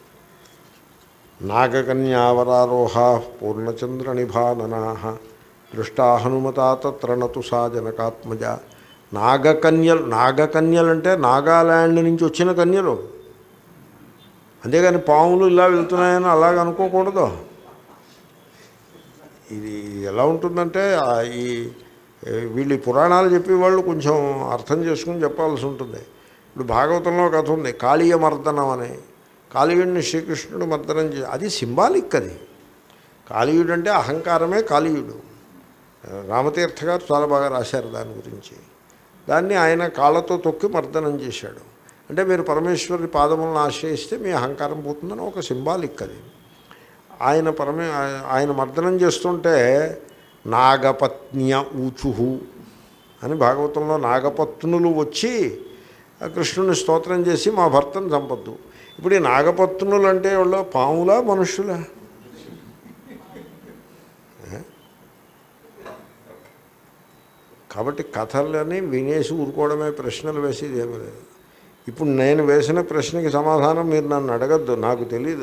నాగకన్యావరారోహ పూర్ణచంద్ర నిభాననా దృష్టా హనుమత తత్ర నతు సా జనకాత్మజ నాగకన్యలు నాగకన్యలు అంటే నాగాల్యాండ్ నుంచి వచ్చిన కన్యలు అంతేగాని పాములు ఇలా వెళ్తున్నాయని అలాగ అనుకోకూడదు ఇది ఎలా ఉంటుందంటే ఆ ఈ ఏ, వీళ్ళు ఈ పురాణాలు చెప్పేవాళ్ళు కొంచెం అర్థం చేసుకుని చెప్పాల్సి ఉంటుంది ఇప్పుడు భాగవతంలో కథ ఉంది కాళీయ మర్దనం అని కాళీయుడిని శ్రీకృష్ణుడు మర్దనం చే అది సింబాలిక్ అది కాళీయుడు అంటే అహంకారమే కాళీయుడు రామతీర్థ గారు చాలా బాగా రాశారు దాని గురించి దాన్ని ఆయన కాళ్ళతో తొక్కి మర్దనం చేశాడు అంటే మీరు పరమేశ్వరుడి పాదములను ఆశ్రయిస్తే మీ అహంకారం పోతుందని ఒక సింబాలిక్ అది ఆయన పరమే ఆయన మర్దనం చేస్తుంటే నాగపత్న్య ఊచుహు అని భాగవతంలో నాగపత్నులు వచ్చి ఆ కృష్ణుని స్తోత్రం చేసి మా భర్తను చంపొద్దు ఇప్పుడు ఈ నాగపత్నులు అంటే వాళ్ళు పాములా మనుష్యులా ఏ? కాబట్టి కథలని వినేసి ఊరుకోవడమే ప్రశ్నలు వేసేది ఏమీ లేదు ఇప్పుడు నేను వేసిన ప్రశ్నకి సమాధానం మీరు నన్ను అడగద్దు నాకు తెలీదు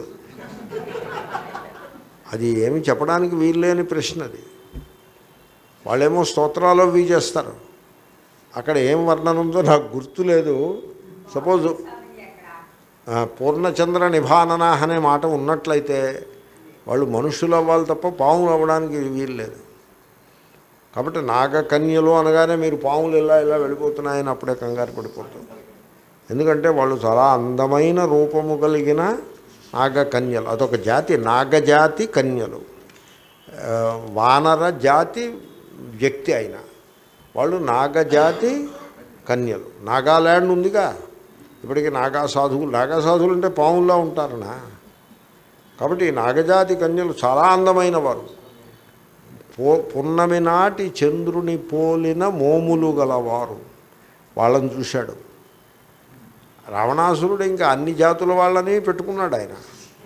అది ఏమి చెప్పడానికి వీల్లేని ప్రశ్న అది వాళ్ళేమో స్తోత్రాలు అవి చేస్తారు అక్కడ ఏం వర్ణన ఉందో నాకు గుర్తు లేదు సపోజ్ ఆ, పూర్ణచంద్ర నిభానన అనే మాట ఉన్నట్లయితే వాళ్ళు మనుషులు అవ్వాలి తప్ప పాములు అవ్వడానికి వీలు లేదు కాబట్టి నాగకన్యలు అనగానే మీరు పాములు ఇలా ఇలా వెళ్ళిపోతున్నాయని అప్పుడే కంగారు పడిపోతుంది ఎందుకంటే వాళ్ళు చాలా అందమైన రూపము కలిగిన నాగకన్యలు అదొక జాతి నాగజాతి కన్యలు ఆ, వానర జాతి వ్యక్తి అయిన వాళ్ళు నాగజాతి కన్యలు నాగాల్యాండ్ ఉందిగా ఇప్పటికీ నాగా సాధువులు నాగా సాధువులు అంటే పాముల్లా ఉంటారనా కాబట్టి ఈ నాగజాతి కన్యలు చాలా అందమైన వారు పో పున్నమి నాటి చంద్రుని పోలిన మోములు గలవారు వాళ్ళని చూశాడు రావణాసురుడు ఇంకా అన్ని జాతుల వాళ్ళని పెట్టుకున్నాడు ఆయన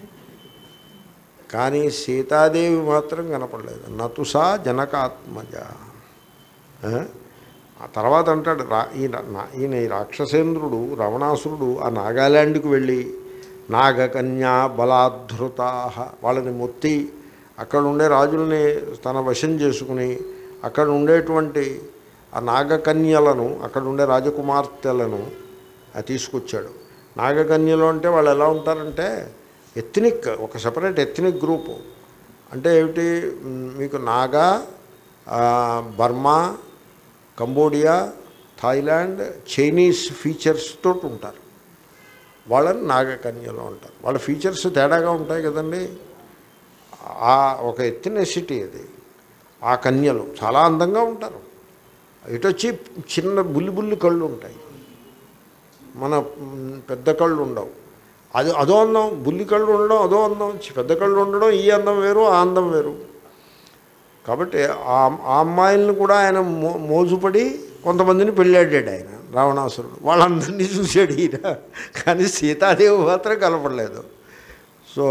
కానీ సీతాదేవి మాత్రం కనపడలేదు నతుసా జనకాత్మజ ఆ? ఆ తర్వాత అంటాడు రా ఈయన నా- ఈయన ఈ రాక్షసేంద్రుడు రావణాసురుడు ఆ నాగాల్యాండ్కి వెళ్ళి నాగకన్యా బలాధృతా వాళ్ళని మొత్తి అక్కడ ఉండే రాజుల్ని తన వశం చేసుకుని అక్కడ ఉండేటువంటి ఆ నాగకన్యలను అక్కడ ఉండే రాజకుమార్తెలను ఆ తీసుకొచ్చాడు నాగకన్యలు అంటే వాళ్ళు ఎలా ఉంటారంటే ఎథ్నిక్ ఒక సపరేట్ ఎథ్నిక్ గ్రూపు అంటే ఏమిటి మ్, మీకు నాగా ఆ, Burma Cambodia Thailand Chinese features తోటి ఉంటారు వాళ్ళని నాగకన్యలు అంటారు వాళ్ళ ఫీచర్స్ తేడాగా ఉంటాయి కదండి ఆ ఒక ఎత్తినెసిటీ అది ఆ కన్యలు చాలా అందంగా ఉంటారు ఇటు వచ్చి చిన్న బుల్లి బుల్లి కళ్ళు ఉంటాయి మన మ్, పెద్ద కళ్ళు ఉండవు అది అదో అందం బుల్లి కళ్ళు ఉండడం అదో అందం చి- పెద్ద కళ్ళు ఉండడం ఈ అందం వేరు ఆ అందం వేరు కాబట్టి ఆ ఆ అమ్మాయిలను కూడా ఆయన మో మోజుపడి కొంతమందిని పెళ్ళాడాడు ఆయన రావణాసురుడు వాళ్ళందరినీ చూశాడు ఈయన కానీ సీతాదేవి మాత్రం కనపడలేదు సో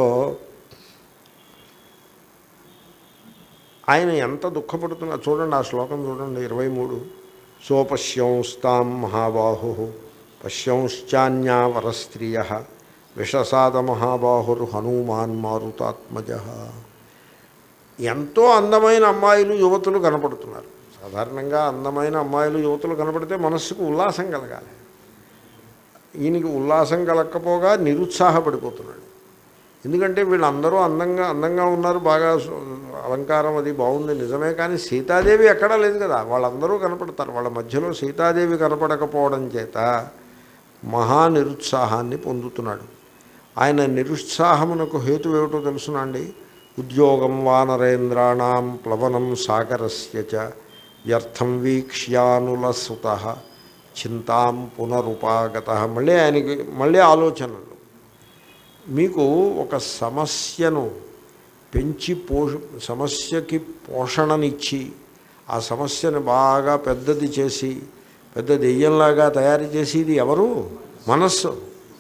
ఆయన ఎంత దుఃఖపడుతున్నా చూడండి ఆ శ్లోకం చూడండి ఇరవై మూడు సోపశ్యంస్తాం మహాబాహు పశ్యంశ్చాన్యా వరస్త్రియ విషసాద మహాబాహురు హనుమాన్ మారుతాత్మజ ఎంతో అందమైన అమ్మాయిలు యువతులు కనపడుతున్నారు సాధారణంగా అందమైన అమ్మాయిలు యువతులు కనపడితే మనస్సుకు ఉల్లాసం కలగాలి ఈయనకి ఉల్లాసం కలగకపోగా నిరుత్సాహపడిపోతున్నాడు ఎందుకంటే వీళ్ళందరూ అందంగా అందంగా ఉన్నారు బాగా సు- అలంకారం అది బాగుంది నిజమే కానీ సీతాదేవి ఎక్కడా లేదు కదా వాళ్ళందరూ కనపడతారు వాళ్ళ మధ్యలో సీతాదేవి కనపడకపోవడం చేత మహా నిరుత్సాహాన్ని పొందుతున్నాడు ఆయన నిరుత్సాహమునకు హేతు ఏమిటో తెలుసునండి ఉద్యోగం వానరేంద్రాణం ప్లవనం సాగరస్య చ వ్యర్థం వీక్ష్యానులసుత చింతాం పునరుపాగత మళ్ళీ ఆయనకి మళ్ళీ ఆలోచనలు మీకు ఒక సమస్యను పెంచి పోష సమస్యకి పోషణనిచ్చి ఆ సమస్యను బాగా పెద్దది చేసి పెద్ద దెయ్యంలాగా తయారు చేసేది ఎవరు మనస్సు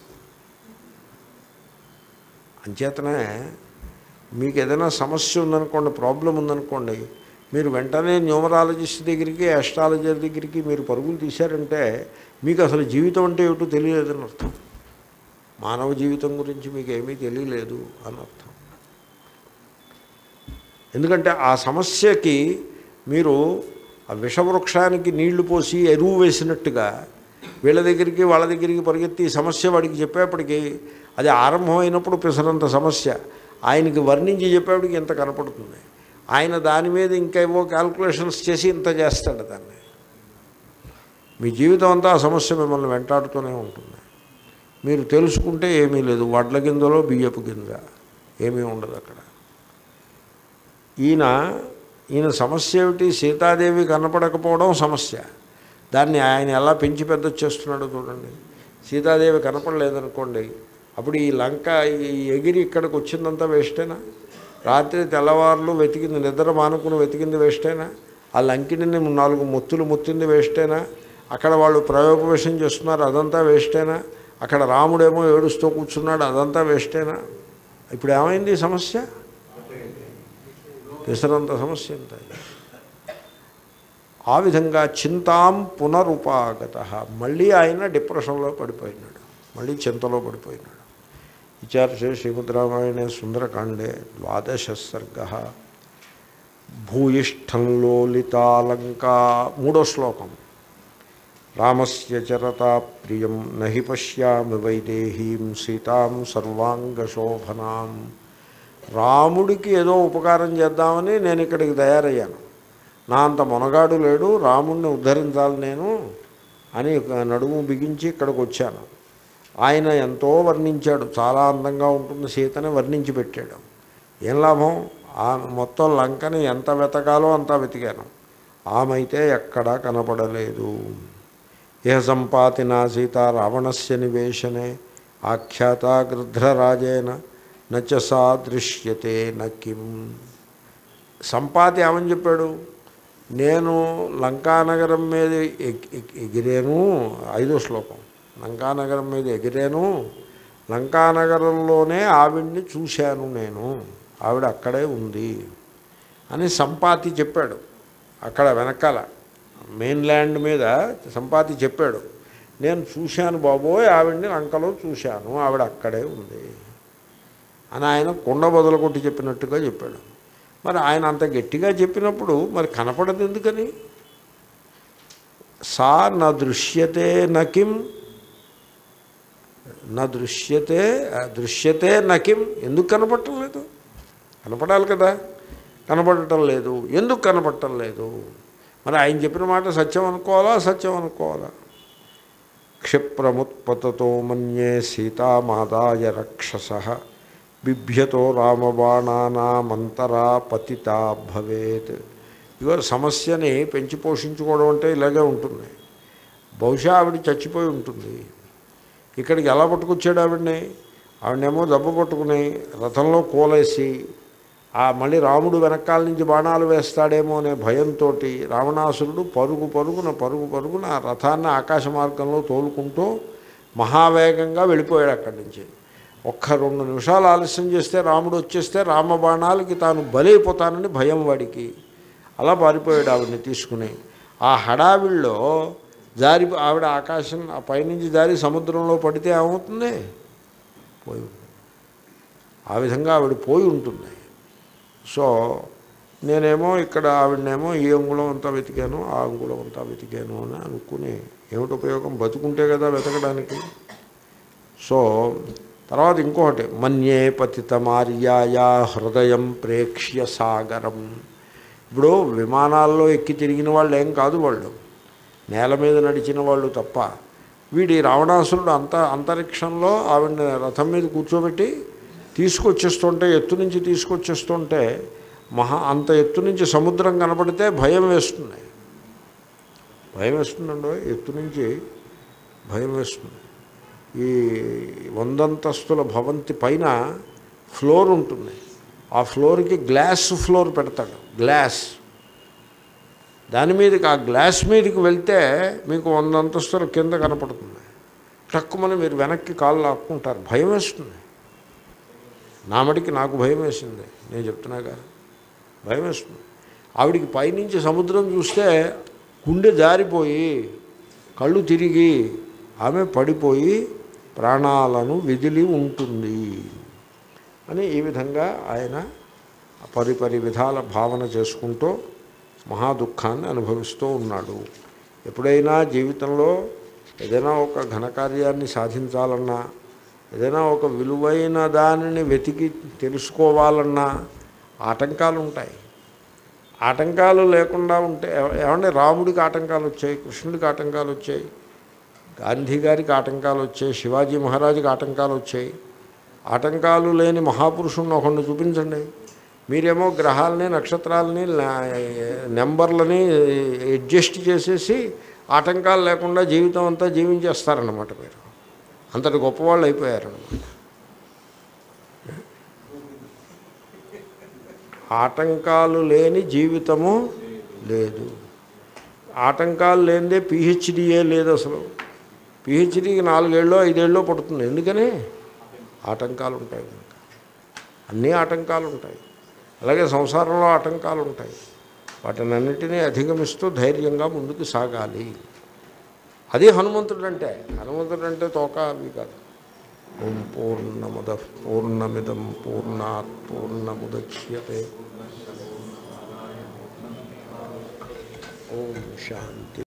అంచేతనే మీకు ఏదైనా సమస్య ఉందనుకోండి ప్రాబ్లం ఉందనుకోండి మీరు వెంటనే న్యూమరాలజిస్ట్ దగ్గరికి ఆస్ట్రాలజర్ దగ్గరికి మీరు పరుగులు తీశారంటే మీకు అసలు జీవితం అంటే ఏమిటో తెలియలేదని అర్థం మానవ జీవితం గురించి మీకు ఏమీ తెలియలేదు అని అర్థం ఎందుకంటే ఆ సమస్యకి మీరు ఆ విషవృక్షానికి నీళ్లు పోసి ఎరువు వేసినట్టుగా వీళ్ళ దగ్గరికి వాళ్ళ దగ్గరికి పరిగెత్తి ఈ సమస్య వాడికి చెప్పేప్పటికీ అది ఆరంభమైనప్పుడు పిసరంత సమస్య ఆయనకి వర్ణించి చెప్పేప్పటికి ఇంత కనపడుతుంది ఆయన దాని మీద ఇంకా ఏవో క్యాల్కులేషన్స్ చేసి ఇంత చేస్తాడు దాన్ని మీ జీవితం అంతా ఆ సమస్య మిమ్మల్ని వెంటాడుతూనే ఉంటుంది మీరు తెలుసుకుంటే ఏమీ లేదు వడ్ల గింజలో బియ్యపు గింజ ఏమీ ఉండదు అక్కడ ఈయన ఈయన సమస్య ఏమిటి సీతాదేవి కనపడకపోవడం సమస్య దాన్ని ఆయన ఎలా పెంచి పెద్ద చేస్తున్నాడో చూడండి సీతాదేవి కనపడలేదనుకోండి అప్పుడు ఈ లంక ఈ ఎగిరి ఇక్కడికి వచ్చిందంతా వేస్టేనా రాత్రి తెల్లవారులు వెతికింది నిద్ర మానుకుని వెతికింది వేస్టేనా ఆ లంకిని నాలుగు మొత్తులు మొత్తింది వేస్టేనా అక్కడ వాళ్ళు ప్రయోగవేషం చేస్తున్నారు అదంతా వేస్టేనా అక్కడ రాముడేమో ఏడుస్తూ కూర్చున్నాడు అదంతా వేస్టేనా ఇప్పుడు ఏమైంది ఈ సమస్య పెసరంత సమస్య ఎంత ఆ విధంగా చింతాం పునరుపాగత మళ్ళీ ఆయన డిప్రెషన్లో పడిపోయినాడు మళ్ళీ చింతలో పడిపోయినాడు విచార్చే శ్రీమద్ రామాయణే సుందరకాండే ద్వాదశ సర్గ భూయిష్టంలోలితాలంకా మూడో శ్లోకం రామస్య చరతా ప్రియం నహి పశ్యామి వైదేహీం సీతాం సర్వాంగశోభనాం రాముడికి ఏదో ఉపకారం చేద్దామని నేను ఇక్కడికి తయారయ్యాను నా అంత మొనగాడు లేడు రాముడిని ఉద్ధరించాలి నేను అని నడుము బిగించి ఇక్కడికి వచ్చాను ఆయన ఎంతో వర్ణించాడు చాలా అందంగా ఉంటుంది సీతని వర్ణించి పెట్టాడు ఏం లాభం ఆ మొత్తం లంకని ఎంత వెతకాలో అంతా వెతికాను ఆమె అయితే ఎక్కడా కనపడలేదు ఇహ సంపాతినా సీత రావణస్య నివేశనే ఆఖ్యాత గృధ్రరాజేన నచ సాదృశ్యతే నకిం సంపాతి ఏమని చెప్పాడు నేను లంకానగరం మీద ఎగ్- ఎగ్- ఎగిరాను ఐదో శ్లోకం లంకానగరం మీద ఎగిరాను లంకానగరంలోనే ఆవిడ్ని చూశాను నేను ఆవిడ అక్కడే ఉంది అని సంపాతి చెప్పాడు అక్కడ వెనకాల మెయిన్ల్యాండ్ మీద సంపాతి చెప్పాడు నేను చూశాను బాబోయ్ ఆవిడ్ని లంకలో చూశాను ఆవిడ అక్కడే ఉంది అని ఆయన కుండ బదులు కొట్టి చెప్పినట్టుగా చెప్పాడు మరి ఆయన అంత గట్టిగా చెప్పినప్పుడు మరి కనపడదు ఎందుకని సా నా దృశ్యతే నకిం నా దృశ్యతే ఆ, దృశ్యతే నకిం ఎందుకు కనపడటం లేదు కనపడాలి కదా కనపడటం లేదు ఎందుకు కనపడటం లేదు మరి ఆయన చెప్పిన మాట సత్యం అనుకోవాలా సత్యం అనుకోవాలా క్షిప్రముత్పతతో మన్యే సీతామాదాయ రక్షస బిభ్యతో రామబాణానామంతరా పతితా భవేత్ ఇగో సమస్యని పెంచి పోషించుకోవడం అంటే ఇలాగే ఉంటుంది బహుశా ఆవిడ చచ్చిపోయి ఉంటుంది ఇక్కడికి ఎలా పట్టుకొచ్చాడు ఆవిడని ఆవిడనేమో దెబ్బ పట్టుకుని రథంలో కోలేసి ఆ మళ్ళీ రాముడు వెనకాల నుంచి బాణాలు వేస్తాడేమో అనే భయంతో రావణాసురుడు పరుగు పరుగున పరుగు పరుగున ఆ రథాన్ని ఆకాశ మార్గంలో తోలుకుంటూ మహావేగంగా వెళ్ళిపోయాడు అక్కడి నుంచి ఒక్క రెండు నిమిషాలు ఆలస్యం చేస్తే రాముడు వచ్చేస్తే రామ బాణాలకి తాను బలైపోతానని భయం వాడికి అలా పారిపోయాడు ఆవిడని తీసుకుని ఆ హడావిల్లో జారి ఆవిడ ఆకాశం ఆ పైనుంచి జారి సముద్రంలో పడితే ఏమవుతుంది పోయి ఉంటుంది ఆ విధంగా ఆవిడ పోయి ఉంటుంది సో నేనేమో ఇక్కడ ఆవిడనేమో ఈ అంగుళం అంతా వెతికాను ఆ అంగుళం అంతా వెతికాను అని అనుకుని ఏమిటి ఉపయోగం బతుకుంటే కదా వెతకడానికి సో తర్వాత ఇంకొకటి మన్యే పతిత మార్యాయా హృదయం ప్రేక్ష్య సాగరం ఇప్పుడు విమానాల్లో ఎక్కి తిరిగిన వాళ్ళు ఏం కాదు వాళ్ళు నేల మీద నడిచిన వాళ్ళు తప్ప వీడి రావణాసురుడు అంత అంతరిక్షంలో ఆవిడ రథం మీద కూర్చోబెట్టి తీసుకొచ్చేస్తుంటే ఎత్తు నుంచి తీసుకొచ్చేస్తుంటే మహా అంత ఎత్తు నుంచి సముద్రం కనపడితే భయం వేస్తుంది భయం వేస్తుందండి ఎత్తు నుంచి భయం వేస్తుంది ఈ వందంతస్తుల భవంతి పైన ఫ్లోర్ ఉంటుంది ఆ ఫ్లోర్కి గ్లాస్ ఫ్లోర్ పెడతాడు గ్లాస్ దాని మీదకి ఆ గ్లాస్ మీదకి వెళ్తే మీకు వంద అంతస్తుల కింద కనపడుతుంది టక్కుమని మీరు వెనక్కి కాళ్ళు లాక్కుంటారు భయం వేస్తుంది నా మడికి నాకు భయం వేసింది నేను చెప్తున్నాగా భయం వేస్తుంది ఆవిడికి పైనుంచి సముద్రం చూస్తే గుండె జారిపోయి కళ్ళు తిరిగి ఆమె పడిపోయి ప్రాణాలను విదిలి ఉంటుంది అని ఈ విధంగా ఆయన పరిపరి విధాల భావన చేసుకుంటూ మహా దుఃఖాన్ని అనుభవిస్తూ ఉన్నాడు ఎప్పుడైనా జీవితంలో ఏదైనా ఒక ఘనకార్యాన్ని సాధించాలన్నా ఏదైనా ఒక విలువైన దానిని వెతికి తెలుసుకోవాలన్నా ఆటంకాలు ఉంటాయి ఆటంకాలు లేకుండా ఉంటే ఏమంటే రాముడికి ఆటంకాలు వచ్చాయి కృష్ణుడికి ఆటంకాలు వచ్చాయి గాంధీ గారికి ఆటంకాలు వచ్చాయి శివాజీ మహారాజుకి ఆటంకాలు వచ్చాయి ఆటంకాలు లేని మహాపురుషుణ్ణి ఒకరిని చూపించండి మీరేమో గ్రహాలని నక్షత్రాలని నెంబర్లని అడ్జస్ట్ చేసేసి ఆటంకాలు లేకుండా జీవితం అంతా జీవించేస్తారన్నమాట మీరు అంతటి గొప్పవాళ్ళు అయిపోయారన్నమాట ఆటంకాలు లేని జీవితము లేదు ఆటంకాలు లేనిదే పిహెచ్డియే లేదు అసలు పిహెచ్డికి నాలుగేళ్ళు ఐదేళ్ళు పడుతుంది ఎందుకని ఆటంకాలు ఉంటాయి కనుక అన్నీ ఆటంకాలు ఉంటాయి అలాగే సంసారంలో ఆటంకాలు ఉంటాయి వాటిని అన్నిటినీ అధిగమిస్తూ ధైర్యంగా ముందుకు సాగాలి అది హనుమంతుడు అంటే హనుమంతుడు అంటే తోక అవి కాదు ఓం పూర్ణముద పూర్ణమిదం పూర్ణాత్ పూర్ణముద్యతే ఓం శాంతి